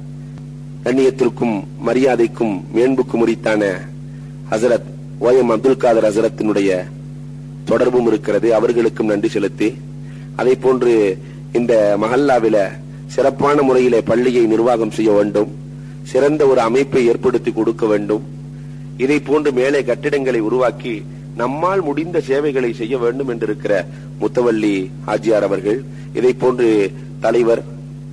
கண்ணியத்திற்கும் மரியாதைக்கும் மேன்புக்கும் உரித்தான ஹசரத் ஓஎம் அப்துல் காதர் ஹசரத்தினுடைய தொடர்பும் இருக்கிறது அவர்களுக்கும் நன்றி செலுத்தி அதை போன்று இந்த மஹல்லாவில சிறப்பான முறையிலே பள்ளியை நிர்வாகம் செய்ய வேண்டும் சிறந்த ஒரு அமைப்பை ஏற்படுத்தி கொடுக்க வேண்டும் இதை போன்று மேலே கட்டிடங்களை உருவாக்கி நம்மால் முடிந்த சேவைகளை செய்ய வேண்டும் என்று இருக்கிற முத்தவல்லி ஆஜியார் அவர்கள் இதை போன்று தலைவர்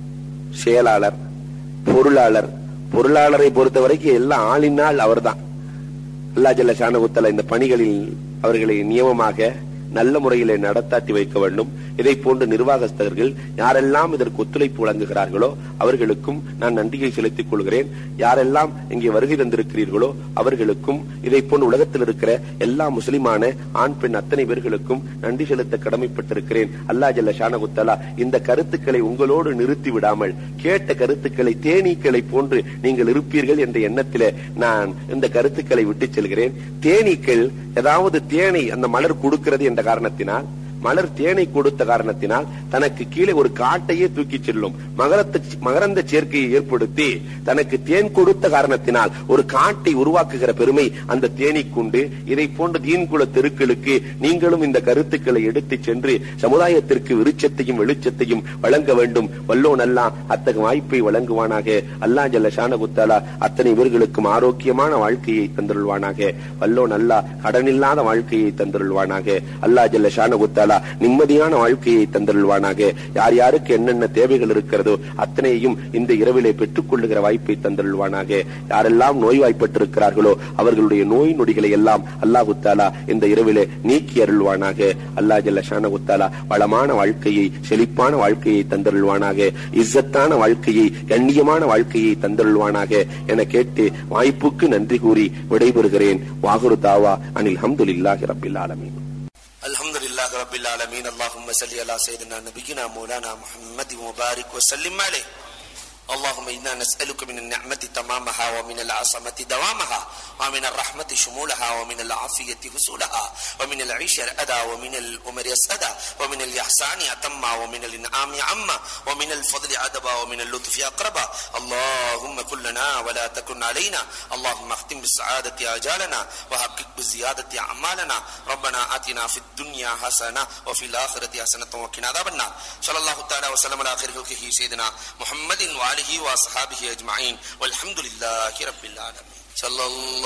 செயலாளர் பொருளாளர் பொருளாளரை பொறுத்த வரைக்கும் எல்லாம் ஆளினால் அவர்தான் அல்லா ஜல்ல ஷானகுத்தல இந்த பணிகளில் அவர்களை நியமமாக நல்ல முறையிலே நடத்தாட்டி வைக்க வேண்டும் இதை போன்ற நிர்வாகஸ்தர்கள் யாரெல்லாம் இதற்கு ஒத்துழைப்பு வழங்குகிறார்களோ அவர்களுக்கும் நான் நன்றியை செலுத்திக் கொள்கிறேன் யாரெல்லாம் இங்கே வருகை தந்திருக்கிறீர்களோ அவர்களுக்கும் இதை போன்ற உலகத்தில் இருக்கிற எல்லா முஸ்லிமான ஆண் பெண் அத்தனை பேர்களுக்கும் நன்றி செலுத்த கடமைப்பட்டிருக்கிறேன் அல்லா ஜல்ல ஷானகுத்தலா இந்த கருத்துக்களை உங்களோடு நிறுத்தி விடாமல் கேட்ட கருத்துக்களை தேனீக்களை போன்று நீங்கள் இருப்பீர்கள் என்ற எண்ணத்திலே நான் இந்த கருத்துக்களை விட்டுச் செல்கிறேன் தேனீக்கள் ஏதாவது தேனை அந்த மலர் கொடுக்கிறது என்ற காரணத்தினால் மலர் தேனை கொடுத்த காரணத்தினால் தனக்கு கீழே ஒரு காட்டையே தூக்கி செல்லும் மகரத்து மகரந்த சேர்க்கையை ஏற்படுத்தி தனக்கு தேன் கொடுத்த காரணத்தினால் ஒரு காட்டை உருவாக்குகிற பெருமை அந்த தேனீக்கு உண்டு இதை போன்ற தீன்குல தெருக்களுக்கு நீங்களும் இந்த கருத்துக்களை எடுத்து சென்று சமுதாயத்திற்கு விருட்சத்தையும் வெளிச்சத்தையும் வழங்க வேண்டும் வல்லோ நல்லா அத்தகைய வாய்ப்பை வழங்குவானாக அல்லா ஜல்ல ஷானகுத்தாலா அத்தனை பேர்களுக்கும் ஆரோக்கியமான வாழ்க்கையை தந்தருள்வானாக வல்லோ நல்லா கடனில்லாத வாழ்க்கையை தந்தருள்வானாக அல்லா ஜல்ல ஷானகுத்தாலா நிம்மதியான வாழ்க்கையை தந்தருள்வானாக யார் யாருக்கு என்னென்ன தேவைகள் இருக்கிறதோ அத்தனையும் இந்த இரவிலே பெற்றுக் கொள்ளுகிற வாய்ப்பை தந்தருள்வானாக யாரெல்லாம் நோய்வாய்ப்பட்டிருக்கிறார்களோ அவர்களுடைய நோய் நொடிகளை எல்லாம் அல்லாஹு தாலா இந்த இரவிலே நீக்கி அருள்வானாக அல்லா ஜல்ல ஷானகுத்தாலா வளமான வாழ்க்கையை செழிப்பான வாழ்க்கையை தந்தருள்வானாக இஸ்ஸத்தான வாழ்க்கையை கண்ணியமான வாழ்க்கையை தந்தருள்வானாக என கேட்டு வாய்ப்புக்கு நன்றி கூறி விடைபெறுகிறேன் வாகுரு தாவா அனில் ஹம்துலில்லாஹி ரப்பில் ஆலமீன் الحمد لله رب العالمين اللهم صل على سيدنا نبينا مولانا محمد وبارك وسلم عليه اللهم إنا نسألك من النعمة تمامها ومن العصمة دوامها ومن الرحمة شمولها ومن العافية حصولها ومن العيش الأدى ومن الأمر السدى ومن الإحسان أتما ومن الإنعام عما ومن الفضل عدبا ومن اللطف أقربا اللهم كلنا ولا تكن علينا اللهم اختم بالسعادة آجالنا وحقق بالزيادة أعمالنا ربنا آتنا في الدنيا حسنة وفي الآخرة حسنة وقنا عذاب النار صلى الله تعالى وسلم على خير خلقه سيدنا محمد وآله وصحابه أجمعين والحمد لله رب العالمين صلى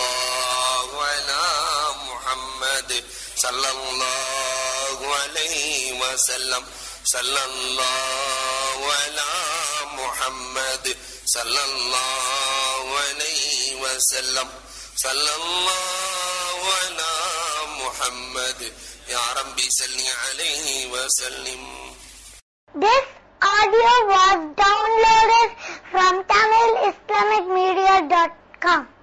الله على محمد صلى الله عليه وسلم صلى الله على محمد صلى الله عليه وسلم صلى الله على محمد يا ربي صل عليه وسلم This audio was downloaded from TamilIslamicMedia.com.